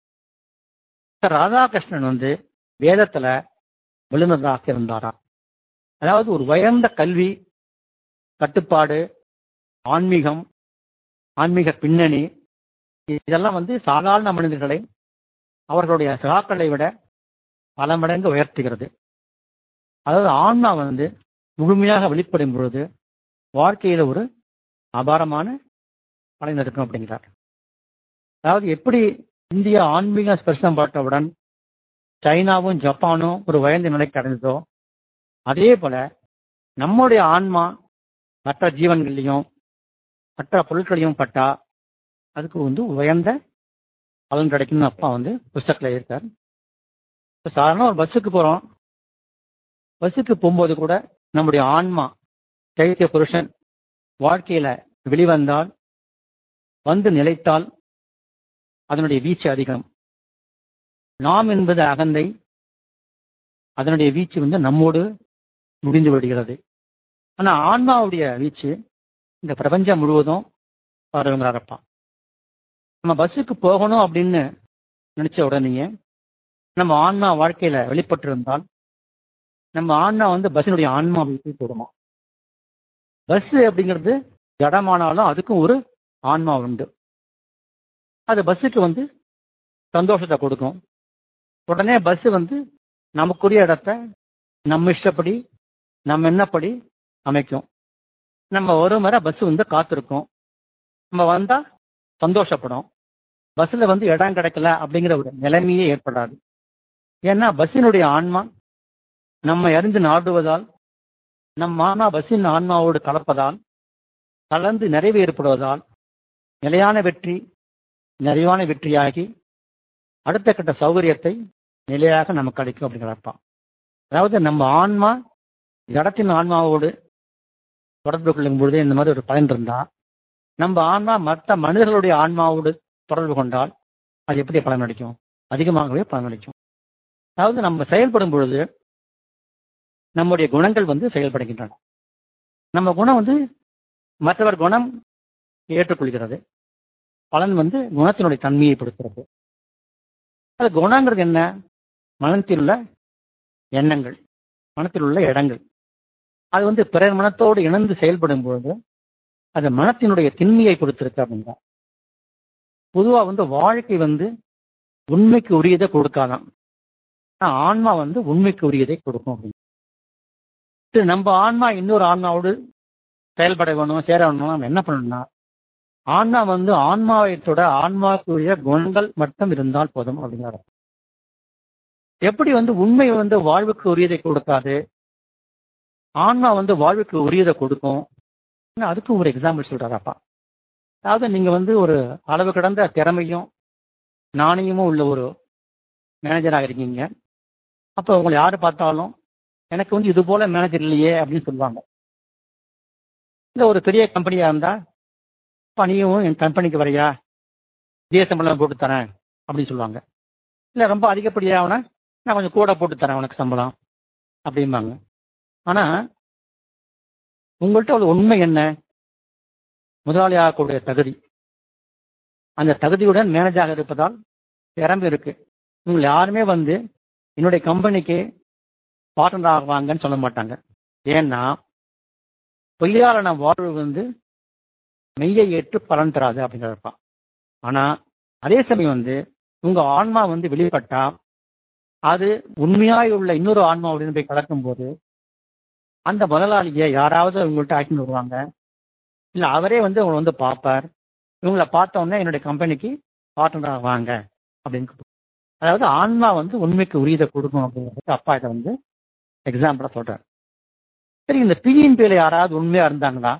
ராதாகிருஷ்ணன் வந்து வேதத்துல விழுந்ததாக இருந்தாராம் அதாவது ஒரு உயர்ந்த கல்வி கட்டுப்பாடு ஆன்மீகம் ஆன்மீக பின்னணி இதெல்லாம் வந்து சாதாரண மனிதர்களை அவர்களுடைய சகாக்களை விட பல மடங்கு உயர்த்துகிறது அதாவது ஆன்மா வந்து முழுமையாக வெளிப்படும் பொழுது வாழ்க்கையில ஒரு அபாரமான பலன் இருக்கும் அப்படிங்கிறார் அதாவது எப்படி இந்திய ஆன்மீக ஸ்பர்சம் பட்டவுடன் சைனாவும் ஜப்பானும் ஒரு உயர்ந்த நிலைக்கு அடைந்ததோ அதே போல நம்முடைய ஆன்மா மற்ற ஜீவன்களையும் மற்ற பொருட்களையும் பட்டா அதுக்கு வந்து உயர்ந்த பலன் கிடைக்கும்னு அப்பா வந்து புஸ்தகத்தில் இருக்கார் இப்போ சாதாரண ஒரு பஸ்ஸுக்கு போகிறோம் பஸ்ஸுக்கு போகும்போது கூட நம்முடைய ஆன்மா சைத்திய புருஷன் வாழ்க்கையில வெளிவந்தால் வந்து நிலைத்தால் அதனுடைய வீச்சு அதிகம் நாம் என்பது அகந்தை அதனுடைய வீச்சு வந்து நம்மோடு முடிந்து விடுகிறது ஆனா ஆன்மாவுடைய வீச்சு இந்த பிரபஞ்சம் முழுவதும் வருங்கிறாரப்பா நம்ம பஸ்ஸுக்கு போகணும் அப்படின்னு நினைச்ச உடனேயே நம்ம ஆன்மா வாழ்க்கையில வெளிப்பட்டு இருந்தால் நம்ம ஆன்மா வந்து பஸ்ஸினுடைய ஆன்மா வீட்டு போடுமா பஸ் அப்படிங்கிறது ஜடமானாலும் அதுக்கும் ஒரு ஆன்மா உண்டு அது பஸ்ஸுக்கு வந்து சந்தோஷத்தை கொடுக்கும் உடனே பஸ் வந்து நமக்குரிய இடத்த நம்ம இஷ்டப்படி நம்ம என்னப்படி அமைக்கும் நம்ம ஒரு முறை பஸ் வந்து காத்திருக்கோம் நம்ம வந்தா சந்தோஷப்படும் பஸ்ல வந்து இடம் கிடைக்கல அப்படிங்கிற ஒரு நிலைமையே ஏற்படாது ஏன்னா பஸ்ஸினுடைய ஆன்மா நம்ம அறிந்து நாடுவதால் நம் ஆன்மா பஸ்ஸின் ஆன்மாவோடு கலப்பதால் கலந்து நிறைவு ஏற்படுவதால் நிலையான வெற்றி நிறைவான வெற்றியாகி அடுத்த கட்ட சௌகரியத்தை நிலையாக நமக்கு கிடைக்கும் அப்படிங்கிறப்பா அதாவது நம்ம ஆன்மா ஜடத்தின் ஆன்மாவோடு தொடர்பு கொள்ளும் பொழுது இந்த மாதிரி ஒரு பயன் இருந்தா நம்ம ஆன்மா மற்ற மனிதர்களுடைய ஆன்மாவோடு தொடர்பு கொண்டால் அது எப்படி பலன் அளிக்கும் அதிகமாகவே பலன் அளிக்கும் அதாவது நம்ம செயல்படும் பொழுது நம்முடைய குணங்கள் வந்து செயல்படுகின்றன நம்ம குணம் வந்து மற்றவர் குணம் ஏற்றுக்கொள்கிறது பலன் வந்து குணத்தினுடைய தன்மையை கொடுக்கிறது அது குணங்கிறது என்ன மனத்தில் உள்ள எண்ணங்கள் மனத்தில் உள்ள இடங்கள் அது வந்து பிறர் மனத்தோடு இணைந்து செயல்படும் பொழுது அது மனத்தினுடைய திண்மையை கொடுத்திருக்கு அப்படின்னா பொதுவா வந்து வாழ்க்கை வந்து உண்மைக்கு உரியதை கொடுக்காதான் ஆனா ஆன்மா வந்து உண்மைக்கு உரியதை கொடுக்கும் அப்படின்னு சரி, நம்ம ஆன்மா இன்னொரு ஆன்மாவோடு செயல்பட வேணும் சேர வேணும் நம்ம என்ன பண்ணணும்னா ஆன்மா வந்து ஆன்மாவை தொட ஆன்மாவுக்குரிய குணங்கள் மட்டும் இருந்தால் போதும் அப்படிங்கிறார் எப்படி வந்து உண்மை வந்து வாழ்வுக்கு உரியதை கொடுக்காது ஆன்மா வந்து வாழ்வுக்கு உரியதை கொடுக்கும் இன்னும் அதுக்கு ஒரு எக்ஸாம்பிள் சொல்றாராப்பா அதாவது நீங்க வந்து ஒரு அளவு கடந்த திறமையும் நாணயமும் உள்ள ஒரு மேனேஜராக இருக்கீங்க அப்போ உங்களை யாரு பார்த்தாலும் எனக்கு வந்து இது போல மேனேஜர் இல்லையே அப்படின்னு சொல்லுவாங்க இல்லை ஒரு பெரிய கம்பெனியா இருந்தா பணியும் என் கம்பெனிக்கு வரையா இதே சம்பளம் போட்டு தரேன் அப்படின்னு சொல்லுவாங்க இல்லை ரொம்ப அதிகப்படியாகனா நான் கொஞ்சம் கூட போட்டு தரேன் உனக்கு சம்பளம் அப்படிம்பாங்க ஆனா உங்கள்கிட்ட ஒரு உண்மை என்ன முதலாளி ஆகக்கூடிய தகுதி அந்த தகுதியுடன் மேனேஜாக இருப்பதால் திறமை இருக்கு இவங்க யாருமே வந்து என்னுடைய கம்பெனிக்கு பார்ட்னர் ஆகுவாங்கன்னு சொல்ல மாட்டாங்க ஏன்னா பொய்யாளன வாழ்வு வந்து மெய்யை ஏற்று பலன் தராது அப்படிங்கிறப்பா ஆனா அதே சமயம் வந்து உங்க ஆன்மா வந்து வெளிப்பட்டா அது உண்மையாய் உள்ள இன்னொரு ஆன்மாவுடன் போய் கலக்கும் போது அந்த முதலாளியை யாராவது உங்கள்கிட்ட ஆக்கின்னு வருவாங்க இல்ல அவரே வந்து உங்களை வந்து பார்ப்பார் இவங்கள பார்த்த உடனே என்னுடைய கம்பெனிக்கு பார்ட்னர் வாங்க அப்படின்னு கூப்பிடுவார். அதாவது ஆன்மா வந்து உண்மைக்கு உரியதை கொடுக்கும் அப்படிங்கிறதுக்கு அப்பா இதை வந்து எக்ஸாம்பிளா சொல்றாரு சரி இந்த பியின் பேல யாராவது உண்மையா இருந்தாங்களா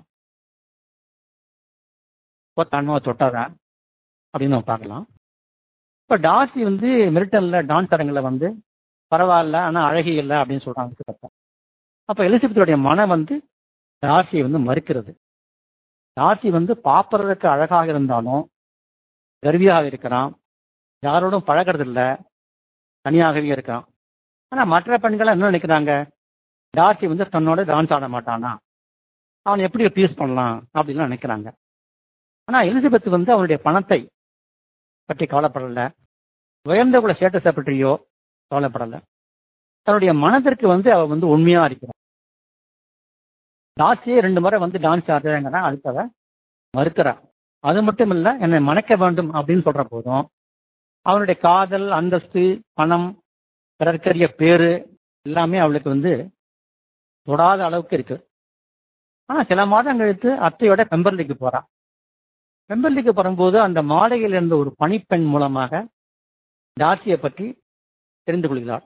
ஆன்மாவை தொட்டாரா அப்படின்னு நம்ம பார்க்கலாம் இப்ப டார்சி வந்து மிரிட்டன்ல டான்ஸ் அரங்கில் வந்து பரவாயில்ல ஆனா அழகி இல்லை அப்படின்னு சொல்றாங்க கரெக்டா அப்ப எலிசபெத்துடைய மனம் வந்து டார்சியை வந்து மறுக்கிறது டார்சி வந்து பாப்பறதுக்கு அழகாக இருந்தாலும் கர்வியாக இருக்கிறான் யாரோடும் பழகிறது இல்ல தனியாகவே இருக்கான் ஆனா மற்ற பெண்கள் என்ன நினைக்கிறாங்க டார்சி வந்து தன்னோட டான்ஸ் ஆட மாட்டானா அவன் எப்படி பீஸ் பண்ணலாம் அப்படின்னு நினைக்கிறாங்க ஆனா எலிசபெத் வந்து அவனுடைய பணத்தை பற்றி கவலைப்படல உயர்ந்த குல ஸ்டேட்டஸை பற்றியோ கவலைப்படல தன்னுடைய மனதிற்கு வந்து அவ வந்து உண்மையா இருக்கிறான் டான்ஸே ரெண்டு முறை வந்து டான்ஸ் ஆடுறாங்கன்னா அதுக்கு அவ மறுக்கிறா அது மட்டும் இல்ல என்னை மணக்க வேண்டும் அப்படின்னு சொல்ற போதும் அவனுடைய காதல் அந்தஸ்து பணம் பிறர்க்கரிய பேரு எல்லாமே அவளுக்கு வந்து தொடாத அளவுக்கு இருக்கு ஆனா சில மாதம் கழித்து அத்தையோட பெம்பர்லிக்கு போறா பெம்பர்லிக்கு வரும்போது அந்த மாளிகையில் இருந்த ஒரு பணிப்பெண் மூலமாக டார்சியை பற்றி தெரிந்து கொள்கிறார்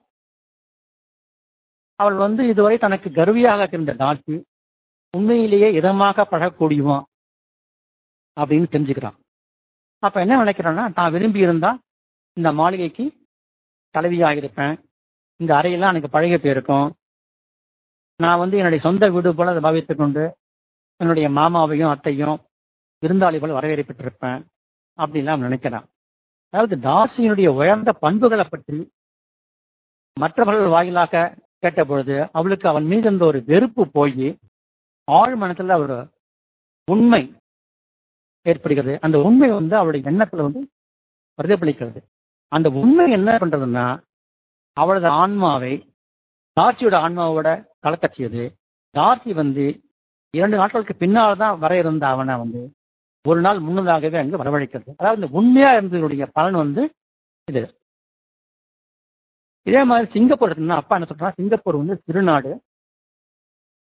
அவள் வந்து இதுவரை தனக்கு கர்வியாக இருந்த டார்சி உண்மையிலேயே இதமாக பழகக்கூடியவா அப்படின்னு தெரிஞ்சுக்கிறான் அப்ப என்ன நினைக்கிறான்னா தான் விரும்பி இருந்தா இந்த மாளிகைக்கு தலைவியாக இருப்பேன் இந்த அறையெல்லாம் எனக்கு பழகிய போயிருக்கும் நான் வந்து என்னுடைய சொந்த வீடு போல அதை பாவித்துக் கொண்டு என்னுடைய மாமாவையும் அத்தையும் விருந்தாளி போல வரவேற்பட்டிருப்பேன் அப்படின்லாம் அவன் நினைக்கிறான் அதாவது டார்சியினுடைய உயர்ந்த பண்புகளை பற்றி மற்றவர்கள் வாயிலாக கேட்ட பொழுது அவளுக்கு அவன் மீது இருந்த ஒரு வெறுப்பு போய் ஆழ் மனத்துல ஒரு உண்மை ஏற்படுகிறது அந்த உண்மை வந்து அவளுடைய எண்ணத்துல வந்து பிரதிபலிக்கிறது அந்த உண்மை என்ன பண்றதுன்னா அவளது ஆன்மாவை டார்ச்சியோட ஆன்மாவோட கலக்கச்சியது டார்ச்சி வந்து இரண்டு நாட்களுக்கு பின்னால் தான் வர இருந்த அவனை வந்து ஒரு நாள் முன்னதாகவே அங்கு வரவழைக்கிறது அதாவது இந்த உண்மையா இருந்ததுடைய பலன் வந்து இது இதே மாதிரி சிங்கப்பூர் இருக்குன்னா அப்பா என்ன சொல்றான் சிங்கப்பூர் வந்து திருநாடு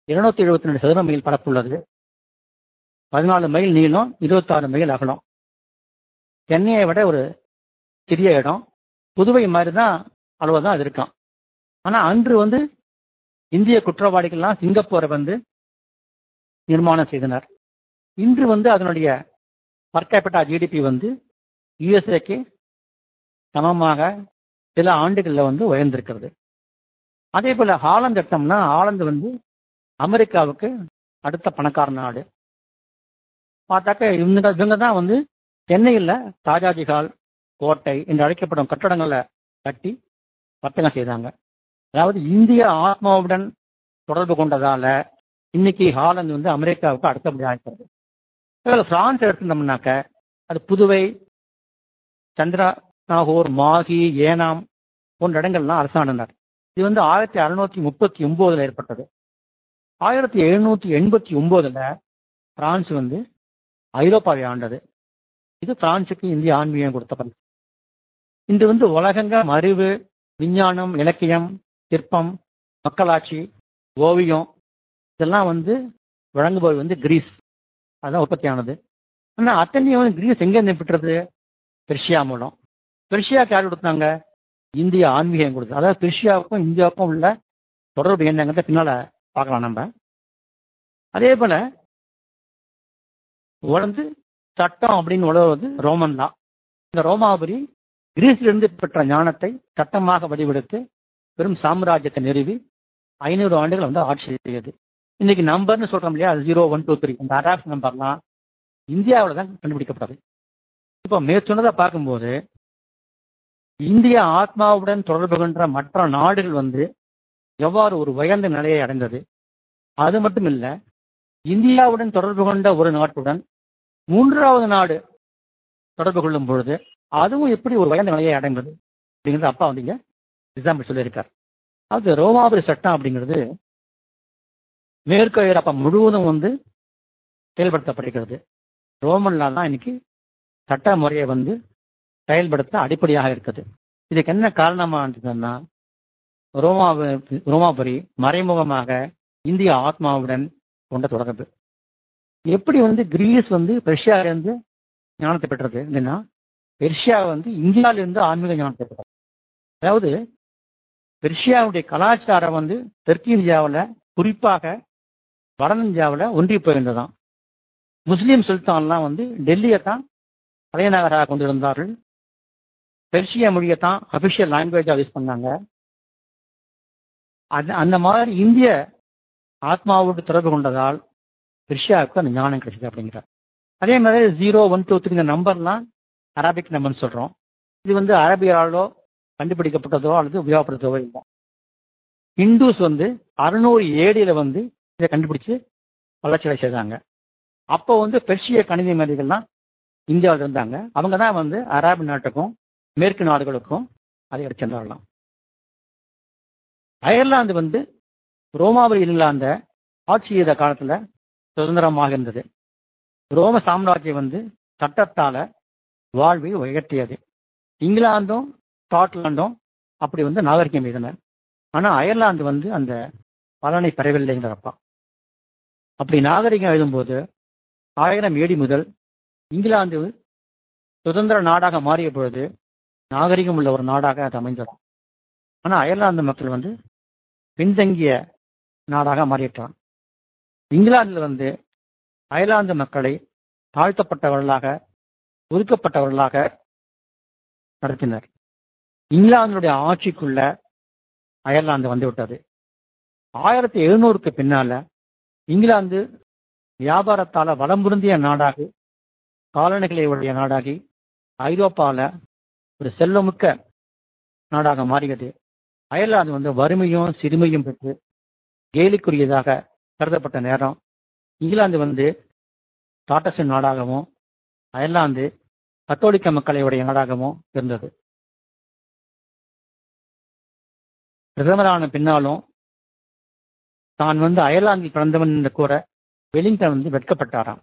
இருநூத்தி எழுபத்தி ரெண்டு சதுர மைல் பரப்புள்ளது பதினாலு மைல் நீளம் இருபத்தாறு மைல் அகலம் சென்னையை விட ஒரு சிறிய இடம் புதுவை மாதிரி தான் அளவு தான் அது இருக்கான் ஆனா அன்று வந்து இந்திய குற்றவாளிகள்லாம் சிங்கப்பூரை வந்து நிர்மாணம் செய்தனர் இன்று வந்து அதனுடைய பர்கேபிட்டா ஜிடிபி வந்து யுஎஸ்ஏக்கு சமமாக சில ஆண்டுகளில் வந்து உயர்ந்திருக்கிறது அதே போல ஹாலந்து எடுத்தோம்னா ஹாலந்து வந்து அமெரிக்காவுக்கு அடுத்த பணக்கார நாடு பார்த்தாக்க இவங்க இவங்க தான் வந்து சென்னையில் ராஜாஜி ஹால் கோட்டை என்று அழைக்கப்படும் கட்டடங்களை கட்டி வர்த்தகம் செய்தாங்க அதாவது இந்திய ஆத்மாவுடன் தொடர்பு கொண்டதால இன்னைக்கு ஹாலந்து வந்து அமெரிக்காவுக்கு அடுத்தபடியாக இருக்கிறது அதில் பிரான்ஸ் எடுத்துட்டோம்னாக்க அது புதுவை சந்திரா நாகூர் மாகி ஏனாம் போன்ற இடங்கள்லாம் அரசாண்டனர் இது வந்து ஆயிரத்தி அறுநூத்தி முப்பத்தி ஒன்பதுல ஏற்பட்டது ஆயிரத்தி எழுநூத்தி எண்பத்தி ஒன்பதுல பிரான்ஸ் வந்து ஐரோப்பாவை ஆண்டது இது பிரான்சுக்கு இந்திய ஆன்மீகம் கொடுத்த பரிசு இன்று வந்து உலகங்க அறிவு விஞ்ஞானம் இலக்கியம் சிற்பம் மக்களாட்சி ஓவியம் இதெல்லாம் வந்து வழங்குபவர் வந்து கிரீஸ் அதான் உற்பத்தி ஆனது ஆனால் அத்தனையும் வந்து கிரீஸ் எங்கேருந்து பெற்றது பெர்ஷியா மூலம் பெர்ஷியாவுக்கு யார் கொடுத்தாங்க இந்திய ஆன்மீகம் கொடுத்தது அதாவது பெர்ஷியாவுக்கும் இந்தியாவுக்கும் உள்ள தொடர்பு என்னங்கிறத பின்னால பார்க்கலாம் நம்ம அதே போல உடந்து சட்டம் அப்படின்னு உழவுவது ரோமன் தான் இந்த ரோமாபுரி கிரீஸிலிருந்து பெற்ற ஞானத்தை சட்டமாக வடிவெடுத்து பெரும் சாம்ராஜ்யத்தை நிறுவி ஐநூறு ஆண்டுகள் வந்து ஆட்சி செய்யுது இன்னைக்கு நம்பர்னு சொல்றோம் இல்லையா ஜீரோ ஒன் டூ த்ரீ இந்த அடாப்ட் நம்பர்லாம் இந்தியாவில் தான் கண்டுபிடிக்கப்பட்டது இப்போ மேற்சொன்னதை பார்க்கும்போது இந்திய ஆத்மாவுடன் தொடர்பு கொண்ட மற்ற நாடுகள் வந்து எவ்வாறு ஒரு உயர்ந்த நிலையை அடைந்தது அது மட்டும் இல்ல இந்தியாவுடன் தொடர்பு கொண்ட ஒரு நாட்டுடன் மூன்றாவது நாடு தொடர்பு கொள்ளும் பொழுது அதுவும் எப்படி ஒரு உயர்ந்த நிலையை அடைந்தது அப்படிங்கிறது அப்பா வந்து இங்க எக்ஸாம்பிள் சொல்லியிருக்கார் அது ரோமாபுரி சட்டம் அப்படிங்கிறது மேற்கு ஐரோப்பா முழுவதும் வந்து செயல்படுத்தப்படுகிறது ரோமன்ல தான் இன்னைக்கு சட்ட முறையை வந்து செயல்படுத்த அடிப்படையாக இருக்குது இதுக்கு என்ன காரணமா இருந்ததுன்னா ரோமா ரோமாபுரி மறைமுகமாக இந்திய ஆத்மாவுடன் கொண்ட தொடர்பு எப்படி வந்து கிரீஸ் வந்து பெர்ஷியாவிலிருந்து ஞானத்தை பெற்றது இல்லைன்னா பெர்ஷியா வந்து இந்தியாவிலிருந்து ஆன்மீக ஞானத்தை பெற்றது அதாவது பெர்ஷியாவுடைய கலாச்சாரம் வந்து தெற்கு இந்தியாவில் குறிப்பாக வட இந்தியாவில் ஒன்றி போயிருந்ததாம் முஸ்லீம் சுல்தான்லாம் வந்து டெல்லியை தான் தலைநகராக கொண்டிருந்தார்கள் பெர்ஷிய மொழியை தான் அபிஷியல் லாங்குவேஜாக யூஸ் பண்ணாங்க அது அந்த மாதிரி இந்திய ஆத்மாவோடு தொடர்பு கொண்டதால் பெர்ஷியாவுக்கு அந்த ஞானம் கிடைச்சது அப்படிங்கிறார் அதே மாதிரி ஜீரோ ஒன் டூ த்ரீ நம்பர்லாம் அரபிக் நம்பர்னு சொல்கிறோம் இது வந்து அரபியராலோ கண்டுபிடிக்கப்பட்டதோ அல்லது உபயோகப்படுத்ததோ இல்லை இந்துஸ் வந்து அறுநூறு ஏடியில வந்து இதை கண்டுபிடிச்சு வளர்ச்சியை செய்தாங்க அப்போ வந்து பெர்ஷிய கணித மேதைகள்லாம் இந்தியாவில் இருந்தாங்க அவங்க தான் வந்து அரபு நாட்டுக்கும் மேற்கு நாடுகளுக்கும் அதை எடுத்து சென்றாரலாம் அயர்லாந்து வந்து ரோமாபுரி இங்கிலாந்த ஆட்சி செய்த காலத்துல சுதந்திரமாக இருந்தது ரோம சாம்ராஜ்யம் வந்து சட்டத்தால வாழ்வை உயர்த்தியது இங்கிலாந்தும் ஸ்காட்லாண்டும் அப்படி வந்து நாகரிகம் எழுதினர் ஆனா அயர்லாந்து வந்து அந்த பலனை பெறவில்லைங்கிறப்பா அப்படி நாகரிகம் எழுதும்போது ஆயிரம் ஏடி முதல் இங்கிலாந்து சுதந்திர நாடாக மாறிய பொழுது நாகரிகம் உள்ள ஒரு நாடாக அது அமைந்தது ஆனா அயர்லாந்து மக்கள் வந்து பின்தங்கிய நாடாக மாறிட்டான் இங்கிலாந்தில் வந்து அயர்லாந்து மக்களை தாழ்த்தப்பட்டவர்களாக ஒதுக்கப்பட்டவர்களாக நடத்தினர் இங்கிலாந்துடைய ஆட்சிக்குள்ள அயர்லாந்து வந்து விட்டது ஆயிரத்தி எழுநூறுக்கு பின்னால இங்கிலாந்து வியாபாரத்தால வளம் பொருந்திய நாடாகி காலணிகளை உடைய நாடாகி ஐரோப்பால ஒரு செல்வமிக்க நாடாக மாறியது அயர்லாந்து வந்து வறுமையும் சிறுமையும் பெற்று கேலிக்குரியதாக கருதப்பட்ட நேரம் இங்கிலாந்து வந்து டாட்டஸின் நாடாகவும் அயர்லாந்து கத்தோலிக்க மக்களுடைய நாடாகவும் இருந்தது பிரதமரான பின்னாலும் தான் வந்து அயர்லாந்தில் பிறந்தவன் என்று கூற வெலிங்டன் வந்து வெட்கப்பட்டாராம்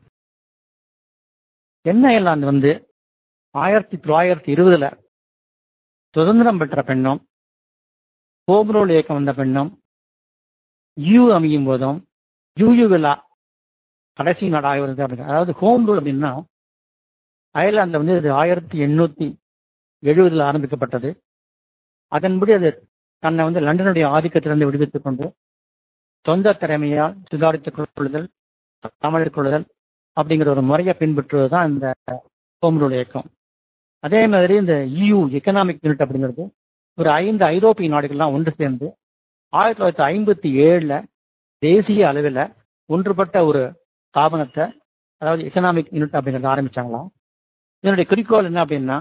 என்ன அயர்லாந்து வந்து ஆயிரத்தி தொள்ளாயிரத்தி இருபதுல சுதந்திரம் பெற்ற பெண்ணும் ஹோம்ரோல் இயக்கம் வந்த பெண்ணும் யூ அமையும் போதும் யூயு விழா கடைசி நாடாக இருந்தது அப்படின்னு அதாவது ஹோம் ரூல் அப்படின்னா அயர்லாந்தில் வந்து இது ஆயிரத்தி எண்ணூத்தி எழுபதுல ஆரம்பிக்கப்பட்டது அதன்படி அது தன்னை வந்து லண்டனுடைய ஆதிக்கத்திலிருந்து விடுவித்துக் கொண்டு சொந்த திறமையால் சுதாரித்துக் கொள்ளுதல் சமாளித்துக் கொள்ளுதல் அப்படிங்கிற ஒரு முறையை பின்பற்றுவது தான் இந்த ஹோம் ரூல் இயக்கம் அதே மாதிரி இந்த இயு எக்கனாமிக் யூனிட் அப்படிங்கிறது ஒரு ஐந்து ஐரோப்பிய நாடுகள்லாம் ஒன்று சேர்ந்து ஆயிரத்தி தொள்ளாயிரத்தி ஐம்பத்தி ஏழுல தேசிய அளவில் ஒன்றுபட்ட ஒரு ஸ்தாபனத்தை அதாவது எக்கனாமிக் யூனிட் அப்படிங்கிறத ஆரம்பிச்சாங்களாம் இதனுடைய குறிக்கோள் என்ன அப்படின்னா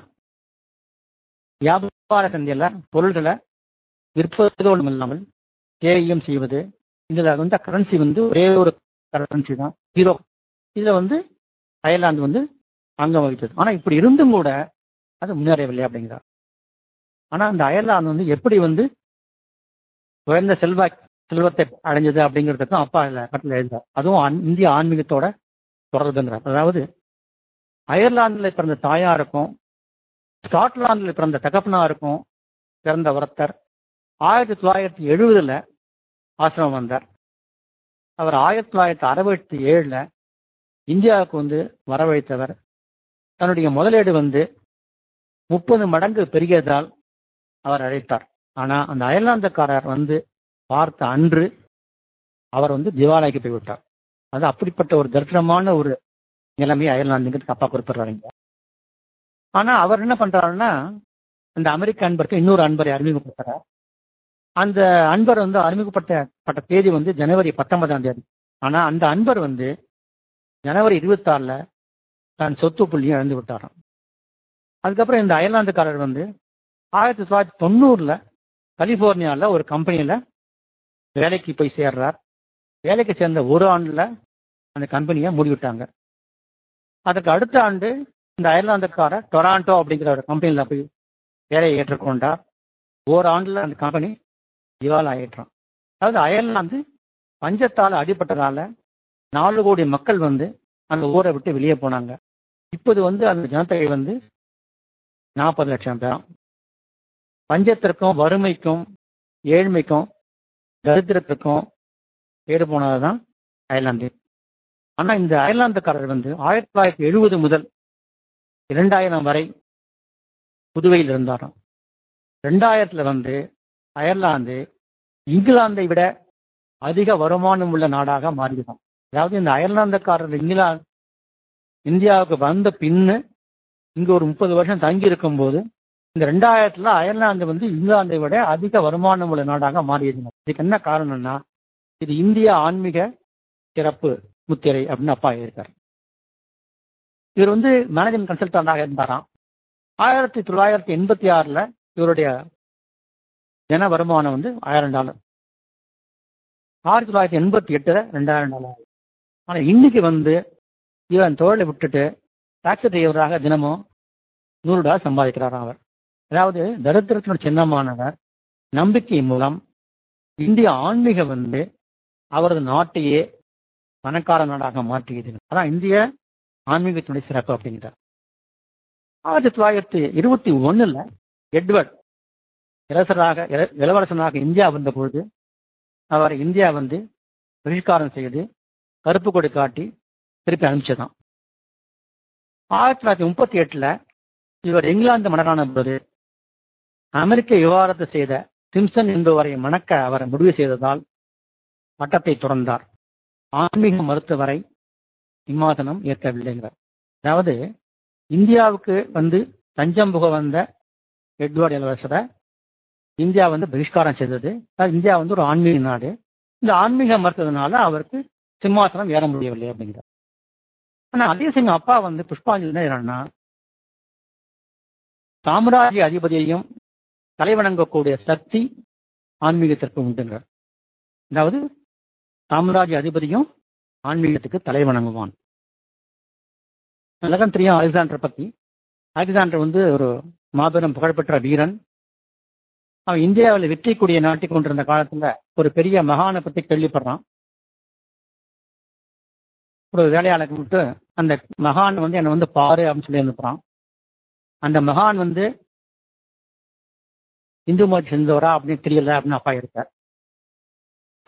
வியாபார சந்தையில பொருள்களை விற்பதோடு இல்லாமல் தேவையும் செய்வது இதுல வந்து கரன்சி வந்து ஒரே ஒரு கரன்சி தான் ஹீரோ இதுல வந்து அயர்லாந்து வந்து அங்கம் வகித்தது ஆனா இப்படி இருந்தும் கூட அது முன்னேறவில்லை அப்படிங்கிறார் ஆனா அந்த அயர்லாந்து வந்து எப்படி வந்து உயர்ந்த செல்வ செல்வத்தை அடைஞ்சது அப்படிங்கிறதுக்கும் அப்பா இதுல கட்டில எழுதுறார் அதுவும் ஆன்- இந்திய ஆன்மீகத்தோட தொடர்புங்கிறார் அதாவது அயர்லாந்துல பிறந்த தாயாருக்கும் ஸ்காட்லாந்துல பிறந்த தகப்பனாருக்கும் பிறந்த ஒருத்தர் ஆயிரத்தி தொள்ளாயிரத்தி எழுபதுல ஆசிரமம் வந்தார் அவர் ஆயிரத்தி தொள்ளாயிரத்தி அறுபத்தி ஏழுல இந்தியாவுக்கு வந்து வரவழைத்தவர் தன்னுடைய முதலீடு வந்து முப்பது மடங்கு பெருகியதால் அவர் அழைத்தார் ஆனா அந்த அயர்லாந்துக்காரர் வந்து பார்த்த அன்று அவர் வந்து திவாலாய்க்கு போய்விட்டார் அது அப்படிப்பட்ட ஒரு தரித்திரமான ஒரு நிலைமை அயர்லாந்துங்கிறது அப்பா குறிப்பிடுறாங்க ஆனா அவர் என்ன பண்றாருன்னா அந்த அமெரிக்க அன்பருக்கு இன்னொரு அன்பரை அறிமுகப்படுத்துறார் அந்த அன்பர் வந்து அறிமுகப்பட்ட பட்ட தேதி வந்து ஜனவரி பத்தொன்பதாம் தேதி ஆனா அந்த அன்பர் வந்து ஜனவரி இருபத்தாறுல தன் சொத்து புள்ளியும் இழந்து விட்டாராம் அதுக்கப்புறம் இந்த அயர்லாந்துக்காரர் வந்து ஆயிரத்தி தொள்ளாயிரத்தி தொண்ணூறுல கலிபோர்னியால ஒரு கம்பெனியில வேலைக்கு போய் சேர்றார் வேலைக்கு சேர்ந்த ஒரு ஆண்டுல அந்த கம்பெனியை மூடிவிட்டாங்க அதுக்கு அடுத்த ஆண்டு இந்த அயர்லாந்துக்காரர் டொராண்டோ அப்படிங்கிற ஒரு கம்பெனியில போய் வேலையை ஏற்றுக்கொண்டார் ஓராண்டுல அந்த கம்பெனி திவால் ஆயிட்டான் அதாவது அயர்லாந்து பஞ்சத்தால் அடிபட்டதால நாலு கோடி மக்கள் வந்து அந்த ஊரை விட்டு வெளியே போனாங்க இப்போது வந்து அந்த ஜனத்தொகை வந்து நாற்பது லட்சம் பேரும் பஞ்சத்திற்கும் வறுமைக்கும் ஏழ்மைக்கும் தரித்திரத்திற்கும் பேர் போனதுதான் அயர்லாந்து ஆனா இந்த அயர்லாந்துக்காரர் வந்து ஆயிரத்தி தொள்ளாயிரத்தி எழுபது முதல் இரண்டாயிரம் வரை புதுவையில் இருந்தாராம் ரெண்டாயிரத்துல வந்து அயர்லாந்து இங்கிலாந்தை விட அதிக வருமானம் உள்ள நாடாக மாறிவிடும் அதாவது இந்த அயர்லாந்துக்காரர் இங்கிலாந்து இந்தியாவுக்கு வந்த பின்னு இங்க ஒரு முப்பது வருஷம் தங்கி இருக்கும் போது இந்த ரெண்டாயிரத்துல அயர்லாந்து வந்து இங்கிலாந்தை விட அதிக வருமானம் உள்ள நாடாக மாறியது இதுக்கு என்ன காரணம்னா இது இந்திய ஆன்மீக சிறப்பு முத்திரை அப்படின்னு அப்பா இருக்கார் இவர் வந்து மேனேஜ்மெண்ட் கன்சல்டன்டாக இருந்தாராம் ஆயிரத்தி தொள்ளாயிரத்தி எண்பத்தி ஆறுல இவருடைய தின வருமானம் வந்து ஆயிரம் டாலர் ஆயிரத்தி தொள்ளாயிரத்தி எண்பத்தி எட்டுல ரெண்டாயிரம் டாலர் ஆனா இன்னைக்கு வந்து இவன் தொழிலை விட்டுட்டு டாக்ஸி டிரைவராக தினமும் நூறு டாலர் சம்பாதிக்கிறாராம் அவர் அதாவது தரித்திரத்தினுடைய சின்னமானவர் நம்பிக்கை மூலம் இந்திய ஆன்மீகம் வந்து அவரது நாட்டையே பணக்கார நாடாக மாற்றியது அதான் இந்திய ஆன்மீகத்தினுடைய சிறப்பு அப்படிங்கிறார் ஆயிரத்தி தொள்ளாயிரத்தி இருபத்தி ஒண்ணுல எட்வர்ட் இளசராக இள- இளவரசனாக இந்தியா வந்தபொழுது அவர் இந்தியா வந்து பகிஷ்காரம் செய்து கருப்பு கொடி காட்டி திருப்பி அனுப்பிச்சதான் ஆயிரத்தி தொள்ளாயிரத்தி முப்பத்தி எட்டுல இவர் இங்கிலாந்து மன்னரான போது அமெரிக்க விவகாரத்தை செய்த சிம்சன் என்பவரை மணக்க அவர் முடிவு செய்ததால் பட்டத்தை துறந்தார் ஆன்மீக மருத்துவரை சிம்மாசனம் ஏற்கவில்லைங்கிறார் அதாவது இந்தியாவுக்கு வந்து தஞ்சம் புக வந்த எட்வர்ட் இளவரசரை இந்தியா வந்து பகிஷ்காரம் செய்தது அதாவது இந்தியா வந்து ஒரு ஆன்மீக நாடு இந்த ஆன்மீக மறுத்ததுனால அவருக்கு சிம்மாசனம் ஏற முடியவில்லை அப்படிங்கிறார் ஆனா அதே சமயம் அப்பா வந்து புஷ்பாஞ்சலி என்ன செய்றாருன்னா, சாம்ராஜ்ய அதிபதியையும் தலைவணங்கக்கூடிய சக்தி ஆன்மீகத்திற்கு உண்டுங்கிறார் அதாவது சாம்ராஜ்ய அதிபதியும் ஆன்மீகத்துக்கு தலைவணங்குவான் உலகம் தெரியும் அலெக்சாண்டர் பத்தி அலெக்சாண்டர் வந்து ஒரு மாபெரும் புகழ்பெற்ற வீரன் அவன் இந்தியாவில் வெற்றி கொடியை நாட்டிக் கொண்டிருந்த காலத்துல ஒரு பெரிய மகானை பத்தி கேள்விப்படுறான் ஒரு வேலையாளருக்கு விட்டு அந்த மகான் வந்து என்னை வந்து பாரு அப்படின்னு சொல்லி அனுப்புறான் அந்த மகான் வந்து இந்து மதத்தை சேர்ந்தவரா அப்படின்னு தெரியல அப்படின்னு அப்பா இருக்கார்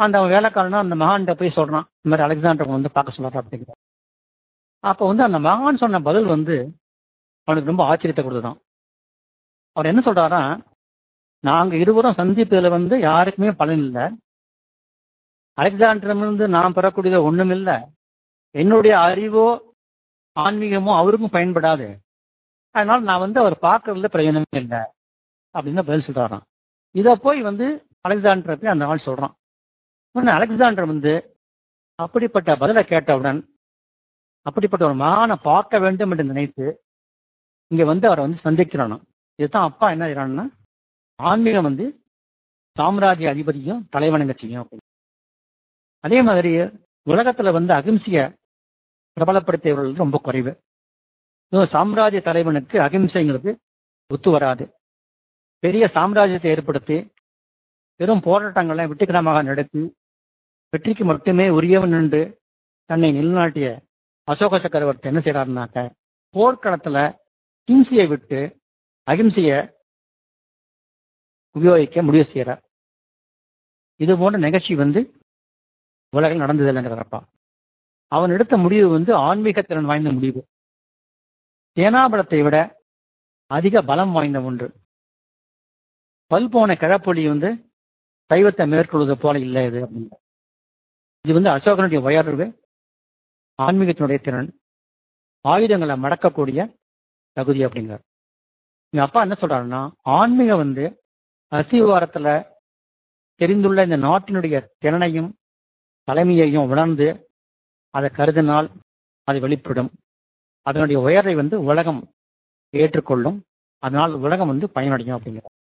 அந்த அவன் வேலைக்காரனா அந்த மகான்கிட்ட போய் சொல்றான் இந்த மாதிரி அலெக்சாண்டர் வந்து பார்க்க சொல்றாரு அப்படிங்கிற அப்போ வந்து அந்த மகான் சொன்ன பதில் வந்து அவனுக்கு ரொம்ப ஆச்சரியத்தை கொடுத்துதான் அவர் என்ன சொல்றாரா நாங்க இருவரும் சந்திப்பதுல வந்து யாருக்குமே பலன் இல்லை அலெக்சாண்டரிடமிருந்து நான் பெறக்கூடியது ஒண்ணும் இல்லை என்னுடைய அறிவோ ஆன்மீகமோ அவருக்கும் பயன்படாது அதனால நான் வந்து அவர் பார்க்கறதுல பிரயோஜனமே இல்லை அப்படின்னு பதில் சொல்றாராம் இதை போய் வந்து அலெக்சாண்டரை போய் அந்த ஆள் சொல்றான் உடனே அலெக்சாண்டர் வந்து அப்படிப்பட்ட பதிலை கேட்டவுடன் அப்படிப்பட்ட ஒரு மகானை பார்க்க வேண்டும் என்று நினைத்து இங்க வந்து அவரை வந்து சந்திக்கிறானா இதுதான் அப்பா என்ன செய்யறான்னா ஆன்மீகம் வந்து சாம்ராஜ்ய அதிபதியும் தலைவணங்க செய்யும் அப்படின்னு அதே மாதிரி உலகத்துல வந்து அகிம்சைய பிரபலப்படுத்தியவர்கள் ரொம்ப குறைவு இதுவும் சாம்ராஜ்ய தலைவனுக்கு அகிம்சைங்கிறது ஒத்து வராது பெரிய சாம்ராஜ்யத்தை ஏற்படுத்தி பெரும் போராட்டங்களை வெற்றிகரமாக நடத்தி வெற்றிக்கு மட்டுமே உரியவன் என்று தன்னை நிலைநாட்டிய அசோக சக்கரவர்த்தி என்ன செய்யறாருனாக்க போர்க்களத்துல ஹிம்சையை விட்டு அகிம்சைய உபயோகிக்க முடிவு செய்யறார் இது போன்ற நிகழ்ச்சி வந்து உலகில் நடந்தது இல்லைங்கிறப்பா அவன் எடுத்த முடிவு வந்து ஆன்மீக திறன் வாய்ந்த முடிவு சேனாபலத்தை விட அதிக பலம் வாய்ந்த ஒன்று பல்போன கிழப்பொலி வந்து சைவத்தை மேற்கொள்வது போல இல்லை இது அப்படின்னு இது வந்து அசோகனுடைய உயர்வு ஆன்மீகத்தினுடைய திறன் ஆயுதங்களை மடக்கக்கூடிய தகுதி அப்படிங்கிறார் எங்க அப்பா என்ன சொல்றாருன்னா ஆன்மீகம் வந்து அசிவாரத்துல தெரிந்துள்ள இந்த நாட்டினுடைய திறனையும் தலைமையையும் உணர்ந்து அதை கருதினால் அது வெளிப்படும் அதனுடைய உயர்வை வந்து உலகம் ஏற்றுக்கொள்ளும் அதனால் உலகம் வந்து பயனடையும் அப்படிங்கிறார்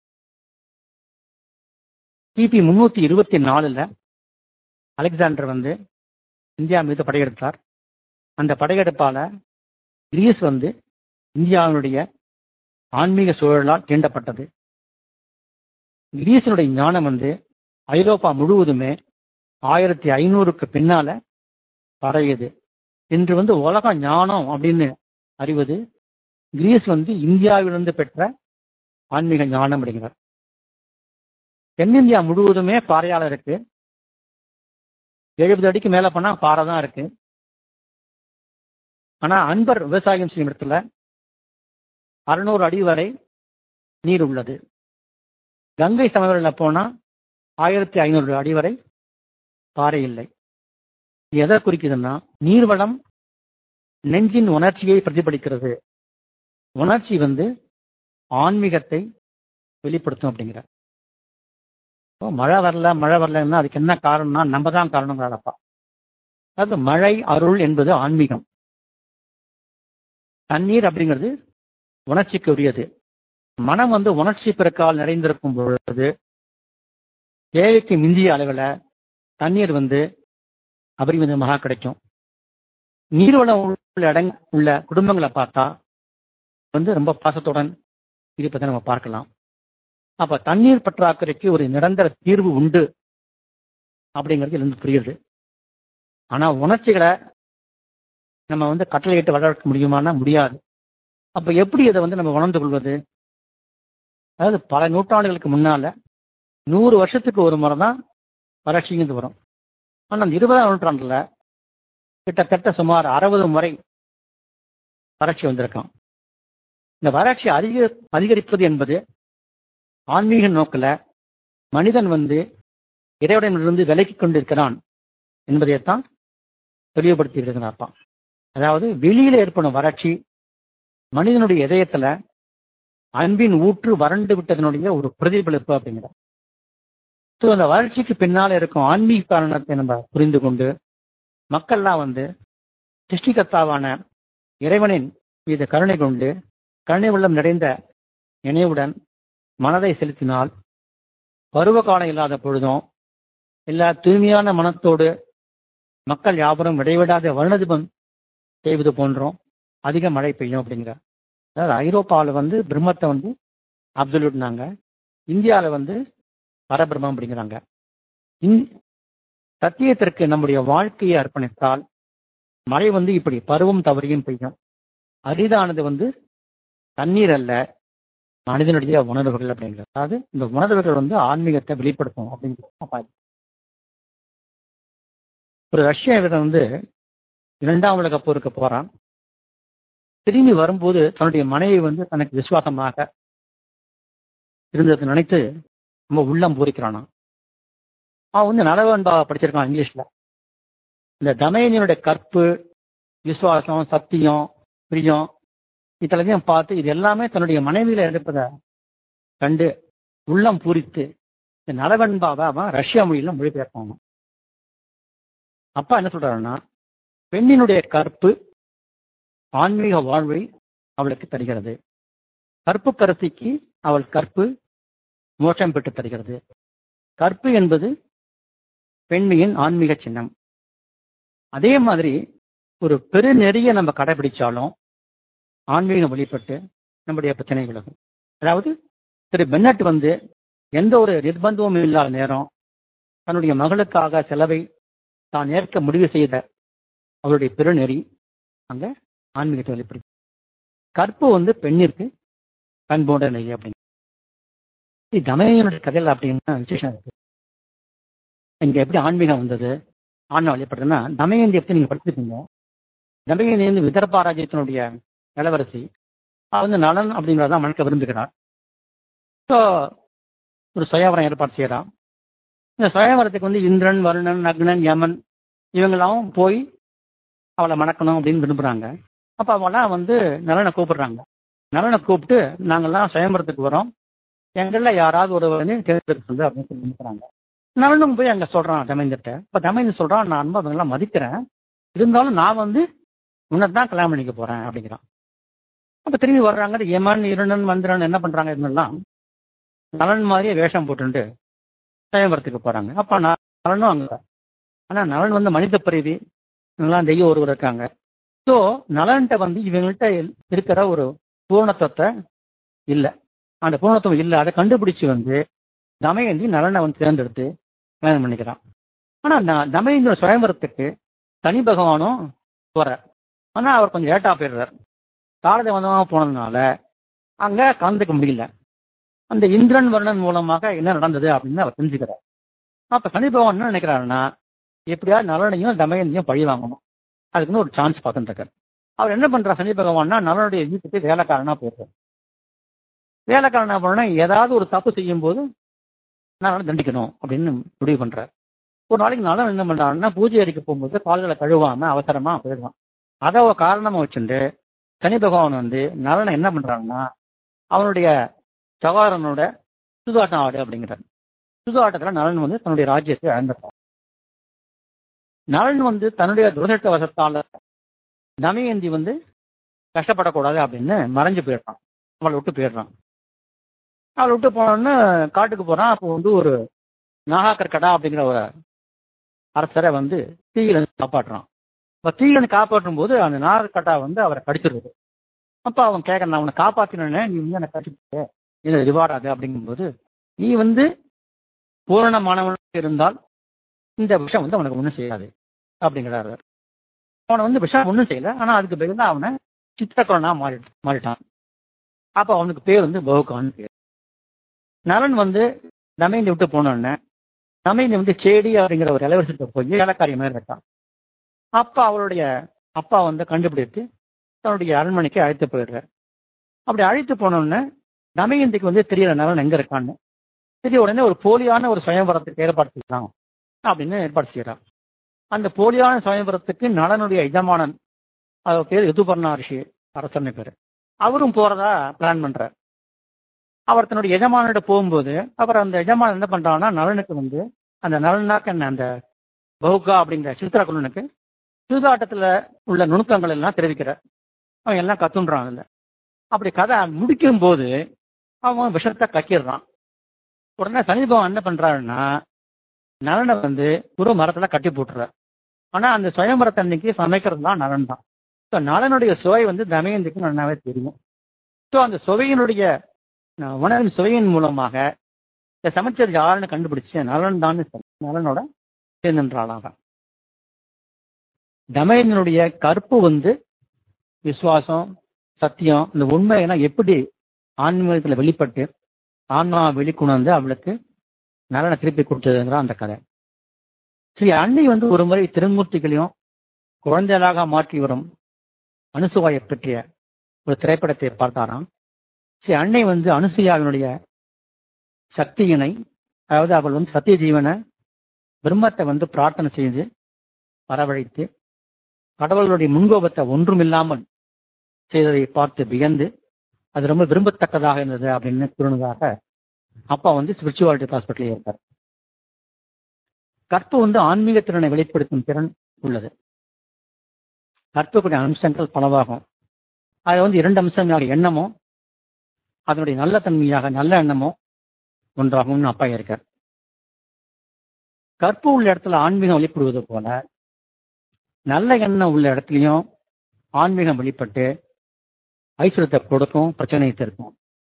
கிபி முன்னூத்தி இருபத்தி நாலுல அலெக்சாண்டர் வந்து இந்தியா மீது படையெடுத்தார் அந்த படையெடுப்பால கிரீஸ் வந்து இந்தியாவினுடைய ஆன்மீக சூழலால் தீண்டப்பட்டது கிரீஸினுடைய ஞானம் வந்து ஐரோப்பா முழுவதுமே ஆயிரத்தி ஐநூறுக்கு பின்னால பரவியது இன்று வந்து உலக ஞானம் அப்படின்னு அறிவது கிரீஸ் வந்து இந்தியாவிலிருந்து பெற்ற ஆன்மீக ஞானம் அப்படிங்கிறார் தென்னிந்தியா முழுவதுமே பாறையால இருக்கு எழுபது அடிக்கு மேல போனா பாறை தான் இருக்கு ஆனா அன்பர் விவசாயம் செய்யும் இடத்துல அறுநூறு அடி வரை நீர் உள்ளது கங்கை சமவெளியில் போனா ஆயிரத்தி ஐநூறு அடி வரை பாறை இல்லை இது எதை குறிக்குதுன்னா நீர்வளம் நெஞ்சின் உணர்ச்சியை பிரதிபலிக்கிறது உணர்ச்சி வந்து ஆன்மீகத்தை வெளிப்படுத்தும் அப்படிங்கிற மழை வரல மழை வரலன்னா அதுக்கு என்ன காரணம்னா நம்ம தான் காரணங்கிறாரப்பா அதாவது மழை அருள் என்பது ஆன்மீகம் தண்ணீர் அப்படிங்கிறது உணர்ச்சிக்கு உரியது மனம் வந்து உணர்ச்சி பெருக்கால் நிறைந்திருக்கும் பொழுது தேவைக்கு மிஞ்சிய அளவில் தண்ணீர் வந்து அபரிமிதமாக கிடைக்கும் நீர்வளம் உள்ள இடங் உள்ள குடும்பங்களை பார்த்தா வந்து ரொம்ப பாசத்துடன் இருப்பதை நம்ம பார்க்கலாம் அப்ப தண்ணீர் பற்றாக்குறைக்கு ஒரு நிரந்தர தீர்வு உண்டு அப்படிங்கிறது இருந்து புரியுது ஆனா உணர்ச்சிகளை நம்ம வந்து கட்டளையிட்டு வளர்க்க முடியுமானா முடியாது அப்ப எப்படி இதை வந்து நம்ம உணர்ந்து கொள்வது அதாவது பல நூற்றாண்டுகளுக்கு முன்னால நூறு வருஷத்துக்கு ஒரு முறை தான் வறட்சிங்கிறது வரும் ஆனால் அந்த இருபதாம் நூற்றாண்டுல கிட்டத்தட்ட சுமார் அறுபது முறை வறட்சி வந்திருக்கான் இந்த வறட்சி அதிக அதிகரிப்பது என்பது ஆன்மீக நோக்கில் மனிதன் வந்து இறைவனிலிருந்து விலக்கி கொண்டிருக்கிறான் என்பதைத்தான் தெளிவுபடுத்தி இருக்கிறார்ப்பான் அதாவது வெளியில ஏற்படும் வறட்சி மனிதனுடைய இதயத்துல அன்பின் ஊற்று வறண்டு விட்டதனுடைய ஒரு பிரதிபலிப்பு அப்படிங்கிற ஸோ அந்த வறட்சிக்கு பின்னால் இருக்கும் ஆன்மீக காரணத்தை நம்ம புரிந்து கொண்டு மக்கள்லாம் வந்து சிருஷ்டிகர்த்தாவான இறைவனின் மீது கருணை கொண்டு கருணை உள்ளம் நிறைந்த நினைவுடன் மனதை செலுத்தினால் பருவ காலம் இல்லாத பொழுதும் எல்லா தூய்மையான மனத்தோடு மக்கள் யாவரும் இடைவிடாத வருணதிபம் செய்வது போன்றோம் அதிக மழை பெய்யும் அப்படிங்கிற அதாவது ஐரோப்பாவில் வந்து பிரம்மத்தை வந்து அப்சல்யூட்னாங்க இந்தியாவில் வந்து பரபிரம்மம் அப்படிங்கிறாங்க சத்தியத்திற்கு நம்முடைய வாழ்க்கையை அர்ப்பணித்தால் மழை வந்து இப்படி பருவம் தவறியும் பெய்யும் அரிதானது வந்து தண்ணீர் அல்ல மனிதனுடைய உணர்வுகள் அப்படிங்கிறது அதாவது இந்த உணர்வுகள் வந்து ஆன்மீகத்தை வெளிப்படுத்தும் அப்படிங்கிறது ஒரு ரஷ்ய வீரன் வந்து இரண்டாம் உலக போருக்கு போறான் திரும்பி வரும்போது தன்னுடைய மனைவி வந்து தனக்கு விசுவாசமாக இருந்ததை நினைத்து ரொம்ப உள்ளம் பூரிக்கிறானா அவன் வந்து நலவன்பா படிச்சிருக்கான் இங்கிலீஷ்ல இந்த தமயனியனுடைய கற்பு விசுவாசம் சத்தியம் பிரியம் இதெல்லாத்தையும் பார்த்து இது எல்லாமே தன்னுடைய மனைவியில இருப்பதை கண்டு உள்ளம் பூரித்து இந்த நலவன்பாவை அவன் ரஷ்யா மொழியில மொழிபெயர்ப்பாங்க அப்பா என்ன சொல்றாருன்னா பெண்ணினுடைய கற்பு ஆன்மீக வாழ்வை அவளுக்கு தருகிறது கற்பு கருத்திக்கு அவள் கற்பு மோட்சம் பெற்று தருகிறது கற்பு என்பது பெண்மையின் ஆன்மீக சின்னம் அதே மாதிரி ஒரு பெருநெறிய நம்ம கடைபிடிச்சாலும் ஆன்மீகம் வெளிப்பட்டு நம்முடைய பிரச்சனை விலகும் அதாவது திரு பென்னட் வந்து எந்த ஒரு நிர்பந்தமும் இல்லாத நேரம் தன்னுடைய மகளுக்காக செலவை தான் ஏற்க முடிவு செய்த அவருடைய பெருநெறி அங்க ஆன்மீகத்தை வெளிப்படுது கற்பு வந்து பெண்ணிற்கு கண் போன்ற நெய் அப்படின்னு தமயனுடைய கதையில் அப்படின்னா விசேஷம் இருக்கு இங்க எப்படி ஆன்மீகம் வந்தது ஆன்ம வழிபடுறதுன்னா தமயந்தி எப்படி நீங்க படிச்சிருக்கீங்க தமயந்தி வந்து விதர்பா ராஜ்யத்தினுடைய இளவரசி அவ வந்து நலன் அப்படிங்கிறத மணக்க விரும்புகிறார் ஸோ ஒரு சுயவரம் ஏற்பாடு செய்யறான் இந்த சுயவரத்துக்கு வந்து இந்திரன் வருணன் நக்னன் யமன் இவங்கெல்லாம் போய் அவளை மணக்கணும் அப்படின்னு விரும்புறாங்க அப்ப அவெல்லாம் வந்து நலனை கூப்பிடுறாங்க நலனை கூப்பிட்டு நாங்கெல்லாம் சுயம்பரத்துக்கு வரோம் எங்கள யாராவது ஒரு வந்து தேர்ந்தெடுக்க சொல்லு அப்படின்னு சொல்லி நினைக்கிறாங்க நலனும் போய் அங்க சொல்றான் தமைந்திட்ட இப்ப தமைந்து சொல்றான் நான் அன்பு அவங்கெல்லாம் மதிக்கிறேன் இருந்தாலும் நான் வந்து உன்னை தான் கல்யாணம் பண்ணிக்க போறேன் அப்படிங்கிறான் அப்ப திரும்பி வர்றாங்க யமன் இருணன் மந்திரன் என்ன பண்றாங்க இதெல்லாம் நலன் மாதிரியே வேஷம் போட்டுட்டு சுயம்பரத்துக்கு போறாங்க அப்ப நலனும் அங்க ஆனா நலன் வந்து மனித பிரிவி இவங்கெல்லாம் தெய்வம் ஒருவர் இருக்காங்க ஸோ நலன்கிட்ட வந்து இவங்கள்ட்ட இருக்கிற ஒரு பூர்ணத்துவத்தை இல்லை அந்த பூர்ணத்துவம் இல்லை அதை கண்டுபிடிச்சு வந்து தமயந்தி நலனை வந்து தேர்ந்தெடுத்து கல்யாணம் பண்ணிக்கிறான் ஆனா தமயந்தியோட சுயம்பரத்துக்கு தனி பகவானும் போற ஆனா அவர் கொஞ்சம் லேட்டா போயிடுறார் காலதேவந்தமாக போனதுனால அங்க கலந்துக்க முடியல அந்த இந்திரன் வருணன் மூலமாக என்ன நடந்தது அப்படின்னு அவர் தெரிஞ்சுக்கிறார் அப்ப சனி பகவான் என்ன நினைக்கிறாருன்னா எப்படியாவது நலனையும் தமயந்தியும் பழி வாங்கணும் அதுக்குன்னு ஒரு சான்ஸ் பார்த்துட்டு அவர் என்ன பண்றார் சனி பகவான்னா நலனுடைய வீட்டுக்கு வேலைக்காரனா போயிடுறார் வேலைக்காரனா போனா ஏதாவது ஒரு தப்பு செய்யும் போது நலனை தண்டிக்கணும் அப்படின்னு முடிவு பண்றார் ஒரு நாளைக்கு நலன் என்ன பண்றாருன்னா பூஜை அறைக்கு போகும்போது கால்களை கழுவாம அவசரமா போயிடுவான் அதை ஒரு காரணமா வச்சுட்டு சனி பகவான் வந்து நலனை என்ன பண்றாங்கன்னா அவனுடைய சகாரனோட சுதாட்டம் ஆடு அப்படிங்கிறார் சுதாட்டத்துல நலன் வந்து தன்னுடைய ராஜ்யத்தை இழந்துட்டான் நலன் வந்து தன்னுடைய துரதிருஷ்ட வசத்தால தமயந்தி வந்து கஷ்டப்படக்கூடாது அப்படின்னு மறைஞ்சு போயிடுறான் அவளை விட்டு போயிடுறான் அவளை விட்டு போனோன்னு காட்டுக்கு போறான் அப்போ வந்து ஒரு நாகாக்கர்கடா அப்படிங்கிற ஒரு அரசரை வந்து தீயில காப்பாற்றுறான் இப்போ தீயில காப்பாற்றும் போது அந்த நாகக்கட்டா வந்து அவரை கடிச்சிருக்குது அப்போ அவன் கேட்கறான் நான் அவனை காப்பாத்தினே நீ வந்து என்னை கடிச்சிட்டு இது ரிவார்டாது அப்படிங்கும்போது நீ வந்து பூரணமானவனாக இருந்தால் இந்த விஷம் வந்து அவனுக்கு ஒன்றும் செய்யாது அப்படிங்கிறாரு அவனை வந்து விஷம் ஒன்றும் செய்யல ஆனால் அதுக்கு பதில் தான் அவனை சித்திரக்குறனா மாறி மாறிட்டான் அப்போ அவனுக்கு பேர் வந்து பகுகான்னு பேர் நலன் வந்து தமைந்தி விட்டு போனோடனே தமைந்தி வந்து சேடி அப்படிங்கிற ஒரு இளவரசிட்ட போய் வேலைக்காரி மாதிரி இருக்கான் அப்போ அவளுடைய அப்பா வந்து கண்டுபிடித்து தன்னுடைய அரண்மனைக்கு அழைத்து போயிடுறார் அப்படி அழைத்து போனோடனே தமயந்திக்கு வந்து தெரியல நலன் எங்க இருக்கான்னு தெரிய உடனே ஒரு போலியான ஒரு சுயம்பரத்துக்கு ஏற்பாடு செய்யலாம் அப்படின்னு ஏற்பாடு செய்யறான் அந்த போலியான சுயம்பரத்துக்கு நலனுடைய எஜமானன் அவர் பேர் யதுபர்ணா ரிஷி அரசர்னு பேர் அவரும் போறதா பிளான் பண்றார் அவர் தன்னுடைய எஜமானிட போகும்போது அவர் அந்த எஜமானன் என்ன பண்றாங்கன்னா நலனுக்கு வந்து அந்த நலனாக்க என்ன அந்த பௌகா அப்படிங்கிற சித்திரகுலனுக்கு சூதாட்டத்துல உள்ள நுணுக்கங்கள் எல்லாம் தெரிவிக்கிறார் அவன் எல்லாம் கத்துன்றான் அதுல அப்படி கதை முடிக்கும் போது அவன் விஷத்தை கக்கிடுறான் உடனே சனிபவன் என்ன பண்றாருன்னா நலனை வந்து ஒரு மரத்துல கட்டி போட்டுறார் ஆனா அந்த சுயம்பரத்தை அன்னைக்கு சமைக்கிறது தான் நலன் தான் ஸோ நலனுடைய சுவை வந்து தமயந்திக்கு நல்லாவே தெரியும் ஸோ அந்த சுவையினுடைய உணவின் சுவையின் மூலமாக இந்த சமைச்சது யாருன்னு கண்டுபிடிச்சு நலன் தான் நலனோட சேர்ந்துன்றாளாக தமயனுடைய கற்பு வந்து விசுவாசம் சத்தியம் இந்த உண்மையெல்லாம் எப்படி ஆன்மீகத்தில் வெளிப்பட்டு ஆன்மா வெளிக்கொணர்ந்து அவளுக்கு நலனை திருப்பி கொடுத்ததுங்கிற அந்த கதை ஸ்ரீ அன்னை வந்து ஒரு முறை திருமூர்த்திகளையும் குழந்தைகளாக மாற்றி வரும் அனுசுவாயை பற்றிய ஒரு திரைப்படத்தை பார்த்தாராம் ஸ்ரீ அன்னை வந்து அனுசுயாவினுடைய சக்தியினை அதாவது அவள் வந்து சத்திய ஜீவனை பிரம்மத்தை வந்து பிரார்த்தனை செய்து வரவழைத்து கடவுளுடைய முன்கோபத்தை ஒன்றுமில்லாமல் செய்ததை பார்த்து வியந்து அது ரொம்ப விரும்பத்தக்கதாக இருந்தது அப்படின்னு கூறினதாக அப்பா வந்து ஸ்பிரிச்சுவாலிட்டி ஹாஸ்பிட்டலே இருக்கார் கற்பு வந்து ஆன்மீக திறனை வெளிப்படுத்தும் திறன் உள்ளது கற்புக்குடைய அம்சங்கள் பலவாகும் அது வந்து இரண்டு அம்சங்களாக எண்ணமும் அதனுடைய நல்ல தன்மையாக நல்ல எண்ணமும் ஒன்றாகும்னு அப்பா இருக்கார் கற்பு உள்ள இடத்துல ஆன்மீகம் வெளிப்படுவது போல நல்ல எண்ணம் உள்ள இடத்துலையும் ஆன்மீகம் வெளிப்பட்டு ஐஸ்வர்யத்தை கொடுக்கும் பிரச்சனையை தீர்க்கும்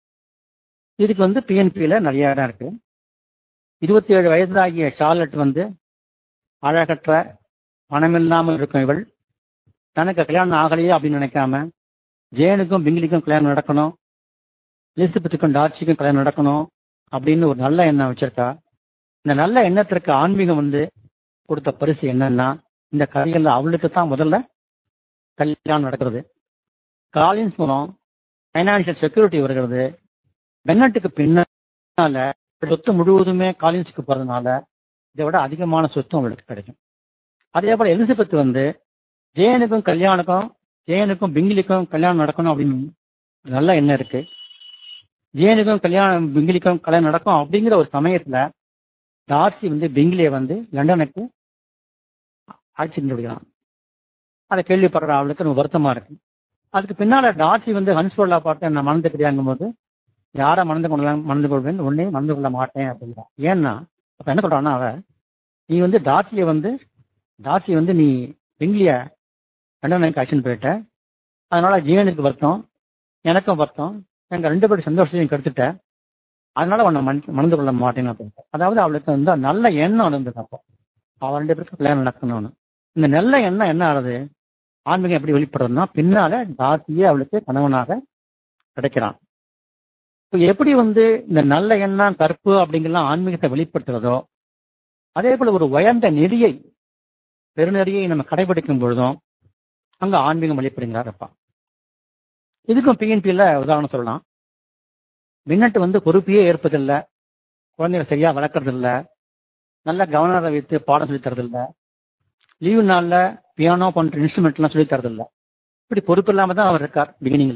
இதுக்கு வந்து பிஎன்பியில நிறைய இடம் இருக்கு இருபத்தி ஏழு வயதாகிய ஷார்லட் வந்து அழகற்ற பணமில்லாமல் இருக்கும் இவள் தனக்கு கல்யாணம் ஆகலையே அப்படின்னு நினைக்காம ஜேனுக்கும் பிங்கிலிக்கும் கல்யாணம் நடக்கணும் எலிசபெத்துக்கும் டார்ச்சிக்கும் கல்யாணம் நடக்கணும் அப்படின்னு ஒரு நல்ல எண்ணம் வச்சிருக்கா இந்த நல்ல எண்ணத்திற்கு ஆன்மீகம் வந்து கொடுத்த பரிசு என்னன்னா இந்த கதைகள்ல அவளுக்கு தான் முதல்ல கல்யாணம் நடக்கிறது காலின்ஸ் மூலம் பைனான்சியல் செக்யூரிட்டி வருகிறது பென்னட்டுக்கு பின்னால சொத்து முழுவதுமே காலின்ஸுக்கு போறதுனால இதை விட அதிகமான சொத்தும் அவளுக்கு கிடைக்கும் அதே போல எலிசபெத் வந்து ஜெயனுக்கும் கல்யாணுக்கும் ஜெயனுக்கும் பிங்கிலிக்கும் கல்யாணம் நடக்கணும் அப்படின்னு நல்ல எண்ணம் இருக்கு ஜெயனுக்கும் கல்யாணம் பிங்கிலிக்கும் கல்யாணம் நடக்கும் அப்படிங்கிற ஒரு சமயத்துல டார்சி வந்து பிங்கிலியை வந்து லண்டனுக்கு அழைச்சிட்டு விடுகிறான் அதை கேள்விப்படுற அவளுக்கு ரொம்ப வருத்தமா இருக்கு அதுக்கு பின்னால டார்சி வந்து ஹன்ஸ்போர்லா பார்த்து நான் மணந்துக்கிறியாங்கும் போது யாரை மணந்து கொள்ளலாம் மணந்து கொள்வேன் உடனே மணந்து கொள்ள மாட்டேன் அப்படிங்கிறான் ஏன்னா அப்ப என்ன சொல்றான்னா அவ நீ வந்து டார்சியை வந்து டார்சி வந்து நீ பிங்கிலிய லண்டனுக்கு அழைச்சின்னு போயிட்ட அதனால ஜீவனுக்கு வருத்தம் எனக்கும் வருத்தம் எங்க ரெண்டு பேரும் சந்தோஷத்தையும் கெடுத்துட்ட அதனால உன்னை மண் மணந்து கொள்ள மாட்டேன்னு அப்படின்ட்டு அதாவது அவளுக்கு வந்து நல்ல எண்ணம் இருந்தது அப்போ அவள் ரெண்டு பேருக்கு கல்யாணம் நடக்கணும்னு இந்த நல்ல எண்ணம் என்ன ஆகுது ஆன்மீகம் எப்படி வெளிப்படுறதுன்னா பின்னால தாசியே அவளுக்கு கணவனாக கிடைக்கிறான் இப்போ எப்படி வந்து இந்த நல்ல எண்ணம் கற்பு அப்படிங்கலாம் ஆன்மீகத்தை வெளிப்படுத்துறதோ அதே போல ஒரு உயர்ந்த நெறியை பெருநெறியை நம்ம கடைபிடிக்கும் பொழுதும் அங்க ஆன்மீகம் வெளிப்படுங்கிறார் அப்பா இதுக்கும் பிஎன்பியில் உதாரணம் சொல்லலாம் மின்னட்டு வந்து பொறுப்பையே ஏற்பதில்லை குழந்தைகளை சரியா வளர்க்கறதில்ல நல்ல கவனத்தை வைத்து பாடம் சொல்லி தரதில்ல லீவு நாள்ல பியானோ போன்ற இன்ஸ்ட்ருமெண்ட்லாம் சொல்லி தரதில்ல இப்படி பொறுப்பு இல்லாம தான் அவர் இருக்கார் பிகினிங்ல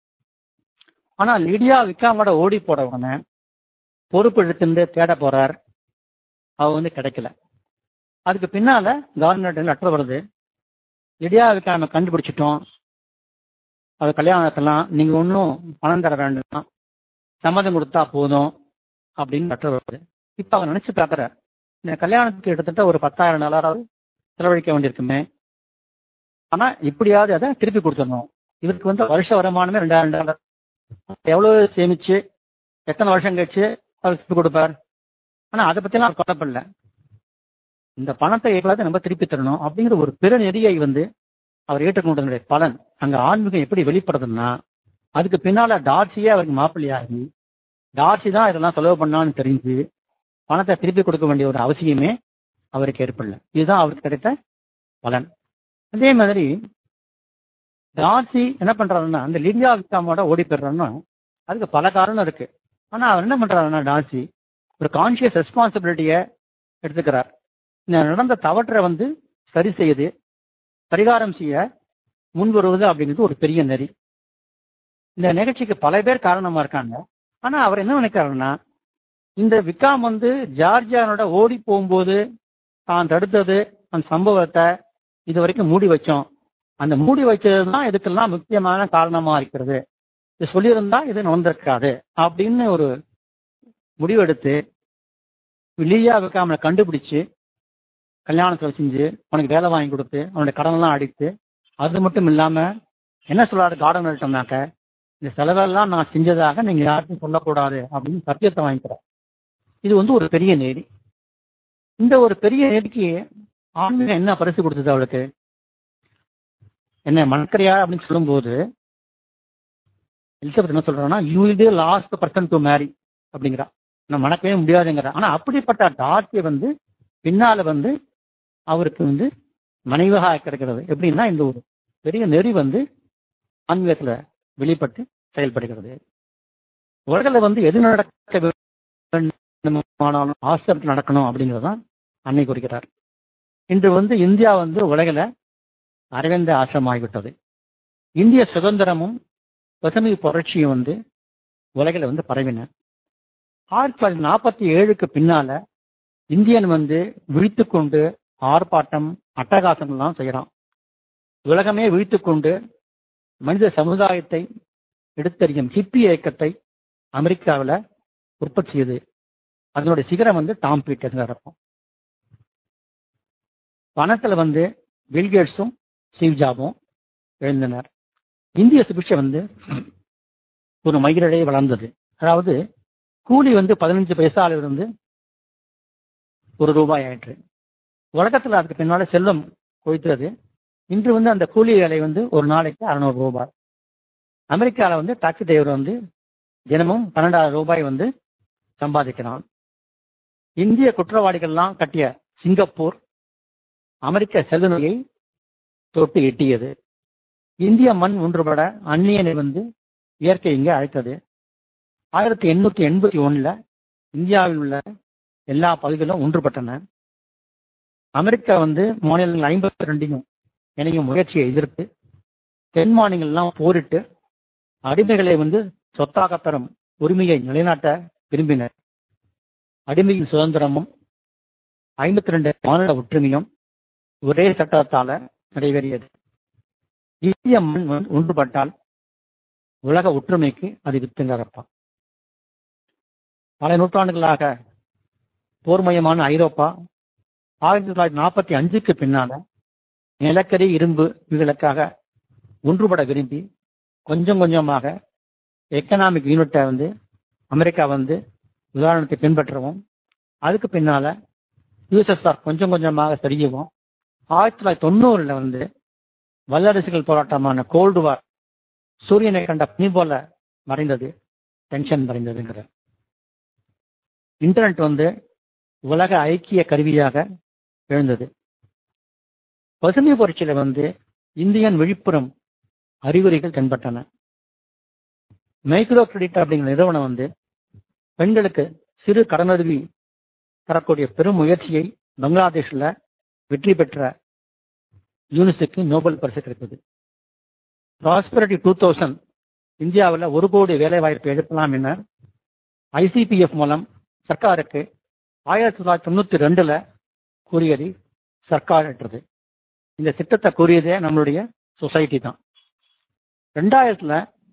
ஆனா லிடியா விக்காமோட ஓடி போட உடனே பொறுப்பு எடுத்துட்டு தேட போறார் அவ வந்து கிடைக்கல அதுக்கு பின்னால கவர்மெண்ட் லெட்டர் வருது லிடியா விக்காம கண்டுபிடிச்சிட்டோம் அது கல்யாணத்தெல்லாம் நீங்க ஒன்றும் பணம் தர வேண்டாம் சம்மதம் கொடுத்தா போதும் அப்படின்னு லெட்டர் வருது இப்ப அவர் நினைச்சு பார்க்கற இந்த கல்யாணத்துக்கு கிட்டத்தட்ட ஒரு பத்தாயிரம் டாலராவது செலவழிக்க வேண்டியிருக்குமே ஆனா இப்படியாவது அதை திருப்பி கொடுத்துடணும் இவருக்கு வந்து வருஷ வருமானமே ரெண்டாயிரம் டாலர் எவ்வளவு சேமிச்சு எத்தனை வருஷம் கழிச்சு அவர் திருப்பி கொடுப்பார் ஆனா அதை பத்திலாம் அவர் கொல்லப்படல இந்த பணத்தை எப்படியாவது நம்ம திருப்பி தரணும் அப்படிங்கிற ஒரு பெருநெறியை வந்து அவர் ஏற்றுக்கொண்டதனுடைய பலன் அங்க ஆன்மீகம் எப்படி வெளிப்படுதுன்னா அதுக்கு பின்னால டார்சியே அவருக்கு மாப்பிள்ளையாகி டார்சி தான் இதெல்லாம் செலவு பண்ணான்னு தெரிஞ்சு பணத்தை திருப்பி கொடுக்க வேண்டிய ஒரு அவசியமே அவருக்கு ஏற்படல இதுதான் அவருக்கு கிடைத்த பலன் அதே மாதிரி டார்சி என்ன பண்றாருன்னா அந்த லிடியா விக்டாமோட ஓடி போயிடுறாருன்னா அதுக்கு பல காரணம் இருக்கு ஆனா அவர் என்ன பண்றாருன்னா டார்சி ஒரு கான்சியஸ் ரெஸ்பான்சிபிலிட்டிய எடுத்துக்கிறார் இந்த நடந்த தவற்றை வந்து சரி செய்யுது பரிகாரம் செய்ய முன் வருவது அப்படிங்கிறது ஒரு பெரிய நெறி இந்த நிகழ்ச்சிக்கு பல பேர் காரணமா இருக்காங்க ஆனா அவர் என்ன நினைக்கிறாருன்னா இந்த விக்காம் வந்து ஜார்ஜியானோட ஓடி போகும்போது தான் தடுத்தது அந்த சம்பவத்தை இது வரைக்கும் மூடி வச்சோம் அந்த மூடி வச்சது தான் இதுக்கெல்லாம் முக்கியமான காரணமா இருக்கிறது இது சொல்லியிருந்தா இது நடந்திருக்காது அப்படின்னு ஒரு முடிவெடுத்து லியா விக்காமலை கண்டுபிடிச்சு கல்யாணத்தில் செஞ்சு அவனுக்கு வேலை வாங்கி கொடுத்து அவனுடைய கடனெல்லாம் அடித்து அது மட்டும் இல்லாம என்ன சொல்றாரு கார்டனர்கிட்டனாக்க இந்த செலவெல்லாம் நான் செஞ்சதாக நீங்க யாருக்கும் சொல்லக்கூடாது அப்படின்னு சத்தியத்தை வாங்கிக்கிறார் இது வந்து ஒரு பெரிய நேடி இந்த ஒரு பெரிய நேடிக்கு ஆன்மீகம் என்ன பரிசு கொடுத்தது அவளுக்கு என்ன மணக்கரையா அப்படின்னு சொல்லும்போது எலிசபெத் என்ன சொல்றான்னா யூ இது லாஸ்ட் பர்சன் டு மேரி அப்படிங்கிறா நான் மணக்கவே முடியாதுங்கிறா ஆனா அப்படிப்பட்ட டார்ச்சியை வந்து பின்னால வந்து அவருக்கு வந்து மனைவியாக கிடைக்கிறது எப்படின்னா இந்த ஒரு பெரிய நெறி வந்து ஆன்மீகத்துல வெளிப்பட்டு செயல்படுகிறது உலகில் வந்து எது நடக்க வேண்டுமானாலும் ஆசிரமத்தில் நடக்கணும் அப்படிங்கிறதான் அன்னை குறிக்கிறார் இன்று வந்து இந்தியா வந்து உலகில அரவிந்த ஆசிரமம் ஆகிவிட்டது இந்திய சுதந்திரமும் பசுமை புரட்சியும் வந்து உலகில வந்து பரவின ஆயிரத்தி தொள்ளாயிரத்தி நாற்பத்தி ஏழுக்கு பின்னால இந்தியன் வந்து விழித்துக் கொண்டு ஆர்ப்பாட்டம் அட்டகாசம் எல்லாம் செய்யறான் உலகமே விழித்துக் கொண்டு மனித சமுதாயத்தை எடுத்தறியும் ஹிப்பி இயக்கத்தை அமெரிக்காவில் உற்பத்தி செய்யுது அதனுடைய சிகரம் வந்து டாம் பீட்டர் நடக்கும் பணத்துல வந்து பில்கேட்ஸும் ஸ்டீவ் ஜாபும் எழுந்தனர் இந்திய சுபிட்சை வந்து ஒரு மயிரிழையே வளர்ந்தது அதாவது கூலி வந்து பதினஞ்சு பைசால இருந்து ஒரு ரூபாய் ஆயிற்று உலகத்துல அதுக்கு பின்னால செல்வம் கொய்த்தது இன்று வந்து அந்த கூலி வேலை வந்து ஒரு நாளைக்கு அறுநூறு ரூபாய் அமெரிக்காவில் வந்து டாக்ஸி டிரைவர் வந்து தினமும் பன்னெண்டாயிரம் ரூபாய் வந்து சம்பாதிக்கிறான் இந்திய குற்றவாளிகள்லாம் கட்டிய சிங்கப்பூர் அமெரிக்க செல்லுநோயை தொட்டு எட்டியது இந்திய மண் ஒன்றுபட அந்நியனை வந்து இயற்கை இங்கே அழைத்தது ஆயிரத்தி எண்ணூத்தி எண்பத்தி ஒண்ணுல இந்தியாவில் உள்ள எல்லா பகுதிகளும் ஒன்றுபட்டன அமெரிக்கா வந்து மாநிலங்கள் ஐம்பத்தி ரெண்டையும் இணையும் முயற்சியை எதிர்த்து தென் மாநிலங்கள்லாம் போரிட்டு அடிமைகளை வந்து சொத்தாக பெறும் உரிமையை நிலைநாட்ட விரும்பினர் அடிமையின் சுதந்திரமும் ஐம்பத்தி ரெண்டு மாநில ஒற்றுமையும் ஒரே சட்டத்தால நிறைவேறியது இந்திய மண் ஒன்றுபட்டால் உலக ஒற்றுமைக்கு அது வித்துங்கிறப்பா பல நூற்றாண்டுகளாக போர்மயமான ஐரோப்பா ஆயிரத்தி தொள்ளாயிரத்தி நாற்பத்தி அஞ்சுக்கு பின்னால நிலக்கரி இரும்பு இவர்களுக்காக ஒன்றுபட விரும்பி கொஞ்சம் கொஞ்சமாக எக்கனாமிக் யூனிட்டை வந்து அமெரிக்கா வந்து உதாரணத்தை பின்பற்றவும் அதுக்கு பின்னால யூஎஸ்எஸ்ஆர் கொஞ்சம் கொஞ்சமாக சரியவும் ஆயிரத்தி தொள்ளாயிரத்தி தொண்ணூறுல வந்து வல்லரசுகள் போராட்டமான கோல்டு வார் சூரியனை கண்ட பனி போல மறைந்தது டென்ஷன் மறைந்ததுங்கிற இன்டர்நெட் வந்து உலக ஐக்கிய கருவியாக எழுந்தது பசுமை புரட்சியில வந்து இந்தியன் விழிப்புறம் அறிகுறிகள் தென்பட்டன மைக்ரோ கிரெடிட் அப்படிங்கிற நிறுவனம் வந்து பெண்களுக்கு சிறு கடனுதவி தரக்கூடிய பெரும் முயற்சியை பங்களாதேஷ்ல வெற்றி பெற்ற யூனிஸுக்கு நோபல் பரிசு கிடைத்தது ப்ராஸ்பரிட்டி டூ தௌசண்ட் இந்தியாவில் ஒரு கோடி வேலை வாய்ப்பு எழுப்பலாம் என ஐசிபிஎஃப் மூலம் சர்க்காருக்கு ஆயிரத்தி தொள்ளாயிரத்தி தொண்ணூத்தி ரெண்டுல கூறியதை சர்க்கார் ஏற்றது இந்த திட்டத்தை கூறியதே நம்மளுடைய சொசைட்டி தான் ரெண்டாயிரத்துல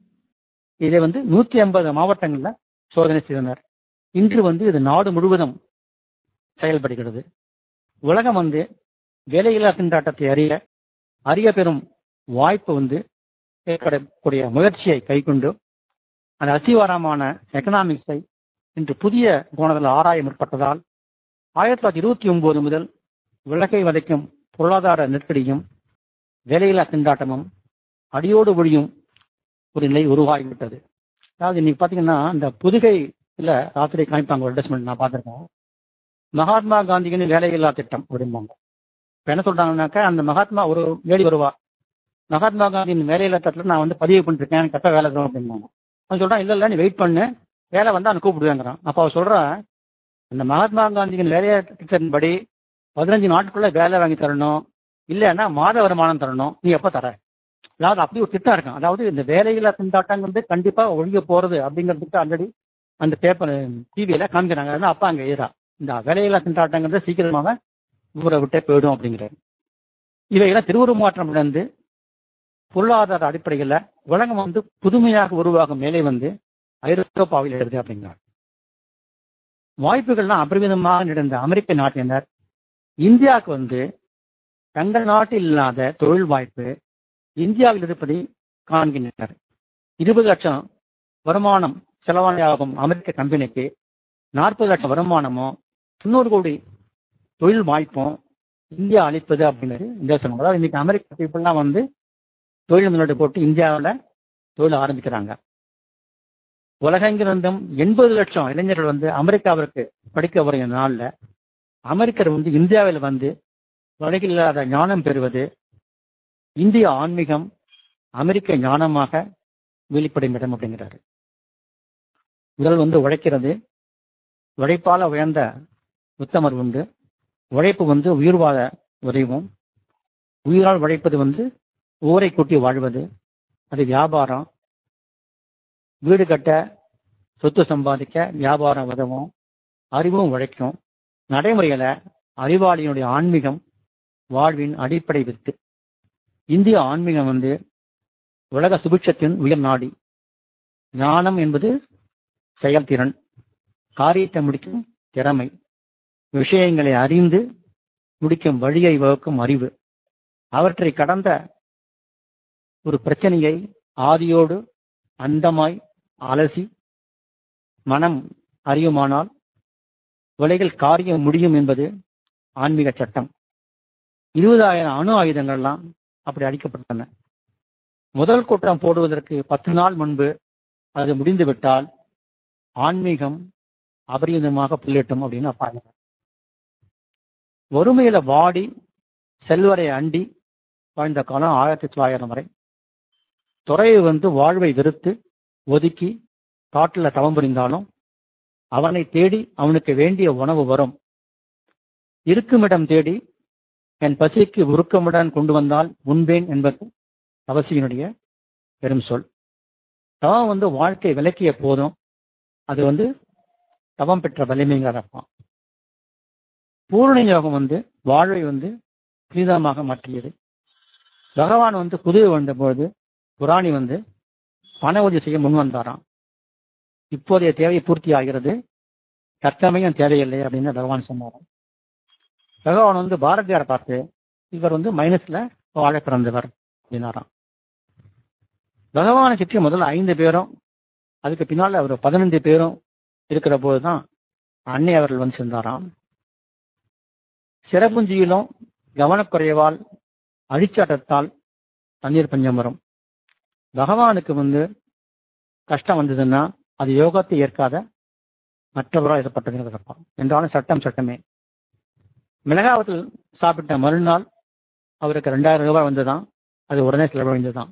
இதை வந்து நூத்தி ஐம்பது மாவட்டங்கள்ல சோதனை செய்தனர் இன்று வந்து இது நாடு முழுவதும் செயல்படுகிறது உலகம் வந்து வேலையில்லா திண்டாட்டத்தை அறிய அறிய பெறும் வாய்ப்பு வந்து ஏற்படக்கூடிய முயற்சியை கைக்கொண்டு அந்த அசிவாரமான எக்கனாமிக்ஸை இன்று புதிய கோணத்தில் ஆராய முற்பட்டதால் ஆயிரத்தி தொள்ளாயிரத்தி இருபத்தி ஒன்பது முதல் உலகை வதைக்கும் பொருளாதார நெருக்கடியும் வேலையில்லா திண்டாட்டமும் அடியோடு ஒழியும் ஒரு நிலை உருவாகிவிட்டது அதாவது இன்னைக்கு பாத்தீங்கன்னா இந்த புதுகை இல்ல ராத்திரி காமிப்பாங்க ஒரு அட்வர்டைஸ்மெண்ட் நான் பார்த்திருக்கேன் மகாத்மா காந்தியின் வேலையில்லா திட்டம் அப்படிம்பாங்க இப்ப என்ன சொல்றாங்கன்னாக்கா அந்த மகாத்மா ஒரு லேடி வருவா மகாத்மா காந்தியின் வேலையில்லா திட்டத்தில் நான் வந்து பதிவு பண்ணிருக்கேன் கரெக்டா வேலை தரும் அப்படிம்பாங்க அவன் சொல்றான் இல்ல இல்ல நீ வெயிட் பண்ணு வேலை வந்தா அவன் கூப்பிடுவேங்கிறான் அப்ப அவ சொல்றா அந்த மகாத்மா காந்தியின் வேலையா திட்டத்தின்படி பதினஞ்சு நாட்டுக்குள்ள வேலை வாங்கி தரணும் இல்லைன்னா மாத வருமானம் தரணும் நீ எப்ப தர அதாவது அப்படி ஒரு திட்டம் இருக்கும் அதாவது இந்த வேலையில்லா திண்டாட்டம் வந்து கண்டிப்பா ஒழிய போறது அப்படிங்கிறதுக்கு ஆல்ரெடி அந்த பேப்பர் டிவியில காமிக்கிறாங்க அதனால அப்பா அங்க எழுதா இந்த வேலையில்லா திண்டாட்டங்கிறது சீக்கிரமாக ஊரை விட்டே போயிடும் அப்படிங்கிறாரு இவையெல்லாம் திருவுருமாற்றம் இழந்து பொருளாதார அடிப்படையில் உலகம் வந்து புதுமையாக உருவாகும் மேலே வந்து ஐரோப்பாவில் எழுது அப்படிங்கிறார் வாய்ப்புகள்லாம் அபரிமிதமாக நடந்த அமெரிக்க நாட்டினர் இந்தியாவுக்கு வந்து தங்கள் நாட்டில் இல்லாத தொழில் வாய்ப்பு இந்தியாவில் இருப்பதை காண்கின்றனர் இருபது லட்சம் வருமானம் செலவாகும் அமெரிக்க கம்பெனிக்கு நாற்பது லட்சம் வருமானமும் தொண்ணூறு கோடி தொழில் வாய்ப்பும் இந்தியா அளிப்பது அப்படிங்கிறது இந்த சொல்லுவாங்க அதாவது இன்னைக்கு அமெரிக்க பீப்புள்லாம் வந்து தொழில் முதலீடு போட்டு இந்தியாவில் தொழில் ஆரம்பிக்கிறாங்க உலகெங்கிருந்தும் எண்பது லட்சம் இளைஞர்கள் வந்து அமெரிக்காவிற்கு படிக்க வர நாளில் அமெரிக்கர் வந்து இந்தியாவில் வந்து உலகில் இல்லாத ஞானம் பெறுவது இந்திய ஆன்மீகம் அமெரிக்க ஞானமாக வெளிப்படும் இடம் அப்படிங்கிறாரு உடல் வந்து உழைக்கிறது உழைப்பால உயர்ந்த உத்தமர் உண்டு உழைப்பு வந்து உயிர் வாழ உதவும் உயிரால் உழைப்பது வந்து ஊரை கூட்டி வாழ்வது அது வியாபாரம் வீடு கட்ட சொத்து சம்பாதிக்க வியாபாரம் உதவும் அறிவும் உழைக்கும் நடைமுறையில அறிவாளியினுடைய ஆன்மீகம் வாழ்வின் அடிப்படை வித்து இந்திய ஆன்மீகம் வந்து உலக சுபிட்சத்தின் உயர் நாடி ஞானம் என்பது செயல்திறன் காரியத்தை முடிக்கும் திறமை விஷயங்களை அறிந்து முடிக்கும் வழியை வகுக்கும் அறிவு அவற்றை கடந்த ஒரு பிரச்சனையை ஆதியோடு அந்தமாய் அலசி மனம் அறியுமானால் உலகில் காரியம் முடியும் என்பது ஆன்மீக சட்டம் இருபதாயிரம் அணு ஆயுதங்கள்லாம் அப்படி அடிக்கப்பட்டன முதல் கூட்டம் போடுவதற்கு பத்து நாள் முன்பு அது முடிந்து விட்டால் ஆன்மீகம் அபரிதமாக புள்ளட்டும் அப்படின்னு அப்பாங்க வறுமையில வாடி செல்வரை அண்டி வாழ்ந்த காலம் ஆயிரத்தி தொள்ளாயிரம் வரை துறையை வந்து வாழ்வை வெறுத்து ஒதுக்கி காட்டுல தவம் புரிந்தாலும் அவனை தேடி அவனுக்கு வேண்டிய உணவு வரும் இருக்குமிடம் தேடி என் பசிக்கு உருக்கமுடன் கொண்டு வந்தால் உண்பேன் என்பது அவசியனுடைய பெரும் சொல் தவம் வந்து வாழ்க்கை விளக்கிய போதும் அது வந்து தவம் பெற்ற வலிமைங்கிற அர்த்தம் பூர்ண யோகம் வந்து வாழ்வை வந்து புனிதமாக மாற்றியது பகவான் வந்து குதிரை வந்தபோது புராணி வந்து பண உதவி செய்ய முன் வந்தாராம் இப்போதைய தேவை பூர்த்தி ஆகிறது தற்சமயம் தேவையில்லை அப்படின்னு பகவான் சொன்னாராம் பகவான் வந்து பாரதியாரை பார்த்து இவர் வந்து மைனஸ்ல வாழ பிறந்தவர் அப்படின்னாராம் பகவானை சுற்றி முதல்ல ஐந்து பேரும் அதுக்கு பின்னால அவர் பதினைந்து பேரும் இருக்கிற போதுதான் அன்னை அவர்கள் வந்து சேர்ந்தாராம் சிறப்புஞ்சியிலும் கவனக்குறைவால் அழிச்சாட்டத்தால் தண்ணீர் பஞ்சம் வரும் பகவானுக்கு வந்து கஷ்டம் வந்ததுன்னா அது யோகத்தை ஏற்காத மற்றவரால் ஏற்பட்டதுன்னு இருப்பான் என்றாலும் சட்டம் சட்டமே மிளகாவத்தில் சாப்பிட்ட மறுநாள் அவருக்கு ரெண்டாயிரம் ரூபாய் வந்துதான் அது உடனே செலவழிந்ததுதான்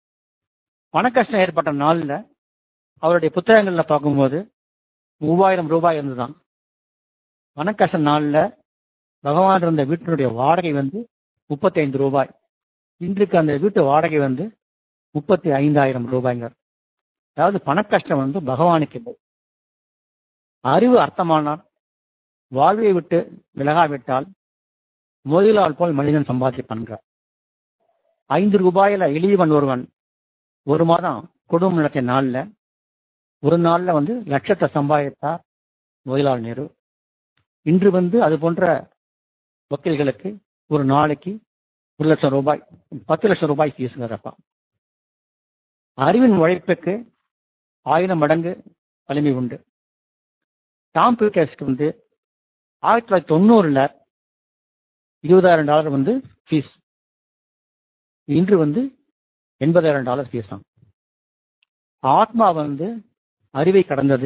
பண கஷ்டம் ஏற்பட்ட நாள்ல அவருடைய புத்தகங்கள்ல பார்க்கும்போது மூவாயிரம் ரூபாய் இருந்துதான் பண கஷ்ட நாள்ல பகவான் இருந்த வீட்டினுடைய வாடகை வந்து முப்பத்தி ஐந்து ரூபாய் இன்றைக்கு அந்த வீட்டு வாடகை வந்து முப்பத்தி ஐந்தாயிரம் ரூபாய்ங்க அதாவது பண கஷ்டம் வந்து பகவானுக்கு இல்லை அறிவு அர்த்தமானால் வாழ்வை விட்டு விலகாவிட்டால் முதலாள் போல் மனிதன் சம்பாதிப்பான்கிறார் ஐந்து ரூபாயில எளியவன் ஒருவன் ஒரு மாதம் குடும்பம் நடத்திய நாள்ல ஒரு நாள்ல வந்து லட்சத்தை சம்பாதித்தார் முதலாள் நேரு இன்று வந்து அது போன்ற வக்கீல்களுக்கு ஒரு நாளைக்கு ஒரு லட்சம் ரூபாய் பத்து லட்சம் ரூபாய் ஃபீஸுங்கிறப்பா அறிவின் உழைப்புக்கு ஆயிரம் மடங்கு வலிமை உண்டு டாம் பீட்டர்ஸ்க்கு வந்து ஆயிரத்தி தொள்ளாயிரத்தி தொண்ணூறுல இருபதாயிரம் டாலர் வந்து ஃபீஸ் இன்று வந்து எண்பதாயிரம் டாலர் ஃபீஸ் தான் ஆத்மா வந்து அறிவை கடந்தது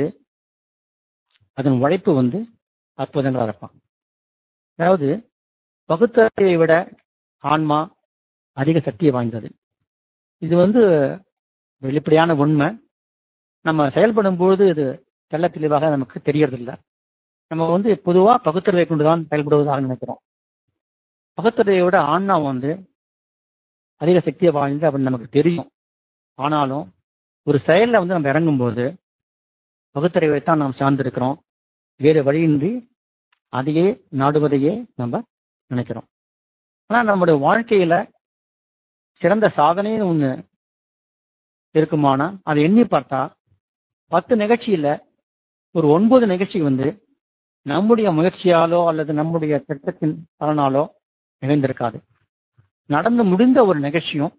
அதன் உழைப்பு வந்து அற்புதங்களாக இருப்பான் அதாவது பகுத்தறிவை விட ஆன்மா அதிக சக்தியை வாய்ந்தது இது வந்து வெளிப்படையான உண்மை நம்ம செயல்படும் பொழுது இது தெள்ள தெளிவாக நமக்கு தெரியறதில்லை நம்ம வந்து பொதுவா பகுத்தறிவை கொண்டுதான் செயல்படுவதாக நினைக்கிறோம் பகுத்தறிவை விட ஆன்மா வந்து அதிக சக்தியை வாய்ந்து அப்படின்னு நமக்கு தெரியும் ஆனாலும் ஒரு செயல்ல வந்து நம்ம இறங்கும்போது பகுத்தறிவை தான் நாம் சார்ந்திருக்கிறோம் வேறு வழியின்றி அதையே நாடுவதையே நம்ம நினைக்கிறோம் ஆனா நம்முடைய வாழ்க்கையில சிறந்த சாதனைன்னு ஒண்ணு இருக்குமானா அதை எண்ணி பார்த்தா பத்து நிகழ்ச்சியில ஒரு ஒன்பது நிகழ்ச்சி வந்து நம்முடைய முயற்சியாலோ அல்லது நம்முடைய திட்டத்தின் பலனாலோ நிகழ்ந்திருக்காது நடந்து முடிந்த ஒரு நிகழ்ச்சியும்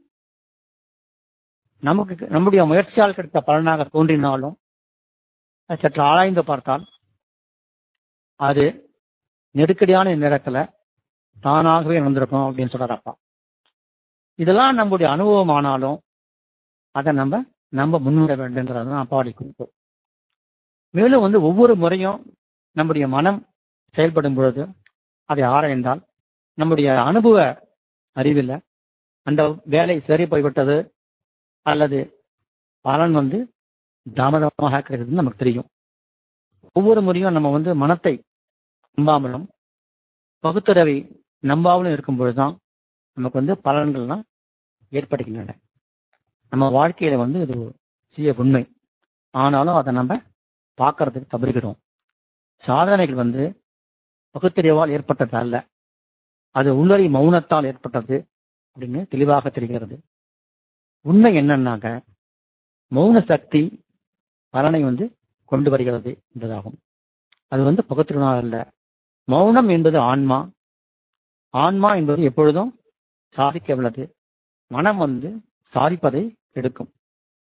நமக்கு நம்முடைய முயற்சியால் கிடைத்த பலனாக தோன்றினாலும் அது சற்று ஆராய்ந்து பார்த்தால் அது நெருக்கடியான நேரத்துல தானாகவே நடந்திருக்கும் அப்படின்னு சொல்றாரு அப்பா இதெல்லாம் நம்முடைய அனுபவம் ஆனாலும் அதை நம்ம நம்ம முன்வர வேண்டுங்கிறது தான் அப்பாவுடைய குறிப்பு மேலும் வந்து ஒவ்வொரு முறையும் நம்முடைய மனம் செயல்படும் பொழுது அதை ஆராய்ந்தால் நம்முடைய அனுபவ அறிவில் அந்த வேலை சரி போய்விட்டது அல்லது பலன் வந்து தாமதமாக கிடைக்குதுன்னு நமக்கு தெரியும் ஒவ்வொரு முறையும் நம்ம வந்து மனத்தை நம்பாமலும் பகுத்தறிவை நம்பாமலும் இருக்கும் பொழுதுதான் நமக்கு வந்து பலன்கள்லாம் ஏற்படுகின்றன நம்ம வாழ்க்கையில வந்து இது சிறிய உண்மை ஆனாலும் அதை நம்ம பார்க்கறதுக்கு தவறுகிறோம் சாதனைகள் வந்து பகுத்தறிவால் ஏற்பட்டது அல்ல அது உள்ளறி மௌனத்தால் ஏற்பட்டது அப்படின்னு தெளிவாக தெரிகிறது உண்மை என்னன்னாக்க மௌன சக்தி பலனை வந்து கொண்டு வருகிறது என்பதாகும் அது வந்து பகுத்திருநாள் அல்ல மௌனம் என்பது ஆன்மா ஆன்மா என்பது எப்பொழுதும் சாதிக்க உள்ளது மனம் வந்து சாதிப்பதை எடுக்கும்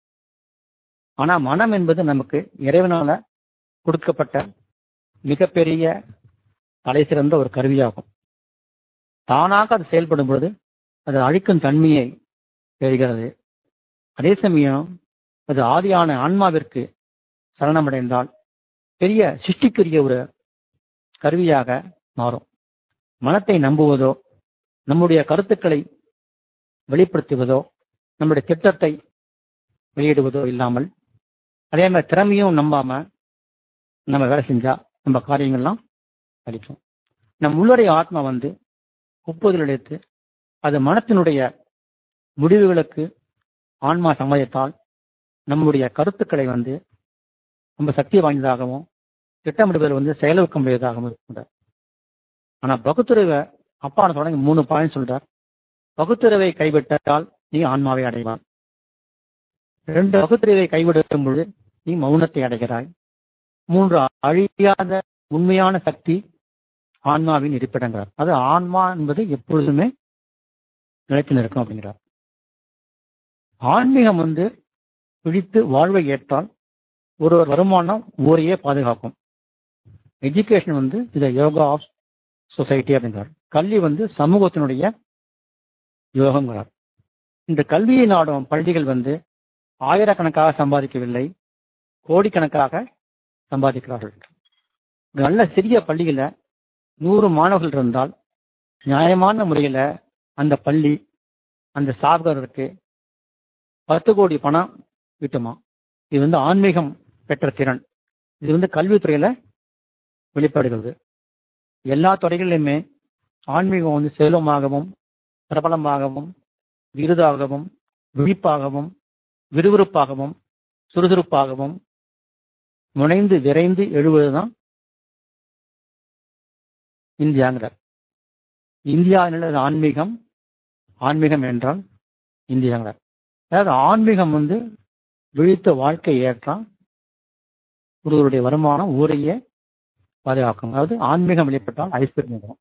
ஆனா மனம் என்பது நமக்கு இறைவனால கொடுக்கப்பட்ட மிகப்பெரிய தலை சிறந்த ஒரு கருவியாகும் தானாக அது செயல்படும் பொழுது அது அழிக்கும் தன்மையை பெறுகிறது அதே சமயம் அது ஆதியான ஆன்மாவிற்கு சரணமடைந்தால் பெரிய சிருஷ்டிக்குரிய ஒரு கருவியாக மாறும் மனத்தை நம்புவதோ நம்முடைய கருத்துக்களை வெளிப்படுத்துவதோ நம்முடைய திட்டத்தை வெளியிடுவதோ இல்லாமல் அதே மாதிரி திறமையும் நம்பாம நம்ம வேலை செஞ்சா நம்ம காரியங்கள்லாம் அளிக்கும் நம் உள்ளுடைய ஆத்மா வந்து ஒப்புதல் எடுத்து அது மனத்தினுடைய முடிவுகளுக்கு ஆன்மா சம்மதித்தால் நம்முடைய கருத்துக்களை வந்து ரொம்ப சக்தி வாய்ந்ததாகவும் திட்டமிடுதல் வந்து செயலூக்க முடியதாகவும் இருக்கின்றார் ஆனா பகுத்துறவை அப்பா தொடங்கி மூணு பாயிண்ட் சொல்றார் பகுத்துறவை கைவிட்டால் நீ ஆன்மாவை அடைவாய் ரெண்டு பகுத்துறவை கைவிடும் பொழுது நீ மௌனத்தை அடைகிறாய் மூன்று அழியாத உண்மையான சக்தி ஆன்மாவின் இருப்பிடங்கிறார் அது ஆன்மா என்பது எப்பொழுதுமே நிலைத்து நிற்கும் அப்படிங்கிறார் ஆன்மீகம் வந்து பிடித்து வாழ்வை ஏற்றால் ஒருவர் வருமானம் ஊரையே பாதுகாக்கும் எஜுகேஷன் வந்து இது யோகா ஆஃப் சொசைட்டி அப்படிங்கிறார் கல்வி வந்து சமூகத்தினுடைய யோகங்கிறார் இந்த கல்வியை நாடும் பள்ளிகள் வந்து ஆயிரக்கணக்காக சம்பாதிக்கவில்லை கோடிக்கணக்காக சம்பாதிக்கிறார்கள் நல்ல சிறிய பள்ளியில நூறு மாணவர்கள் இருந்தால் நியாயமான முறையில அந்த பள்ளி அந்த ஸ்தாபகருக்கு பத்து கோடி பணம் கிட்டுமா இது வந்து ஆன்மீகம் பெற்ற திறன் இது வந்து கல்வித்துறையில வெளிப்படுகிறது எல்லா துறைகளிலுமே ஆன்மீகம் வந்து செல்வமாகவும் பிரபலமாகவும் விருதாகவும் விழிப்பாகவும் விறுவிறுப்பாகவும் சுறுசுறுப்பாகவும் முனைந்து விரைந்து எழுவதுதான் இந்தியாங்கிறார் இந்தியாவில் ஆன்மீகம் ஆன்மீகம் என்றால் இந்தியாங்கிறார் அதாவது ஆன்மீகம் வந்து விழித்த வாழ்க்கை ஏற்றால் ஒருவருடைய வருமானம் ஊரையே பாதுகாக்கும் அதாவது ஆன்மீகம் வெளிப்பட்டால் ஐஸ்வர்யம் வரும்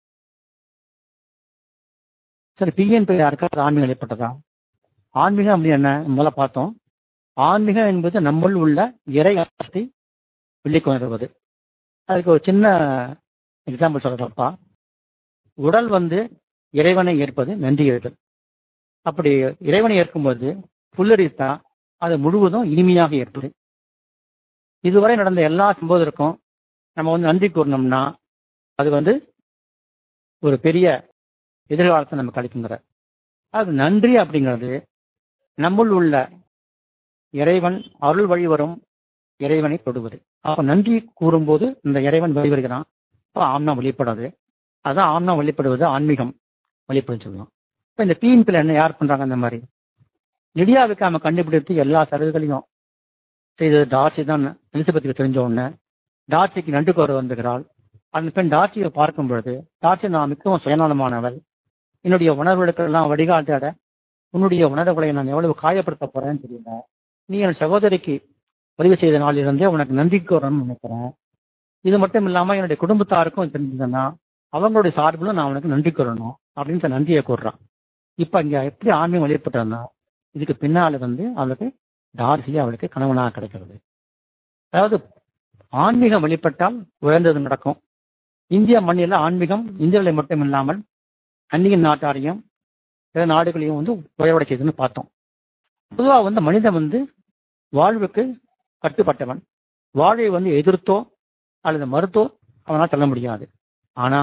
சரி பிஎன்பி யாருக்காவது ஆன்மீகம் வெளிப்பட்டதா ஆன்மீகம் அப்படி என்ன முதல்ல பார்த்தோம் ஆன்மீகம் என்பது நம்முள் உள்ள இறை அர்த்தத்தை வெளிக்கொணர்வது அதுக்கு ஒரு சின்ன எக்ஸாம்பிள் சொல்றப்பா உடல் வந்து இறைவனை ஏற்பது நன்றி ஏறுதல் அப்படி இறைவனை ஏற்கும்போது புல்லரித்தா அது முழுவதும் இனிமையாக ஏற்பது இதுவரை நடந்த எல்லா சம்பவத்திற்கும் நம்ம வந்து நன்றி கூறணும்னா அது வந்து ஒரு பெரிய எதிர்காலத்தை நமக்கு அளிக்கின்ற அது நன்றி அப்படிங்கிறது நம்முள் உள்ள இறைவன் அருள் வழி வரும் இறைவனை தொடுவது அப்ப நன்றி கூறும்போது இந்த இறைவன் வெளிவருகிறான் அப்ப ஆம்னா வெளிப்படாது அதான் ஆம்னா வெளிப்படுவது ஆன்மீகம் வெளிப்படுன்னு சொல்லலாம் இப்ப இந்த பிஎன்பில் என்ன யார் பண்றாங்க அந்த மாதிரி லிடியாவுக்கு அவன் கண்டுபிடித்து எல்லா சலுகைகளையும் செய்தது டார்சி தான் எலிசபெத்துக்கு தெரிஞ்ச உடனே டார்சிக்கு நண்டு கோர வந்துகிறாள் அந்த பெண் டார்சியை பார்க்கும் பொழுது டார்சி நான் மிகவும் சுயநலமானவள் என்னுடைய உணர்வுகளுக்கெல்லாம் வழிகாட்டாட உன்னுடைய உணர்வுகளை நான் எவ்வளவு காயப்படுத்த போறேன்னு தெரியல நீ என் சகோதரிக்கு உதவி செய்த நாளிலிருந்தே உனக்கு நன்றி கூறணும்னு நினைக்கிறேன் இது மட்டும் இல்லாம என்னுடைய குடும்பத்தாருக்கும் தெரிஞ்சதுன்னா அவங்களுடைய சார்பிலும் நான் உனக்கு நன்றி கூறணும் அப்படின்னு நன்றியை கூறுறான் இப்ப இங்க எப்படி ஆன்மீகம் வெளிப்பட்டதுன்னா இதுக்கு பின்னால வந்து அவளுக்கு டார்சி அவளுக்கு கணவனாக கிடைக்கிறது அதாவது ஆன்மீகம் வெளிப்பட்டால் உயர்ந்தது நடக்கும் இந்திய மண்ணில் ஆன்மீகம் இந்தியாவில் மட்டும் இல்லாமல் அந்நிய நாட்டாரையும் பிற நாடுகளையும் வந்து உயர்வட செய்துன்னு பார்த்தோம் பொதுவாக வந்து மனிதன் வந்து வாழ்வுக்கு கட்டுப்பட்டவன் வாழ்வை வந்து எதிர்த்தோ அல்லது மறுத்தோ அவனால் சொல்ல முடியாது ஆனா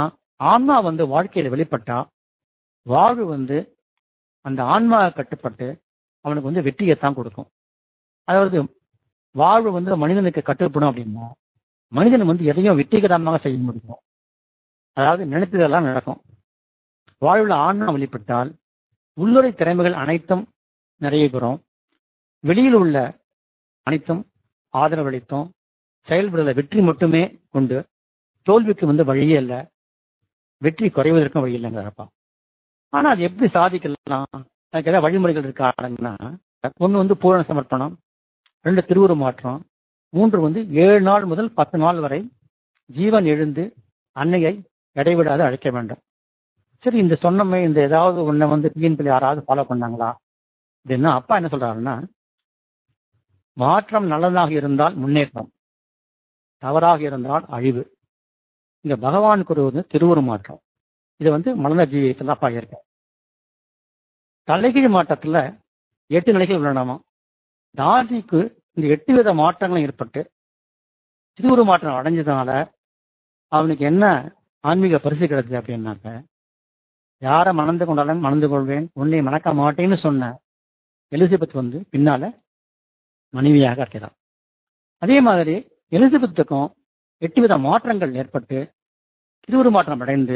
ஆன்மா வந்து வாழ்க்கையில வெளிப்பட்டா வாழ்வு வந்து அந்த ஆன்மா கட்டுப்பட்டு அவனுக்கு வந்து வெற்றியைத்தான் கொடுக்கும் அதாவது வாழ்வு வந்து மனிதனுக்கு கட்டுப்படும் அப்படின்னா மனிதன் வந்து எதையும் வெற்றிகரமாக செய்ய முடியும் அதாவது நினைத்ததெல்லாம் நடக்கும் வாழ்வுல ஆன்மா வெளிப்பட்டால் உள்ளுரை திறமைகள் அனைத்தும் நிறைய பெறும் வெளியில் உள்ள அனைத்தும் ஆதரவளித்தும் செயல்படுதல வெற்றி மட்டுமே கொண்டு தோல்விக்கு வந்து வழியே இல்லை வெற்றி குறைவதற்கும் வழி இல்லைங்கிறப்பா ஆனா அது எப்படி சாதிக்கலாம் அதுக்கு ஏதாவது வழிமுறைகள் இருக்காங்கன்னா ஒண்ணு வந்து பூரண சமர்ப்பணம் ரெண்டு திருவுரு மாற்றம் மூன்று வந்து ஏழு நாள் முதல் பத்து நாள் வரை ஜீவன் எழுந்து அன்னையை இடைவிடாது அழைக்க வேண்டும் சரி இந்த சொன்னமே இந்த ஏதாவது ஒன்றை வந்து பிஎன்பி யாராவது ஃபாலோ பண்ணாங்களா அப்படின்னா அப்பா என்ன சொல்றாருன்னா மாற்றம் நல்லதாக இருந்தால் முன்னேற்றம் தவறாக இருந்தால் அழிவு இங்க பகவான் கூறுவது திருவுரு மாற்றம் இது வந்து மலர்ந்த ஜீவியத்தில் அப்பா இருக்க தலைகீழ் மாற்றத்துல எட்டு நிலைகள் உள்ளனமா தாதிக்கு இந்த எட்டு வித மாற்றங்களும் ஏற்பட்டு திருவுரு மாற்றம் அடைஞ்சதுனால அவனுக்கு என்ன ஆன்மீக பரிசு கிடைச்சது அப்படின்னாக்க யாரை மணந்து கொண்டாலும் மணந்து கொள்வேன் உன்னை மணக்க மாட்டேன்னு சொன்ன எலிசபெத் வந்து பின்னால மனைவியாக இருக்கிறார் அதே மாதிரி எலிசபெத்துக்கும் எட்டு வித மாற்றங்கள் ஏற்பட்டு திருவுரு மாற்றம் அடைந்து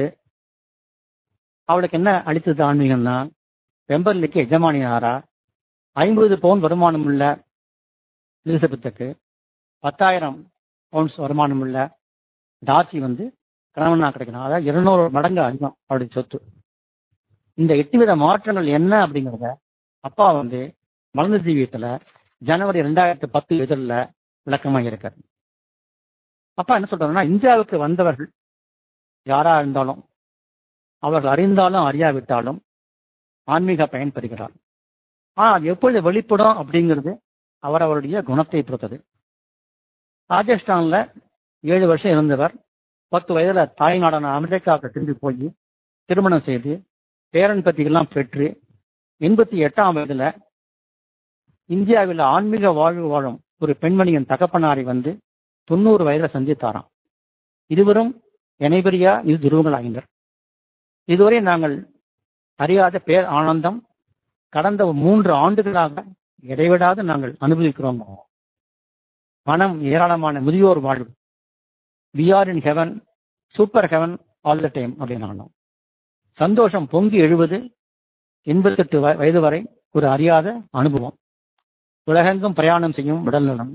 அவளுக்கு என்ன அளித்தது ஆன்மீகம்னா வெம்பர்லிக்கு எஜமானி ஆறா ஐம்பது பவுன் வருமானம் உள்ள எலிசபெத்துக்கு பத்தாயிரம் பவுன்ஸ் வருமானம் உள்ள டாச்சி வந்து கணவனா கிடைக்கணும் அதாவது இருநூறு மடங்கு அதிகம் அவருடைய சொத்து இந்த எட்டு வித மாற்றங்கள் என்ன அப்படிங்கிறத அப்பா வந்து மலர்ந்த ஜீவியத்துல ஜனவரி ரெண்டாயிரத்தி பத்து இதழில் விளக்கமா இருக்காரு அப்பா என்ன சொல்றாருன்னா இந்தியாவுக்கு வந்தவர்கள் யாரா இருந்தாலும் அவர்கள் அறிந்தாலும் அறியாவிட்டாலும் ஆன்மீக பயன் பெறுகிறார் ஆனா அது எப்பொழுது வெளிப்படும் அப்படிங்கிறது அவரவருடைய குணத்தை பொறுத்தது ராஜஸ்தான்ல ஏழு வருஷம் இருந்தவர் பத்து வயதுல தாய் நாடான அமெரிக்காவுக்கு திரும்பி போய் திருமணம் செய்து பேரன் பத்திகள்லாம் பெற்று எண்பத்தி எட்டாம் வயதுல இந்தியாவில் ஆன்மீக வாழ்வு வாழும் ஒரு பெண்மணியின் தகப்பனாரை வந்து தொண்ணூறு வயதுல சந்தித்தாராம் இருவரும் இணைபெரியா இது துருவங்களாகினர் இதுவரை நாங்கள் அறியாத பேர் ஆனந்தம் கடந்த மூன்று ஆண்டுகளாக இடைவிடாது நாங்கள் அனுபவிக்கிறோம் மனம் ஏராளமான முதியோர் வாழ்வு we are in heaven super heaven all the time அப்படின்னு சந்தோஷம் பொங்கி எழுவது எண்பத்தெட்டு வயது வரை ஒரு அறியாத அனுபவம் உலகெங்கும் பிரயாணம் செய்யும் உடல் நலம்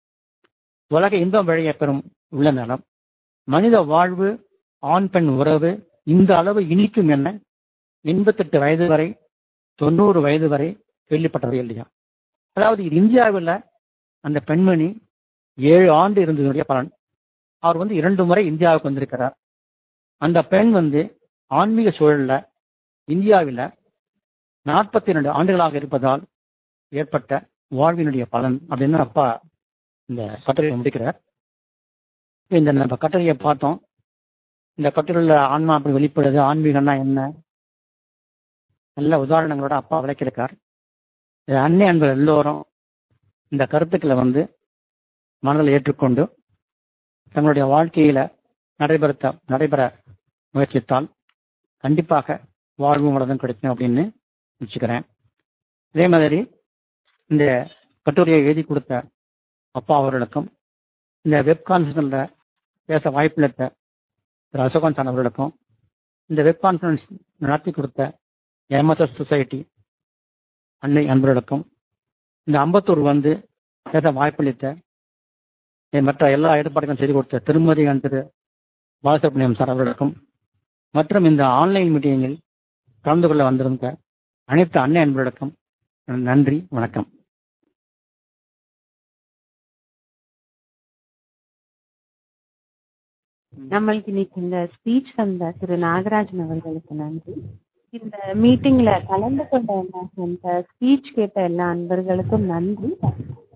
உலக இன்பம் வழிய பெறும் உள்ள நலம் மனித வாழ்வு ஆண் பெண் உறவு இந்த அளவு இனிக்கும் என்ன எண்பத்தெட்டு வயது வரை தொண்ணூறு வயது வரை கேள்விப்பட்டது இல்லையா அதாவது இது இந்தியாவில் அந்த பெண்மணி ஏழு ஆண்டு இருந்ததுடைய பலன் அவர் வந்து இரண்டு முறை இந்தியாவுக்கு வந்திருக்கிறார் அந்த பெண் வந்து ஆன்மீக சூழல்ல இந்தியாவில் நாற்பத்தி இரண்டு ஆண்டுகளாக இருப்பதால் ஏற்பட்ட வாழ்வினுடைய பலன் அப்படின்னு அப்பா இந்த கட்டுரையை முடிக்கிறார் இந்த நம்ம கட்டுரையை பார்த்தோம் இந்த கட்டுரையில் ஆன்மா அப்படி வெளிப்படுது ஆன்மீகம்னா என்ன நல்ல உதாரணங்களோட அப்பா விளக்கியிருக்கார் அன்னை அன்பர் எல்லோரும் இந்த கருத்துக்களை வந்து மனதில் ஏற்றுக்கொண்டு தங்களுடைய வாழ்க்கையில நடைபெறுத்த நடைபெற முயற்சித்தால் கண்டிப்பாக வாழ்வும் வளதும் கிடைக்கும் அப்படின்னு வச்சுக்கிறேன் இதே மாதிரி இந்த கட்டுரையை எழுதி கொடுத்த அப்பா அவர்களுக்கும் இந்த வெப் கான்ஃபரன்ஸில் பேச வாய்ப்பளித்த திரு அசோகன் சான் அவர்களுக்கும் இந்த வெப் கான்ஃபரன்ஸ் நடத்தி கொடுத்த எம்எஸ்எஸ் சொசைட்டி அன்னை அன்பர்களுக்கும் இந்த அம்பத்தூர் வந்து பேச வாய்ப்பளித்த மற்ற எல்லா ஏற்பாடுகளும் செய்து கொடுத்த திருமதி திரு பாலசுப்ரமணியம் சார் அவர்களுக்கும் மற்றும் இந்த ஆன்லைன் மீட்டிங்கில் கலந்து கொள்ள வந்திருந்த அனைத்து அன்னை அன்பர்களுக்கும் நன்றி வணக்கம் நம்மளுக்கு இன்னைக்கு இந்த ஸ்பீச் தந்த திரு நாகராஜன் அவர்களுக்கு நன்றி இந்த மீட்டிங்ல கலந்து கொண்ட ஸ்பீச் கேட்ட எல்லா அன்பர்களுக்கும் நன்றி